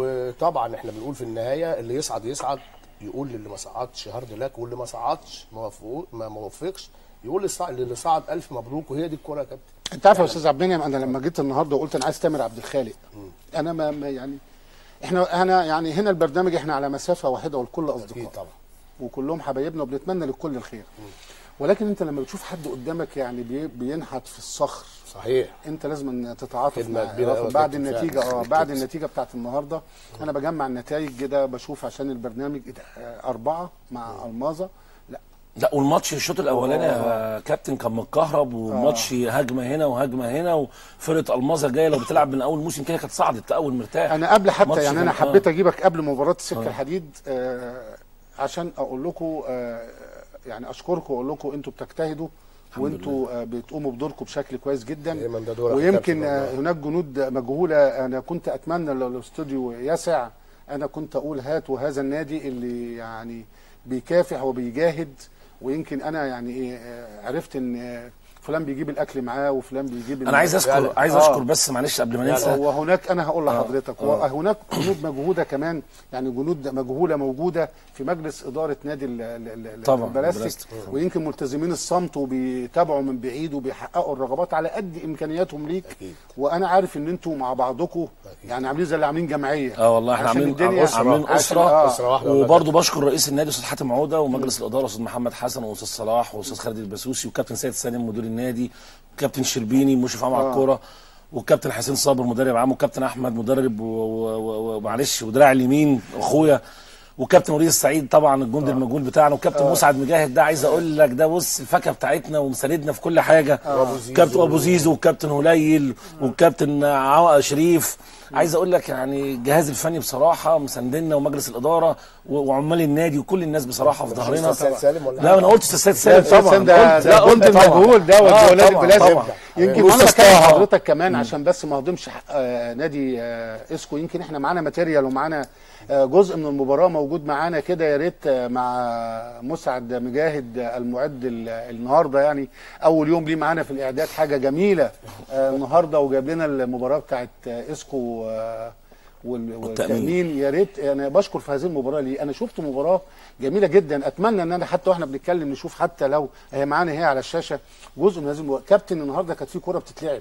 وطبعا احنا بنقول في النهايه اللي يصعد يصعد يقول للي ما صعدش هارد لك واللي ما صعدش ما وفقو- ما ما وفقش يقول للصع- للي صعد الف مبروك وهي دي الكوره يا كابتن انت عارف يا استاذ عبد المنعم انا لما جيت النهارده وقلت انا عايز تامر عبد الخالق انا ما ما يعني احنا انا يعني هنا البرنامج احنا على مسافه واحده والكل اصدقاء طبعا وكلهم حبايبنا وبنتمنى للكل الخير ولكن انت لما بتشوف حد قدامك يعني بي- بينحت في الصخر صحيح انت لازم تتعاطف خدمة معاه كبيرة واخد أوي بعد كابتن النتيجه فعلا. اه بعد كابتن. النتيجه بتاعت النهارده انا بجمع النتائج كده بشوف عشان البرنامج آه، اربعه مع الماظه لا لا والماتش الشوط الاولاني يا كابتن كان متكهرب وماتش هجمه هنا وهجمه هنا وفرقه الماظه جايه لو بتلعب من اول موسم كده كانت صعدت اول مرتاح انا قبل حتى ماتش يعني انا كان- آه. حبيت اجيبك قبل مباراه السكه آه. الحديد آه عشان اقول لكم آه يعني اشكركم واقول لكم انتوا بتجتهدوا الحمد وانتوا آه بتقوموا بدوركم بشكل كويس جدا دايما ده دورك يا ويمكن كابتن آه والله. هناك جنود مجهوله انا كنت اتمنى لو الاستوديو يسع انا كنت اقول هاتوا هذا النادي اللي يعني بيكافح وبيجاهد ويمكن انا يعني ايه آه، عرفت ان آه، فلان بيجيب الاكل معاه وفلان بيجيب انا عايز اذكر فعلا. عايز آه. اشكر بس معلش قبل ما ننسى وهناك انا هقول آه. لحضرتك آه. وهناك جنود مجهوده كمان يعني جنود مجهوله موجوده في مجلس اداره نادي ال- ال- ال- طبعاً، البلاستيك البلاستيك. ويمكن ملتزمين الصمت وبيتابعوا من بعيد وبيحققوا الرغبات على قد امكانياتهم ليك وانا عارف ان انتوا مع بعضكم يعني عاملين زي اللي عاملين جمعيه اه والله احنا عشان عاملين الدنيا- عاملين عشان- اسره, آه. أسرة واحدة والله وبرضه بشكر رئيس النادي استاذ حاتم عوده ومجلس الاداره استاذ محمد حسن واستاذ صلاح واستاذ خالد البسوسي وكابتن سيد سالم مدير النادي وكابتن شربيني مشرف عام على آه. الكوره وكابتن حسين صابر مدرب عام وكابتن احمد مدرب و- و- و- ومعلش ودراع اليمين اخويا وكابتن وليد السعيد طبعا الجندي المجهول بتاعنا وكابتن مسعد مجاهد ده عايز اقول لك ده بص الفاكهه بتاعتنا ومساندنا في كل حاجه وأبو زيزو. كابتن ابو زيزو وكابتن هليل وكابتن عو- شريف عايز اقول لك يعني الجهاز الفني بصراحه مساندنا ومجلس الاداره و- وعمال النادي وكل الناس بصراحه في ظهرنا أستاذ سيد سالم ولا لا انا قلت استاذ سيد سالم لا، طبعا ده قلت- ده لا، قلت الجند طبعاً. المجهول ده آه، والولاد طبعاً، البلازم طبعاً. يمكن وأستاذ وانا بكلم طه. حضرتك كمان عشان بس ما اهضمش حق آه، نادي آه، اسكو يمكن احنا معانا ماتيريال ومعانا آه، جزء من المباراه موجود معانا كده يا ريت آه، مع مسعد مجاهد آه، المعد ال- النهارده يعني اول يوم ليه معانا في الاعداد حاجه جميله آه، النهارده وجاب لنا المباراه بتاعت آه، اسكو آه، وال- والتامين يا ريت انا بشكر في هذه المباراه ليه انا شفت مباراه جميله جدا اتمنى ان انا حتى واحنا بنتكلم نشوف حتى لو هي معانا هي على الشاشه جزء من هذه المباراه كابتن النهارده كانت في كوره بتتلعب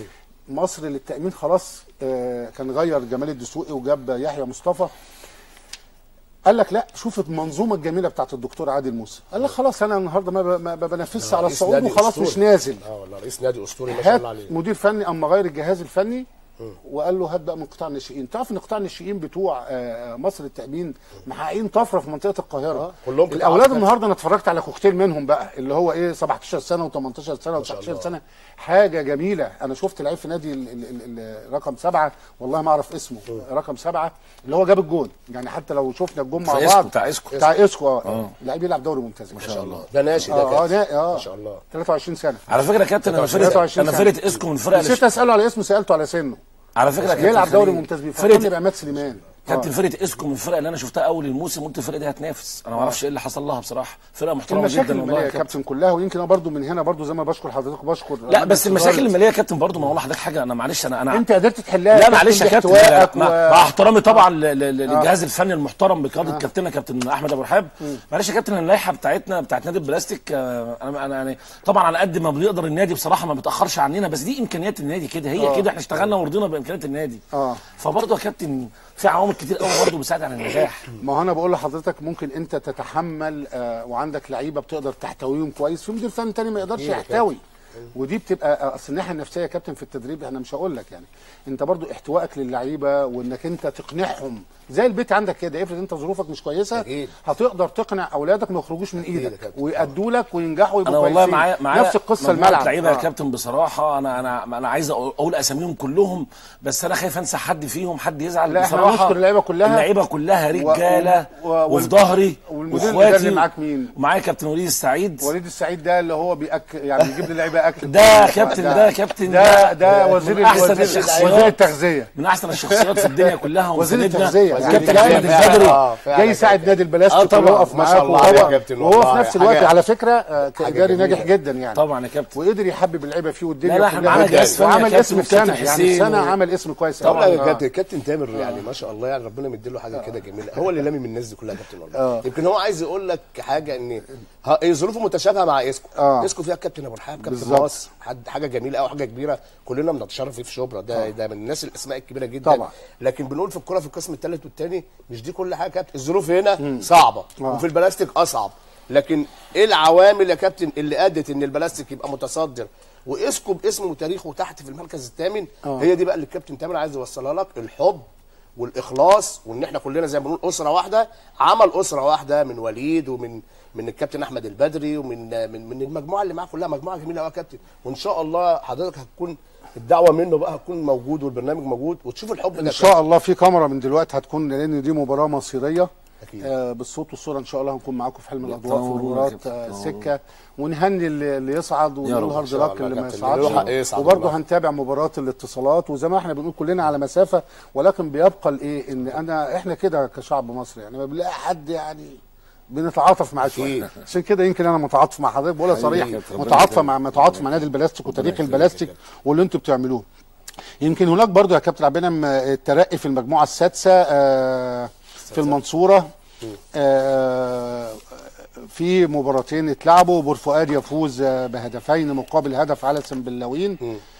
مصر للتامين خلاص آه، كان غير جمال الدسوقي وجاب يحيى مصطفى قال لك لا شوف المنظومه الجميله بتاعت الدكتور عادل موسى قال لك خلاص انا النهارده ما ب- ما ب- بنفذش على رئيس الصعود نادي وخلاص أسطوري. مش نازل اه والله رئيس نادي اسطوري ما شاء هات الله عليه مدير فني اما غير الجهاز الفني وقال له هات بقى من قطاع الناشئين تعرف ان قطاع الناشئين بتوع آه، مصر التامين محققين طفره في منطقه القاهره كلهم قطاع الاولاد عسكري. النهارده انا اتفرجت على كوكتيل منهم بقى اللي هو ايه 17 سنه و18 سنه و19 سنه حاجه جميله انا شفت لعيب في نادي ال- ال- ال- ال- رقم سبعه والله ما اعرف اسمه رقم سبعه اللي هو جاب الجون يعني حتى لو شفنا الجون مع في إسكو، بعض بتاع إسكو. بتاع اسكو اه آه. لعيب يلعب دوري ممتاز ما شاء الله. ده ناشئ ده اه اه كابتن. نا- اه ما شاء الله 23 سنه على فكره يا كابتن انا فرقه 23 انا سنة. فرقه اسكو من الفرق اللي نسيت اساله على اسمه سالته على سنه على فكره يا كابتن يلعب دوري خليل، ممتاز بيفكرني فرقه بعماد سليمان كابتن فرقه اسكو من الفرق اللي انا شفتها اول الموسم قلت الفرقه دي هتنافس انا ما اعرفش ايه اللي حصل لها بصراحه فرقه محترمه المشاكل جدا والله الماليه يا يا كابتن كابتن كلها ويمكن انا برضو من هنا برضو زي ما بشكر حضرتك بشكر لا مجلس بس المشاكل إدارة. الماليه يا كابتن برضه ما اقول لحضرتك حاجه انا معلش انا انا انت قدرت تحلها لا يا معلش يا كابتن كابتن باحتوائك مع, و- مع احترامي طبعا ل- ل- آه. للجهاز الفني المحترم بقياده آه. كابتننا كابتن احمد ابو رحاب معلش يا كابتن اللائحه بتاعتنا بتاعت نادي البلاستيك آه، انا انا يعني طبعا على قد ما بنقدر النادي بصراحه ما بيتاخرش عننا بس دي امكانيات النادي كده هي آه. كده احنا اشتغلنا ورضينا بامكانيات النادي اه فبرضه يا كابتن في عوامل كتير قوي برضه بتساعد على النجاح ما هو انا بقول لحضرتك ممكن انت تتحمل آه وعندك لعيبه بتقدر تحتويهم كويس في مدير فني تاني ما يقدرش أكيد يا يحتوي ودي بتبقى آه، اصل الناحيه النفسيه يا كابتن في التدريب انا مش هقول لك يعني انت برضو احتوائك للعيبه وانك انت تقنعهم زي البيت عندك كده افرض انت ظروفك مش كويسه أكيد. هتقدر تقنع اولادك ما يخرجوش من أكيد يا ايدك كابتن. ويأدوا لك وينجحوا انا ويبقوا والله كويسين معايا معايا نفس القصه مجموعة الملعب لعيبه يا آه. كابتن بصراحه انا انا انا عايز أقول- اقول اساميهم كلهم بس انا خايف انسى حد فيهم حد يزعل لا، إحنا بصراحه هنشكر اللعيبه كلها. اللعيبه كلها و- رجاله و- و- وفي ظهري والمدير الاداري واخواتي معاك مين؟ ومعايا كابتن وليد السعيد وليد السعيد ده اللي هو بيأكل يعني بيجيب للعيبه اكل ده كابتن ده كابتن ده ده وزير من احسن وزير- الشخصيات وزير التغذيه من احسن الشخصيات في الدنيا كلها وزير ومساندنا. التغذيه كابتن يعني احمد جاي- البدري آه، جاي يساعد نادي البلاستيك آه، طبعاً. ويقف ما شاء معاك الله عليه يا وهو كابتن وهو في والله. نفس الوقت حاجة- على فكره آه، حاجة كاداري جميلة. ناجح جدا يعني طبعا يا كابتن وقدر يحبب اللعيبه فيه والدنيا لا، لا، إحنا كلها معانا جدا. جهاز فني يا وعمل كابتن اسم في سنه وكابتن يعني في حسين سنه و- عمل اسم كويس طبعا أوي. يا آه. كابتن كابتن تامر يعني ما شاء الله يعني ربنا مديله حاجه كده جميله هو اللي لامي من الناس دي كلها يا كابتن والله يمكن هو عايز يقول لك حاجه ان ها- هي ظروفه متشابهه مع اسكو آه. اسكو فيها كابتن ابو رحاب كابتن بالظبط. مصر حد حاجه جميله قوي حاجه كبيره كلنا بنتشرف فيه في شبرا ده ده من الناس الاسماء الكبيره جدا طبعا. لكن بنقول في الكره في القسم الثالث والثاني مش دي كل حاجه يا كابتن الظروف هنا صعبه آه. وفي البلاستيك اصعب لكن ايه العوامل يا كابتن اللي ادت ان البلاستيك يبقى متصدر واسكو باسمه وتاريخه تحت في المركز الثامن آه. هي دي بقى اللي الكابتن تامر عايز يوصلها لك الحب والاخلاص وان احنا كلنا زي ما بنقول اسره واحده عمل اسره واحده من وليد ومن من الكابتن احمد البدري ومن من من المجموعه اللي معاه كلها مجموعه جميله قوي يا كابتن وان شاء الله حضرتك هتكون الدعوه منه بقى هتكون موجود والبرنامج موجود وتشوف الحب ده ان يا شاء الله في كاميرا من دلوقتي هتكون لان دي مباراه مصيريه أكيد. آه بالصوت والصوره ان شاء الله هنكون معاكم في حلم الاضواء في تنوروا يا مباراه كابتن، آه تنوروا. سكه ونهني اللي, اللي يصعد ونقول رب، إن هارد شاء لك الله اللي يا ما كابتن. اللي يروح يصعدش يصعد وبرضه والله. هنتابع مباراه الاتصالات وزي ما احنا بنقول كلنا على مسافه ولكن بيبقى الايه ان انا احنا كده كشعب مصري يعني ما بنلاقي حد يعني بنتعاطف معاه شويه عشان كده يمكن انا متعاطف مع حضرتك بقولها حبيبي صريح يا كابتن، ربنا متعاطفه يخليك. مع متعاطف مع نادي البلاستيك وتاريخ البلاستيك واللي انتوا بتعملوه يمكن هناك برضو يا كابتن عبد المنعم آه، الترقي في المجموعه السادسه آه، في المنصوره آه، في مباراتين اتلعبوا بور فؤاد يفوز آه، بهدفين مقابل هدف على سنبلاوين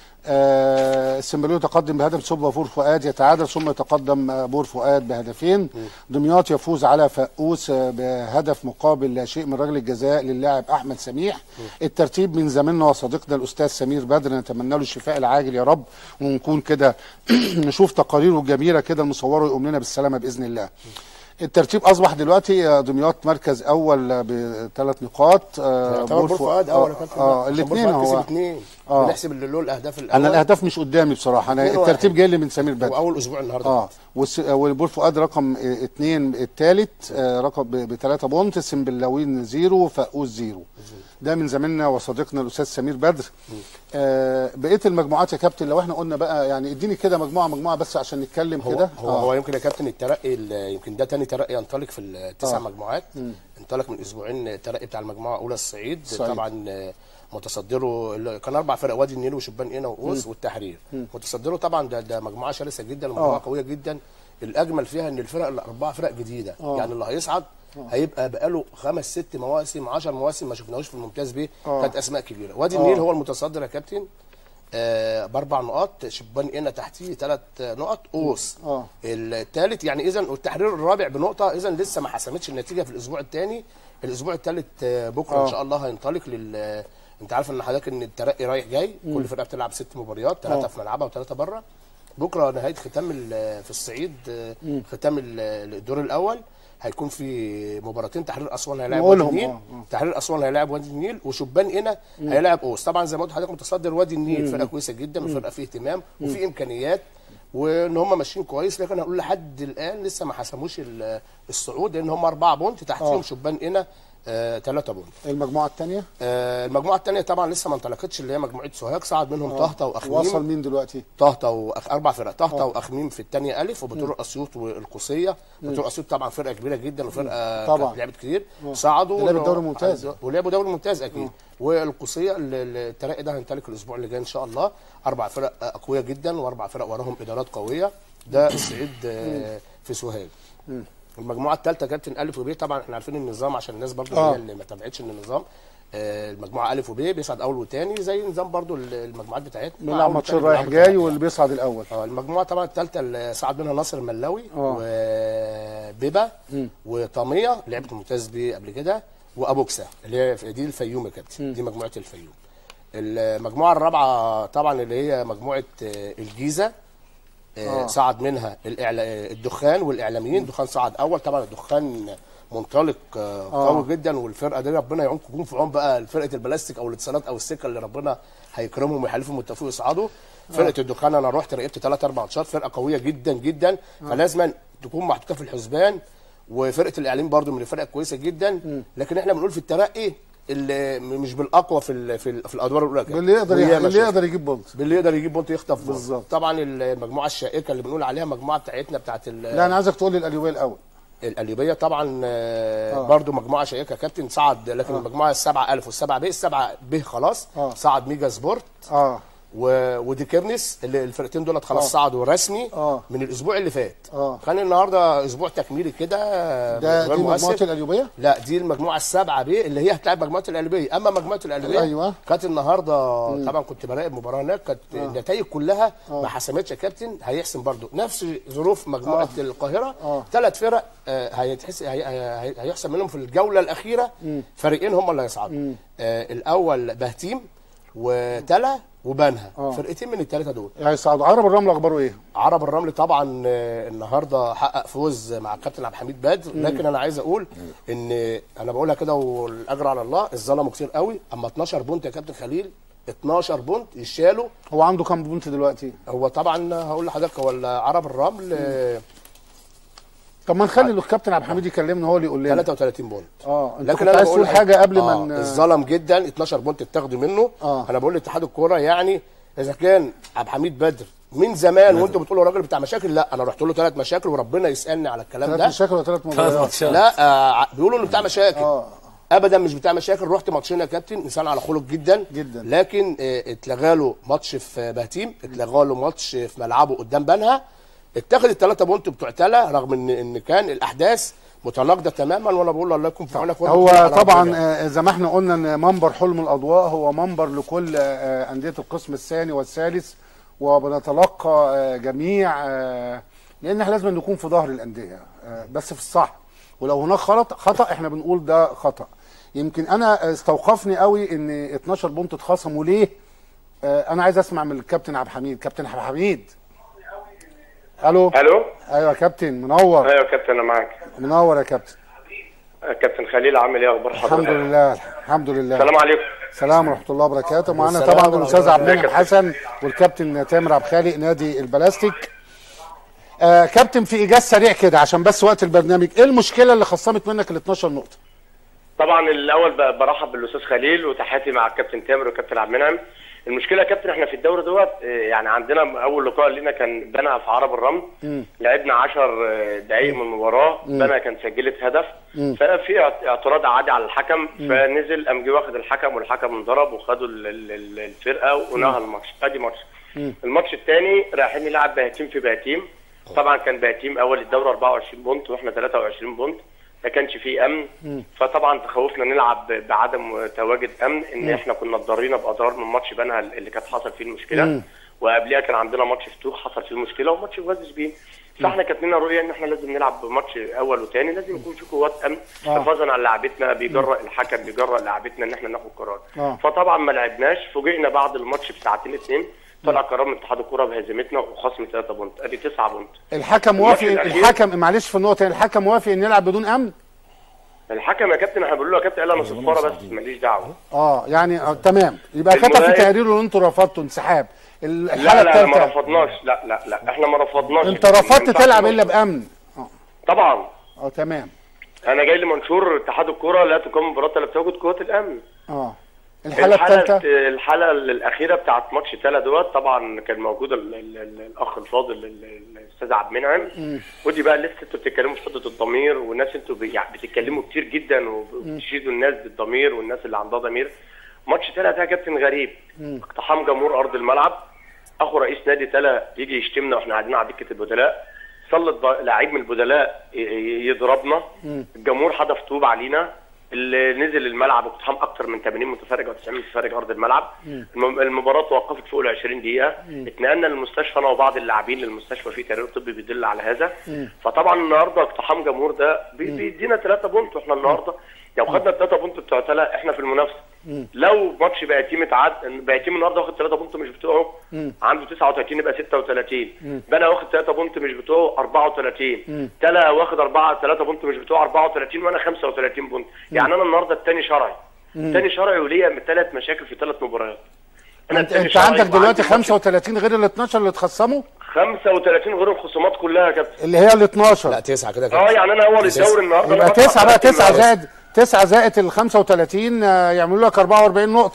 آه، السنبلاوي تقدم بهدف ثم بور فؤاد يتعادل ثم يتقدم آه، بور فؤاد بهدفين دمياط يفوز على فقوس آه، بهدف مقابل لا شيء من رجل الجزاء للاعب احمد سميح الترتيب من زميلنا وصديقنا الاستاذ سمير بدر نتمنى له الشفاء العاجل يا رب ونكون كده نشوف تقاريره الجميله كده المصوره يقوم لنا بالسلامه باذن الله الترتيب اصبح دلوقتي آه، دمياط مركز اول آه، بثلاث نقاط آه، يعتبر بور فؤاد اول يا كابتن اه عشان الاثنين بور فؤاد كسب هو اثنين آه. بنحسب اللي له الاهداف الاول انا الاهداف مش قدامي بصراحه انا اتنين واحد. الترتيب جاي لي من سمير بدر واول اسبوع النهارده اه والس- والبور فؤاد رقم اه، اتنين الثالث رقم بثلاثة بونت سمبلاوين زيرو فقوس زيرو ده من زميلنا وصديقنا الاستاذ سمير بدر آه بقيه المجموعات يا كابتن لو احنا قلنا بقى يعني اديني كده مجموعه مجموعه بس عشان نتكلم هو كده هو, هو يمكن يا كابتن الترقي ال- يمكن ده تاني ترقي ينطلق في التسع آه. مجموعات مم. انطلق من اسبوعين الترقي بتاع المجموعه الاولى الصعيد الصعيد. طبعا آه، متصدره ال- كان اربع فرق وادي النيل وشبان قنا وقوس مم. والتحرير مم. متصدره طبعا ده ده مجموعه شرسه جدا ومجموعه آه. قويه جدا الاجمل فيها ان الفرق الاربعه فرق جديده آه. يعني اللي هيصعد آه. هيبقى بقاله خمس ست مواسم 10 مواسم ما شفناهوش في الممتاز بيه آه. كانت اسماء كبيره وادي آه. النيل هو المتصدر يا كابتن آه باربع نقاط شبان قنا تحتيه ثلاث نقط قوس اه الثالث يعني اذا والتحرير الرابع بنقطه اذا لسه ما حسمتش النتيجه في الاسبوع الثاني الاسبوع الثالث بكره آه. ان شاء الله هينطلق لل انت عارف ان حضرتك ان الترقي رايح جاي مم. كل فرقه بتلعب ست مباريات ثلاثه آه. في ملعبها وثلاثه بره بكره نهايه ختام ال- في الصعيد آه، مم. ختام ال- الدور الاول هيكون في مباراتين تحرير اسوان هيلاعب نقولهم، وادي النيل آه، آه. تحرير اسوان هيلاعب وادي النيل وشبان قنا مم. هيلاعب قوس طبعا زي ما قلت لحضرتك متصدر وادي النيل مم. فرقه كويسه جدا مم. وفرقه فيه اهتمام مم. وفي امكانيات وان هم ماشيين كويس لكن هنقول لحد الان لسه ما حسموش ال- الصعود لان هم اربعه بونت تحتيهم آه. شبان قنا آه 3 بونت المجموعه الثانيه آه المجموعه الثانيه طبعا لسه ما انطلقتش اللي هي مجموعه سوهاج صعد منهم آه. طهطا واخميم وصل مين دلوقتي طهطا وأخ... اربع فرق طهطا آه. واخميم في الثانيه الف وبترول اسيوط والقصيه بترول اسيوط طبعا فرقه كبيره جدا وفرقه طبعا. كانت لعبت كتير آه. صعدوا لعبت دوري ممتاز. ولعبوا دوري ممتاز اكيد والقصيه ال- ال- الترقي ده هينطلق الاسبوع اللي جاي ان شاء الله اربع فرق آه، اقوياء جدا واربع فرق وراهم ادارات قويه ده الصعيد آه، في سوهاج مم. المجموعه الثالثه كابتن الف وب طبعا احنا عارفين النظام عشان الناس برضو آه. هي اللي ما تابعتش ان النظام آه، المجموعه الف وب بيصعد اول وثاني زي نظام برضو ال- المجموعات بتاعتنا بنلعب أول ماتشين وتاني رايح بنلعب جاي واللي بيصعد الاول اه المجموعه طبعا الثالثه اللي صعد منها ناصر الملاوي آه. وبيبا وطاميه لعبت ممتاز بيه قبل كده وابوكسا اللي هي في- دي الفيوم يا كابتن دي مجموعه الفيوم المجموعه الرابعه طبعا اللي هي مجموعه آه، الجيزه آه، آه. صعد منها الإعلا... آه، الدخان والاعلاميين الدخان صعد اول طبعا الدخان منطلق آه، آه. قوي جدا والفرقه دي ربنا يعونكم يكون في عون بقى فرقه البلاستيك او الاتصالات او السكه اللي ربنا هيكرمهم ويحالفهم التوفيق ويصعدوا فرقه الدخان انا رحت راقبت ثلاث اربع ماتشات فرقه قويه جدا جدا فلازم تكون محطوطه في الحسبان وفرقه الاعلام برضو من الفرق كويسه جدا لكن احنا بنقول في الترقي اللي مش بالاقوى في ال في, ال في الادوار الاولى كده. باللي يقدر وياما اللي شفنا. يقدر يجيب بونت باللي يقدر يجيب بونت يخطف بونت. بالظبط. طبعا المجموعه الشائكه اللي بنقول عليها مجموعه بتاعتنا بتاعت ال- لا انا عايزك تقول لي الاليوبيه الاول القليوبيه طبعا آه. آه. برضو مجموعه شائكه كابتن صعد لكن آه. المجموعه السبعه الف والسبعه ب السبعه ب خلاص آه. صعد ميجا سبورت اه و... ودي كيرنس اللي الفرقتين دولت خلاص آه. صعدوا رسمي اه من الاسبوع اللي فات اه كان النهارده اسبوع تكميلي كده ده غير دي مؤثر. مجموعه الاليوبيه لا دي المجموعه السبعه ب اللي هي هتلاعب مجموعه القلبيه اما مجموعه القلبيه أيوة. كانت النهارده طبعا كنت براقب مباراه هناك كانت آه. النتائج كلها آه. ما حسمتش يا كابتن هيحسم برضو نفس ظروف مجموعه آه. القاهره آه. ثلاث فرق آه، هيتحس هي- هي- هيحسم منهم في الجوله الاخيره مم. فريقين هم اللي هيصعدوا مم. آه، الاول بهتيم وتلا وبنها آه. فرقتين من الثلاثه دول هيصعدوا عرب الرمل اخباره ايه؟ عرب الرمل طبعا آه، النهارده حقق فوز مع الكابتن عبد الحميد بدر مم. لكن انا عايز اقول ان انا بقولها كده والاجر على الله اتظلموا كتير قوي اما 12 بونت يا كابتن خليل 12 بونت يشالوا هو عنده كام بونت دلوقتي؟ هو طبعا هقول لحضرتك هو عرب الرمل آه، طب ما نخلي الكابتن عبد الحميد يكلمنا هو اللي يقول لنا 33 بونت اه انت لكن كنت انا عايز بقول تقول حاجه قبل ما آه، ن- الظلم جدا 12 بونت اتاخدوا منه آه. انا بقول لاتحاد الكوره يعني اذا كان عبد الحميد بدر من زمان وانتوا بتقولوا راجل بتاع مشاكل لا انا رحت له ثلاث مشاكل وربنا يسالني على الكلام ثلاث ده مشاكل ولا ثلاث مباريات؟ لا آه بيقولوا انه بتاع مشاكل اه ابدا مش بتاع مشاكل رحت ماتشين يا كابتن انسان على خلق جدا جدا. لكن آه، اتلغى له ماتش في بهتيم اتلغى له ماتش في ملعبه قدام بنها اتخذ الثلاثه بونت بتوع تلا رغم ان ان كان الاحداث متناقضه تماما وانا بقول له الله يكون في عونك وأنا هو بقول على طبعا ربنا. آه، زي ما احنا قلنا ان منبر حلم الاضواء هو منبر لكل آه، انديه القسم الثاني والثالث وبنتلقى آه، جميع آه، لان احنا لازم نكون في ظهر الانديه آه، بس في الصح ولو هناك خطا خطا احنا بنقول ده خطا يمكن انا استوقفني قوي ان 12 بونت اتخصموا ليه آه، انا عايز اسمع من الكابتن عبد الحميد كابتن عبد الحميد الو الو ايوه يا كابتن منور ايوه يا كابتن انا معاك منور يا كابتن كابتن خليل عامل ايه اخبار حضرتك الحمد لله الحمد لله السلام عليكم السلام ورحمه الله وبركاته معانا والسلام طبعا ورحمة الاستاذ الله عبد المنعم وبركاته. حسن والكابتن تامر عبد الخالق نادي البلاستيك آه كابتن في ايجاز سريع كده عشان بس وقت البرنامج ايه المشكله اللي خصمت منك ال 12 نقطه طبعا الاول ب- برحب بالاستاذ خليل وتحياتي مع الكابتن تامر والكابتن عبد المنعم المشكله يا كابتن احنا في الدوري دوت آه، يعني عندنا اول لقاء لينا كان بنها في عرب الرمل مم. لعبنا 10 دقائق من المباراه مم. بنها كان سجلت هدف مم. ففي اعت- اعتراض عادي على الحكم مم. فنزل قام جه واخد الحكم والحكم انضرب وخدوا ال- ال- ال- الفرقه ونهى الماتش ادي ماتش مم. الماتش الثاني رايحين نلعب بهتيم في بهتيم طبعا كان بهتيم اول الدوري 24 بونت واحنا 23 بونت ما كانش فيه امن مم. فطبعا تخوفنا نلعب بعدم تواجد امن ان مم. احنا كنا اتضرينا باضرار من ماتش بنها اللي كانت حصل فيه المشكله مم. وقبلها كان عندنا ماتش فتوح حصل فيه المشكله وماتش غاز شبين فاحنا كانت لنا رؤيه ان احنا لازم نلعب ماتش اول وثاني لازم يكون في قوات امن آه. حفاظا على لعبتنا بيجرأ الحكم بيجرأ لعبتنا ان احنا ناخد قرار اه فطبعا ما لعبناش فوجئنا بعد الماتش بساعتين اتنين طلع قرار من اتحاد الكوره بهزيمتنا وخصم 3 بونت ادي 9 بونت الحكم الماتش موافق الأخير- الحكم معلش في النقطه الحكم موافق ان يلعب بدون امن الحكم يا كابتن احنا بنقول له يا كابتن قال انا صفاره بس ماليش دعوه اه يعني آه تمام يبقى كتب في المراقب- تقريره ان انتوا رفضتوا انسحاب ال- لا الحاله لا ما الثالثه رفضناش لا لا لا احنا ما رفضناش انت ما رفضت ينفعش تلعب نوصل. الا بامن طبعا اه تمام انا جاي لي منشور اتحاد الكوره لا تقام مباراه الا بتواجد قوات الامن اه الحاله الثالثه الحلقه الاخيره بتاعت ماتش تالا دوت طبعا كان موجود ال ال ال الاخ الفاضل ال- ال- الاستاذ عبد المنعم ودي بقى لسه انتوا بتتكلموا في حته الضمير والناس انتوا بي- يعني بتتكلموا كتير جدا وبتشيدوا الناس بالضمير والناس اللي عندها ضمير ماتش تالا ده يا كابتن غريب اقتحام جمهور ارض الملعب اخو رئيس نادي تالا يجي يشتمنا واحنا قاعدين على دكه البدلاء سلط ض- لعيب من البدلاء ي- ي- يضربنا الجمهور حدف طوب علينا اللي نزل الملعب اقتحام اكتر من 80 متفرج او 90 متفرج ارض الملعب الم- المباراه توقفت فوق ال 20 دقيقه اتنقلنا للمستشفى انا وبعض اللاعبين للمستشفى في تقرير طبي بيدل على هذا فطبعا النهارده اقتحام جمهور ده بي- بيدينا 3 بونت واحنا النهارده لو خدنا الثلاثه بونت بتوع تلا احنا في المنافسه لو ماتش بقى تيم اتعاد بقى تيم النهارده واخد 3 بونت مش بتوعه عنده 39 يبقى 36 بنا واخد 3 بونت مش بتوعه 34 تلا واخد 4 3 بونت مش بتوعه 34 وانا 35 بونت يعني انا النهارده الثاني شرعي الثاني شرعي وليا ثلاث مشاكل في ثلاث مباريات انا انت, التاني انت شرعي عندك دلوقتي وعندي ماتش 35 غير ال 12 اللي اتخصموا 35 غير الخصومات كلها يا كابتن اللي هي ال 12 لا تسعه كده اه يعني انا اول الدوري النهارده يبقى أنا بدفع 9 بقى 30 9 نقطة. زائد 9 زائد ال 35 آه، يعملوا لك 44 نقطه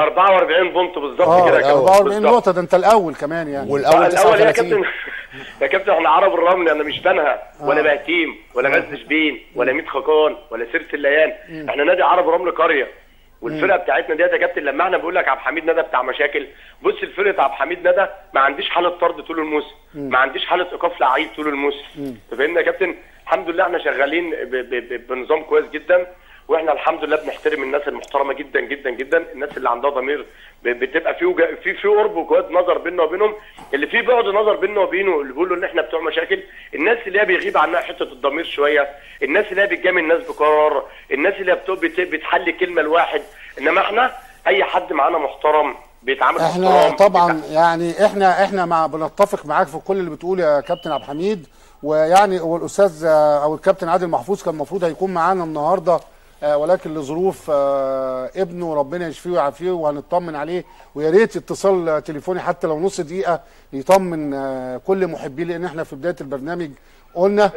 44 بونت بالظبط اه كده يا كابتن 44 بالظبط. نقطه ده انت الاول كمان يعني آه، الاول يا كابتن يا كابتن احنا عرب الرمل انا مش بنها ولا بهتيم ولا غزل شبين ولا ميت خقان ولا سيره الليان احنا نادي عرب الرمل قريه والفرقه بتاعتنا ديت يا كابتن لما احنا بقول لك عبد الحميد ندى بتاع مشاكل بص الفرقه عبد الحميد ندى ما عنديش حاله طرد طول الموسم ما عنديش حاله ايقاف لعيب طول الموسم أنت فاهمني يا كابتن الحمد لله احنا شغالين ب- ب- ب- بنظام كويس جدا واحنا الحمد لله بنحترم الناس المحترمه جدا جدا جدا الناس اللي عندها ضمير ب- بتبقى في وجا- في في قرب وجواد نظر بيننا وبينهم اللي في بعد نظر بيننا وبينه اللي بيقولوا ان احنا بتوع مشاكل الناس اللي هي بيغيب عنها حته الضمير شويه الناس اللي هي بتجامل الناس بقرار الناس اللي هي بتو- بت- بتحل كلمه لواحد انما احنا اي حد معانا محترم بيتعامل احنا باحترام طبعا يعني احنا احنا مع بنتفق معاك في كل اللي بتقوله يا كابتن عبد الحميد ويعني والاستاذ آه، او الكابتن عادل محفوظ كان المفروض هيكون معانا النهارده آه، ولكن لظروف آه، ابنه ربنا يشفيه ويعافيه وهنطمن عليه ويا ريت اتصال آه، تليفوني حتى لو نص دقيقه يطمن آه، كل محبيه لان احنا في بدايه البرنامج قلنا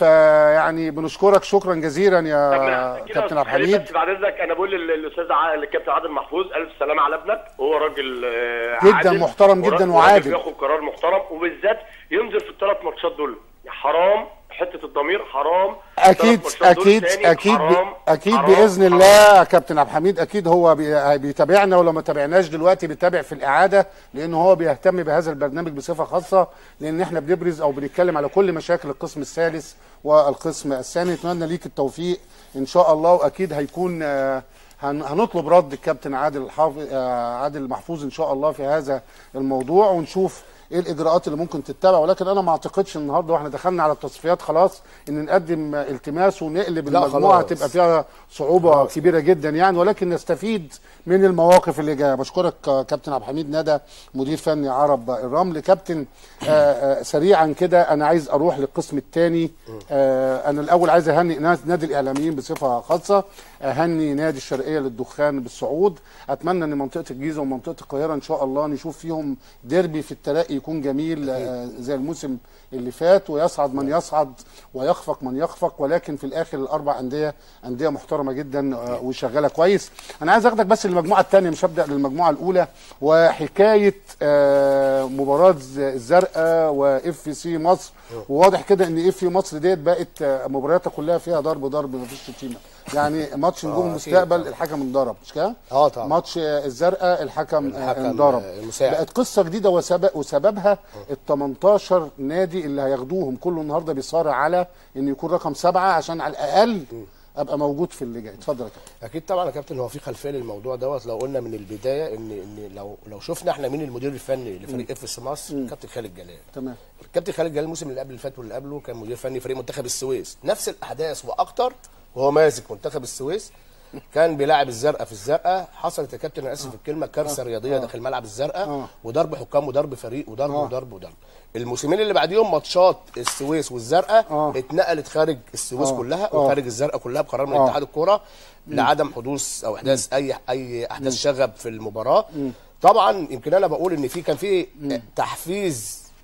فيعني بنشكرك شكرا جزيلا يا كابتن عبد الحميد بس بعد اذنك انا بقول لل- للاستاذ ع- الكابتن عادل محفوظ الف سلامه على ابنك هو راجل آه، جداً عادل محترم وراجل- جداً وراجل وعادل. بياخد قرار محترم وبالذات ينزل في الثلاث ماتشات دول حرام حته الضمير حرام اكيد الثلاث ماتشات دول اكيد تاني اكيد حرام اكيد حرام، باذن حرام. الله يا كابتن عبد الحميد اكيد هو بي- بيتابعنا ولو ما تابعناش دلوقتي بيتابع في الاعاده لان هو بيهتم بهذا البرنامج بصفه خاصه لان احنا بنبرز او بنتكلم على كل مشاكل القسم الثالث والقسم الثاني نتمنى ليك التوفيق ان شاء الله واكيد هيكون آه، هن- هنطلب رد الكابتن عادل حافظ آه، عادل محفوظ ان شاء الله في هذا الموضوع ونشوف ايه الاجراءات اللي ممكن تتبع ولكن انا ما اعتقدش النهارده واحنا دخلنا على التصفيات خلاص ان نقدم التماس ونقلب لا المجموعه خلاص. تبقى فيها صعوبه كبيره جدا يعني ولكن نستفيد من المواقف اللي جايه بشكرك آه، كابتن عبد الحميد ندى مدير فني عرب الرمل كابتن آه، آه، سريعا كده انا عايز اروح للقسم الثاني انا الاول عايز اهني ناس- نادي الاعلاميين بصفه خاصه اهني نادي الشرقيه للدخان بالصعود اتمنى ان منطقه الجيزه ومنطقه القاهره ان شاء الله نشوف فيهم ديربي في التلاقي يكون جميل آه، زي الموسم اللي فات ويصعد من يصعد ويخفق من يخفق ولكن في الاخر الاربع انديه انديه محترمه جدا آه، وشغاله كويس انا عايز اخدك بس للمجموعه الثانيه مش هبدا للمجموعه الاولى وحكايه آه، مباراه ز- الزرقاء واف سي مصر وواضح كده ان اف سي مصر ديت بقت آه، مبارياتها كلها فيها ضرب ضرب مفيش شتيمه يعني ماتش نجوم آه، المستقبل أكيد. الحكم انضرب مش كده؟ اه طبعا ماتش آه، الزرقاء الحكم, الحكم، الحكم انضرب آه، المساعد. بقت قصه جديده وسبب وسببها ال 18 نادي اللي هياخدوهم كله النهارده بيصارع على ان يكون رقم سبعه عشان على الاقل ابقى موجود في اللي جاي اتفضل يا كابتن اكيد طبعا يا كابتن هو في خلفيه للموضوع دوت لو قلنا من البدايه ان ان لو لو شفنا احنا مين المدير الفني لفريق اف اس مصر كابتن خالد جلال تمام الكابتن خالد جلال الموسم اللي قبل اللي فات واللي قبله كان مدير فني فريق منتخب السويس نفس الاحداث واكتر وهو ماسك منتخب السويس كان بيلاعب الزرقاء في الزرقاء حصلت يا كابتن انا اسف في الكلمه كارثه رياضيه داخل ملعب الزرقاء وضرب حكام وضرب فريق وضرب وضرب وضرب الموسمين اللي بعديهم ماتشات السويس والزرقاء اتنقلت خارج السويس آه. كلها آه. وخارج الزرقاء كلها بقرار من آه. اتحاد الكوره لعدم حدوث او احداث اي اي احداث شغب في المباراه طبعا يمكن انا بقول ان في كان في تحفيز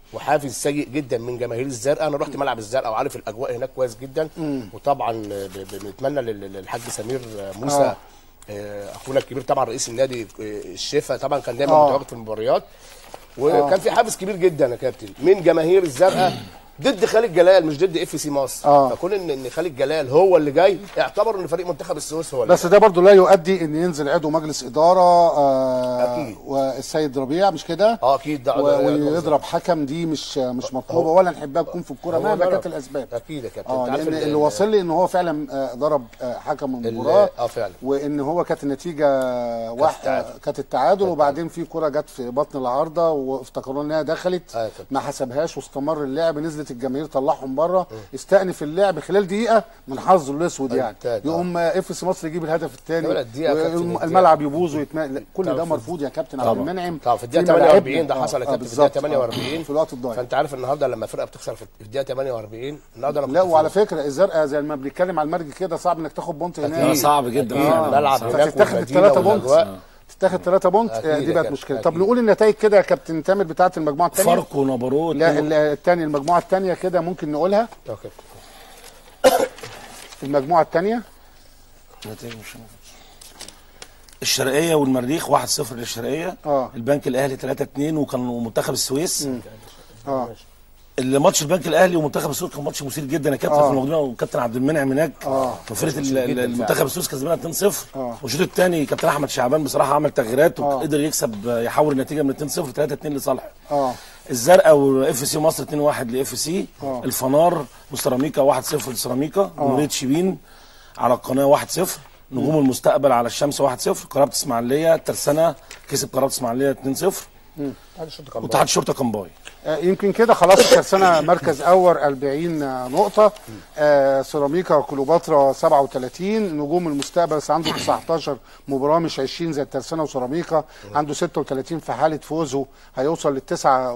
وحافز سيء جدا من جماهير الزرقاء انا رحت ملعب الزرقاء وعارف الاجواء هناك كويس جدا مم. وطبعا ب- ب- بنتمنى لل- للحاج سمير موسى آه. آه، اخونا الكبير طبعا رئيس النادي آه، الشفا طبعا كان دايما آه. متواجد في المباريات وكان آه. في حافز كبير جدا يا كابتن من جماهير الزرقاء ضد خالد جلال مش ضد اف سي مصر آه. فكون ان ان خالد جلال هو اللي جاي اعتبروا ان فريق منتخب السويس هو اللي بس ده برضو لا يؤدي ان ينزل عضو مجلس اداره آه أكيد. والسيد ربيع مش كده اه اكيد ده و- ده- ويضرب حكم دي مش مش مطلوبه ولا نحبها تكون في الكوره هو مهما ضرب. كانت الاسباب اكيد يا كابتن اه أنت عارف لان ال- اللي واصل لي ان هو فعلا آه، ضرب آه، حكم المباراه اه فعلا وان هو كانت النتيجه واحد كانت التعادل وبعدين في كره جت في بطن العارضه وافتكروا انها دخلت ما حسبهاش واستمر اللعب نزلت الجماهير طلعهم بره استأنف اللعب خلال دقيقه من حظه الاسود يعني انتهت، آه. يقوم اف سي مصر يجيب الهدف الثاني ولا الدقيقة يا كابتن، الدقيقة. الملعب يبوظ ويتم... كل طبعا ده في- مرفوض يا كابتن عبد طبعا. المنعم طبعا في الدقيقه في ملاعبنا. 48 ده آه، حصل يا آه، كابتن في الدقيقه بالظبط. 48 في الوقت الضايع فانت عارف النهارده لما فرقه بتخسر في الدقيقه 48 النهارده انا لا كنت وعلى في- فكره الزرقاء زي ما بنتكلم على المرج كده صعب انك تاخد بونت هناك أكيد. صعب جدا آه. فعلا. ملعب هناك فتتاخد والمدينة الثلاثه بونت والأجواء. تتاخد ثلاثه بونت أكيد آه، يا دي بقت كابتن، مشكله طب أكيد. نقول النتائج كده يا كابتن تامر بتاعه المجموعه الثانيه فاركو ونابورو لا الثانيه المجموعه الثانيه كده ممكن نقولها اوكي المجموعه الثانيه نتائج مش الشرقيه والمريخ 1-0 للشرقيه اه البنك الاهلي 3-2 وكان منتخب السويس اه اللي ماتش البنك الاهلي ومنتخب السويس كان ماتش مثير جدا يا كابتن آه. كان موجودين وكابتن عبد المنعم هناك اه وفرقه مثير ال- جداً المنتخب فعلاً. السويس كسبانه 2-0 اه والشوط الثاني كابتن احمد شعبان بصراحه عمل تغييرات آه. وقدر يكسب يحول النتيجه من 2-0 3-2 لصالحه اه الزرقاء واف سي مصر 2-1 لاف سي آه. الفنار وسيراميكا 1-0 لسيراميكا جمهوريه شبين على القناه 1-0 نجوم المستقبل على الشمس 1-0 قرابه اسماعيليه الترسانه كسب قرابه اسماعيليه 2-0 مم. واتحاد الشرطه كمباي آه، يمكن كده خلاص الترسانة مركز اول 40 نقطة آه، سيراميكا وكليوباترا 37 نجوم المستقبل بس عنده 19 مباراة مش 20 زي الترسانة وسيراميكا عنده 36 في حالة فوزه هيوصل لل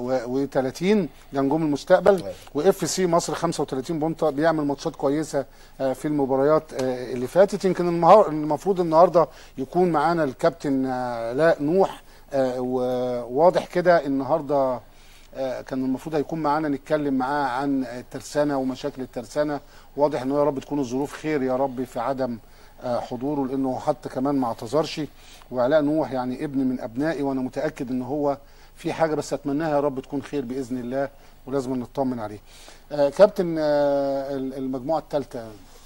39 ده نجوم المستقبل واف سي مصر 35 بونطة بيعمل ماتشات كويسة آه، في المباريات آه، اللي فاتت يمكن النهار المفروض النهارده يكون معانا الكابتن آه، لاء نوح آه، وواضح كده النهارده آه، كان المفروض هيكون معانا نتكلم معاه عن الترسانه ومشاكل الترسانه واضح انه يا رب تكون الظروف خير يا رب في عدم آه، حضوره لانه حتى كمان ما اعتذرش وعلاء نوح يعني ابن من ابنائي وانا متاكد ان هو في حاجه بس اتمناها يا رب تكون خير باذن الله ولازم نطمن عليه. آه، كابتن آه، المجموعه الثالثه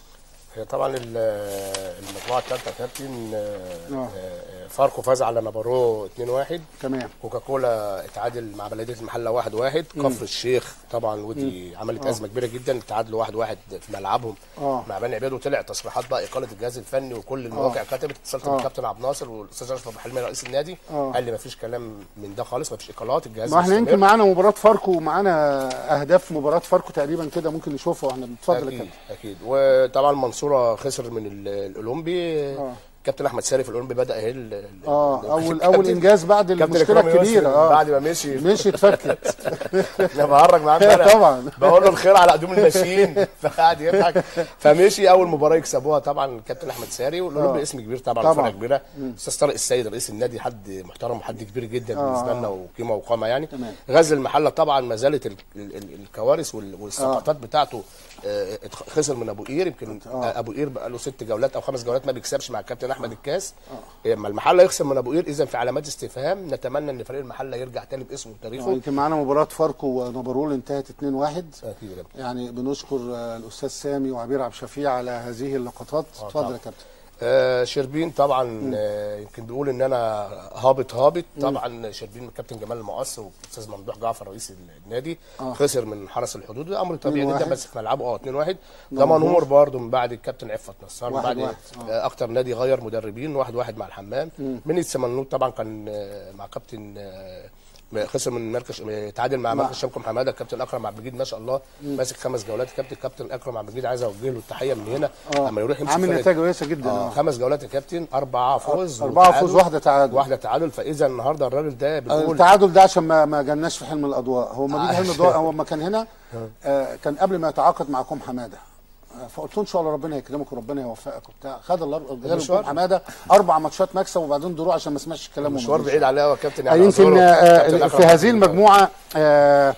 هي طبعا ال- المجموعه الثالثه كابتن آه، آه. آه، فاركو فاز على نابارو 2-1 تمام كوكاكولا اتعادل مع بلديه المحله 1-1 مم. كفر الشيخ طبعا ودي عملت آه. ازمه كبيره جدا تعادلوا 1-1 في ملعبهم اه مع بني عبيد وطلع تصريحات بقى اقاله الجهاز الفني وكل المواقع كتبت اتصلت آه. بالكابتن عبد الناصر والاستاذ اشرف ابو حلمي رئيس النادي آه. قال لي مفيش كلام من ده خالص مفيش اقالات الجهاز ما احنا مستمر. يمكن معانا مباراه فاركو ومعانا اهداف مباراه فاركو تقريبا كده ممكن نشوفها واحنا بنتفضل يا اكيد كابتن اكيد وطبعا المنصوره خسر من ال- الاولمبي آه. كابتن احمد ساري في الاولمبي بدا اهي ال- ال- اه ال- اول كابتن- اول انجاز بعد كابتن المشكله إكرامي الكبيره يوسف اه بعد ما مشي مشي اتفكت انا بهرج معاه امبارح طبعا. بقول له الخير على قدوم الماشيين فقعد يضحك فمشي اول مباراه يكسبوها طبعا الكابتن احمد ساري والاولمبي آه. اسم كبير طبعا, طبعا. فرقه كبيره مم. استاذ طارق السيد رئيس النادي حد محترم وحد كبير جدا آه. بالنسبه لنا وقيمه وقامه يعني تمام. غزل المحله طبعا ما زالت ال- ال- ال- الكوارث وال- والسقطات بتاعته آه، اتخ- خسر من ابو قير يمكن آه. ابو قير بقى له ست جولات او خمس جولات ما بيكسبش مع الكابتن احمد الكاس اما المحله يخسر من ابو قير اذا في علامات استفهام نتمنى ان فريق المحله يرجع تاني باسمه آه، وتاريخه يمكن معانا مباراه فاركو ونابرول انتهت 2-1 اكيد يا كابتن. يعني بنشكر آه، الاستاذ سامي وعبير عبد الشفيع على هذه اللقطات آه، اتفضل طبعا. يا كابتن آه شربين طبعا آه يمكن بيقول ان انا هابط هابط طبعا شربين من الكابتن جمال المقص والاستاذ ممدوح جعفر رئيس النادي آه. خسر من حرس الحدود ده امر طبيعي 2-1. جدا بس في ملعبه اه 2-1 نور. ضمان نور برضه من بعد الكابتن عفت نصار من واحد بعد واحد. آه. اكتر نادي غير مدربين واحد واحد مع الحمام مم. من السمنوت طبعا كان آه مع كابتن آه خسر من مركز آه، تعادل مع مع- مركز شامكم حماده الكابتن اكرم عبد المجيد ما شاء الله مم. ماسك خمس جولات الكابتن كابتن اكرم عبد المجيد عايز اوجه له التحيه من هنا آه. لما يروح يمسك عامل فرقة- نتائج كويسه جدا آه اه خمس جولات يا كابتن أربعة فوز أربعة وتعادل. فوز واحدة تعادل. واحدة تعادل فإذا النهاردة الراجل ده بيقول التعادل ده عشان ما ما جالناش في حلم الاضواء هو ما بيجي حلم الاضواء هو ما كان هنا آه كان قبل ما يتعاقد مع كوم حماده آه، فقلت له ان شاء الله ربنا يكرمك وربنا يوفقك وبتاع خد الله جاله المشوار. كوم حماده اربع ماتشات مكسب وبعدين دروع عشان ما سمعش كلامه مشوار بعيد عليها يا كابتن آه، يعني يمكن أعذره. آه، كابتن آه، أكرم في عبد هذه المجيد. المجموعه آه،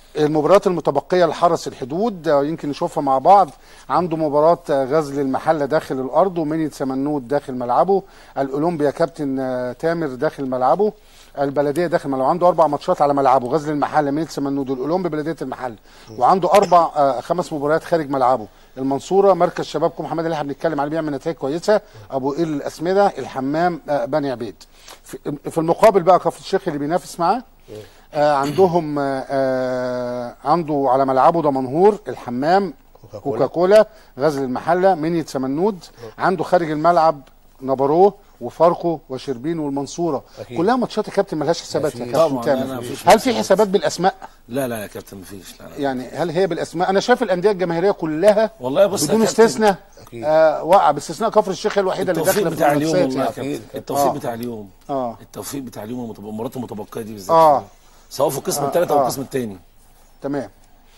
المباريات المتبقيه لحرس الحدود آه، يمكن نشوفها مع بعض عنده مباراه آه، غزل المحله داخل الارض ومنية سمنود داخل ملعبه الاولمبيا كابتن آه، تامر داخل ملعبه البلديه داخل ملعبه عنده اربع ماتشات على ملعبه غزل المحله منية سمنود الاولمبي بلديه المحله وعنده اربع آه، خمس مباريات خارج ملعبه المنصوره مركز شبابكم محمد اللي احنا بنتكلم عليه بيعمل نتائج كويسه ابو قير الاسمده الحمام آه، بني عبيد في في المقابل بقى كفر الشيخ اللي بينافس معاه آه عندهم آه آه عنده على ملعبه دمنهور الحمام كوكاكولا غزل المحله منية سمنود عنده خارج الملعب نبروه وفاركو وشربين والمنصوره أكيد. كلها ماتشات يا كابتن ملهاش حسابات يا مفيش. كابتن طبعاً، تامر لا، لا، مفيش هل في حسابات. حسابات بالاسماء لا لا يا كابتن مفيش لا لا. يعني هل هي بالاسماء انا شايف الانديه الجماهيريه كلها والله بص يا بدون كابتن، استثناء آه وقع باستثناء كفر الشيخ هي الوحيده اللي التوفيق داخله في بتاع اليوم المنافسات والله يا يعني. كابتن التوفيق آه. بتاع اليوم اه التوفيق بتاع اليوم المتب- المباريات المتبقيه دي بالذات اه سواء في القسم آه، الثالث او آه. القسم الثاني تمام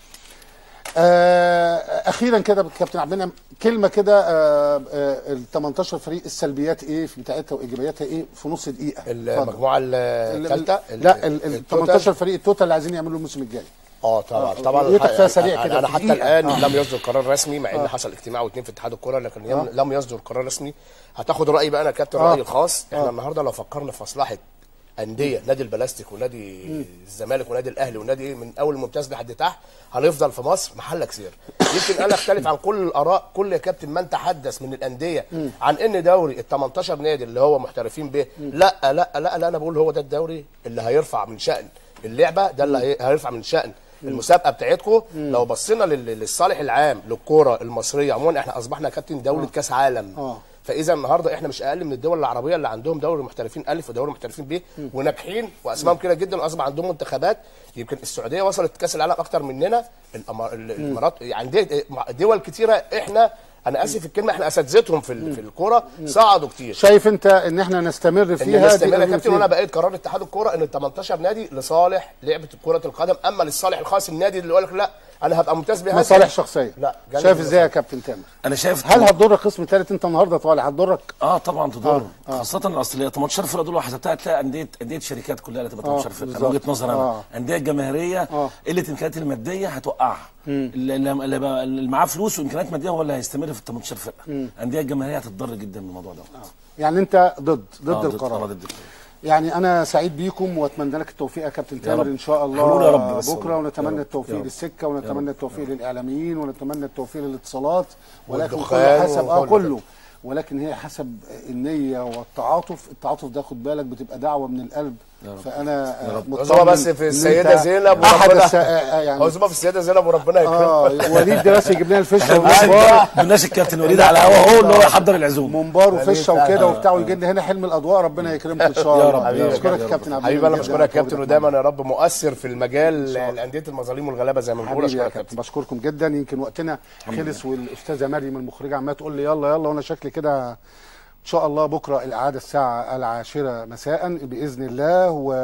آه اخيرا كده كابتن عبد المنعم كلمه كده آه آه ال 18 فريق السلبيات ايه في بتاعتها وايجابياتها ايه في نص دقيقه اتفضل. المجموعه الثالثه لا ال ال 18 فريق التوتال اللي عايزين يعملوا الموسم الجاي اه طبعا آه، طبعا رؤيتك الح- فيها سريع أنا- كده انا في حتى دقيقة. الان آه. لم يصدر قرار رسمي مع ان آه. حصل اجتماع واثنين في اتحاد الكره لكن يم- آه. لم يصدر قرار رسمي هتاخد رايي بقى انا يا كابتن آه. رايي الخاص احنا آه. النهارده لو فكرنا في مصلحه انديه نادي البلاستيك ونادي مم. الزمالك ونادي الاهلي ونادي ايه من اول ممتاز لحد تحت هنفضل في مصر محلك سير يمكن انا اختلف عن كل الاراء كل يا كابتن من تحدث من الانديه مم. عن ان دوري ال 18 نادي اللي هو محترفين به لا لا لا لا انا بقول هو ده الدوري اللي هيرفع من شأن اللعبه ده اللي هي- هيرفع من شأن المسابقه بتاعتكم لو بصينا لل- للصالح العام للكوره المصريه عموما احنا اصبحنا كابتن دوله كاس عالم اه فاذا النهارده احنا مش اقل من الدول العربيه اللي عندهم دوري محترفين الف ودوري محترفين ب وناجحين واسمائهم كده جدا واصبح عندهم منتخبات يمكن السعوديه وصلت كاس العالم اكتر مننا الأمار- ال- الامارات يعني دي- دول كتيره احنا انا اسف في الكلمه احنا اساتذتهم في ال- في الكوره صعدوا كتير شايف انت ان احنا نستمر ان فيها نستمر يا دي كابتن وانا بقيت قرار اتحاد الكوره ان ال 18 نادي لصالح لعبه كره القدم اما للصالح الخاص النادي اللي يقول لك لا انا هبقى ممتاز بهذا مصالح شخصيه لا جانب شايف ازاي يا المصالح. كابتن تامر انا شايف هل هتضر القسم الثالث انت النهارده طالع هتضرك اه طبعا تضر آه، آه. خاصه الاصل هي 18 فرقه دول لو حسبتها هتلاقي انديه انديه شركات كلها اللي تبقى آه، 18 فرقه بالظبط. من وجهه نظر انا آه. انديه الجماهيريه آه. قله الامكانيات الماديه هتوقعها مم. اللي, اللي اللي بقى- اللي معاه فلوس وامكانيات ماديه هو اللي هيستمر في ال 18 فرقه مم. الانديه الجماهيريه هتتضر جدا من الموضوع ده يعني انت ضد ضد آه، القرار آه، ضد القرار. يعني انا سعيد بيكم واتمنى لك التوفيق يا كابتن تامر رب. ان شاء الله حلول يا رب بس بكره والله. ونتمنى يا رب. التوفيق يا رب. للسكه يا ونتمنى رب. التوفيق للاعلاميين ونتمنى التوفيق للاتصالات ولكن كله والدخان حسب اه وكله كله ولكن هي حسب النيه والتعاطف التعاطف ده خد بالك بتبقى دعوه من القلب يا رب. فانا يا رب. مطمن عزومه بس إن في أنت السيده زينب احد وربنا الس... آه، يعني عزومه في السيده زينب وربنا اه يكرمك وليد ده بس يجيب لنا الفشه احنا والممبار بنناقش الكابتن وليد على الهوا هو اللي هو يحضر العزومه ممبار وفشه وليد وكده فعلا. وبتاع ويجي لنا هنا حلم الاضواء ربنا يكرمك ان شاء يا الله رب، يا رب، اشكرك يا يا رب. كابتن عبد حبيبي انا المنعم بشكرك جداً يا كابتن على ودايما يا رب مؤثر في المجال إن شاء الله. لانديه المظالم والغلابه زي ما بنقول حبيبي يا اشكرك يا كابتن كابتن بشكركم جدا يمكن وقتنا خلص والاستاذه مريم المخرجه عماله تقول لي يلا يلا وانا شكلي كده ان شاء الله بكره الاعاده الساعه العاشره مساء باذن الله و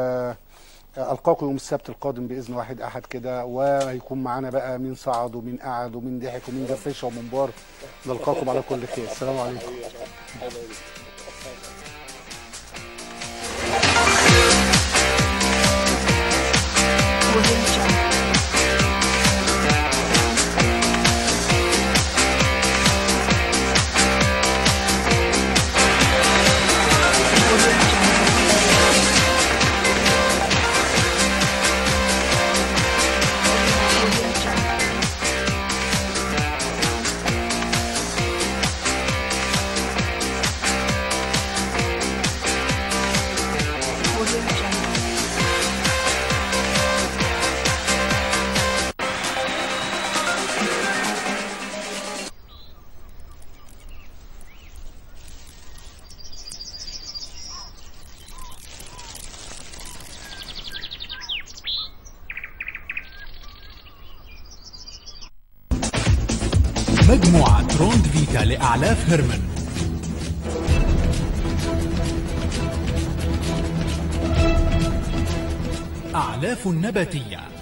القاكم يوم السبت القادم باذن واحد احد كده وهيكون معانا بقى مين صعد ومين قعد ومين ضحك ومين جاب فشه ومنبار نلقاكم على كل خير السلام عليكم مجموعة روند فيتا لأعلاف هرمن أعلاف نباتية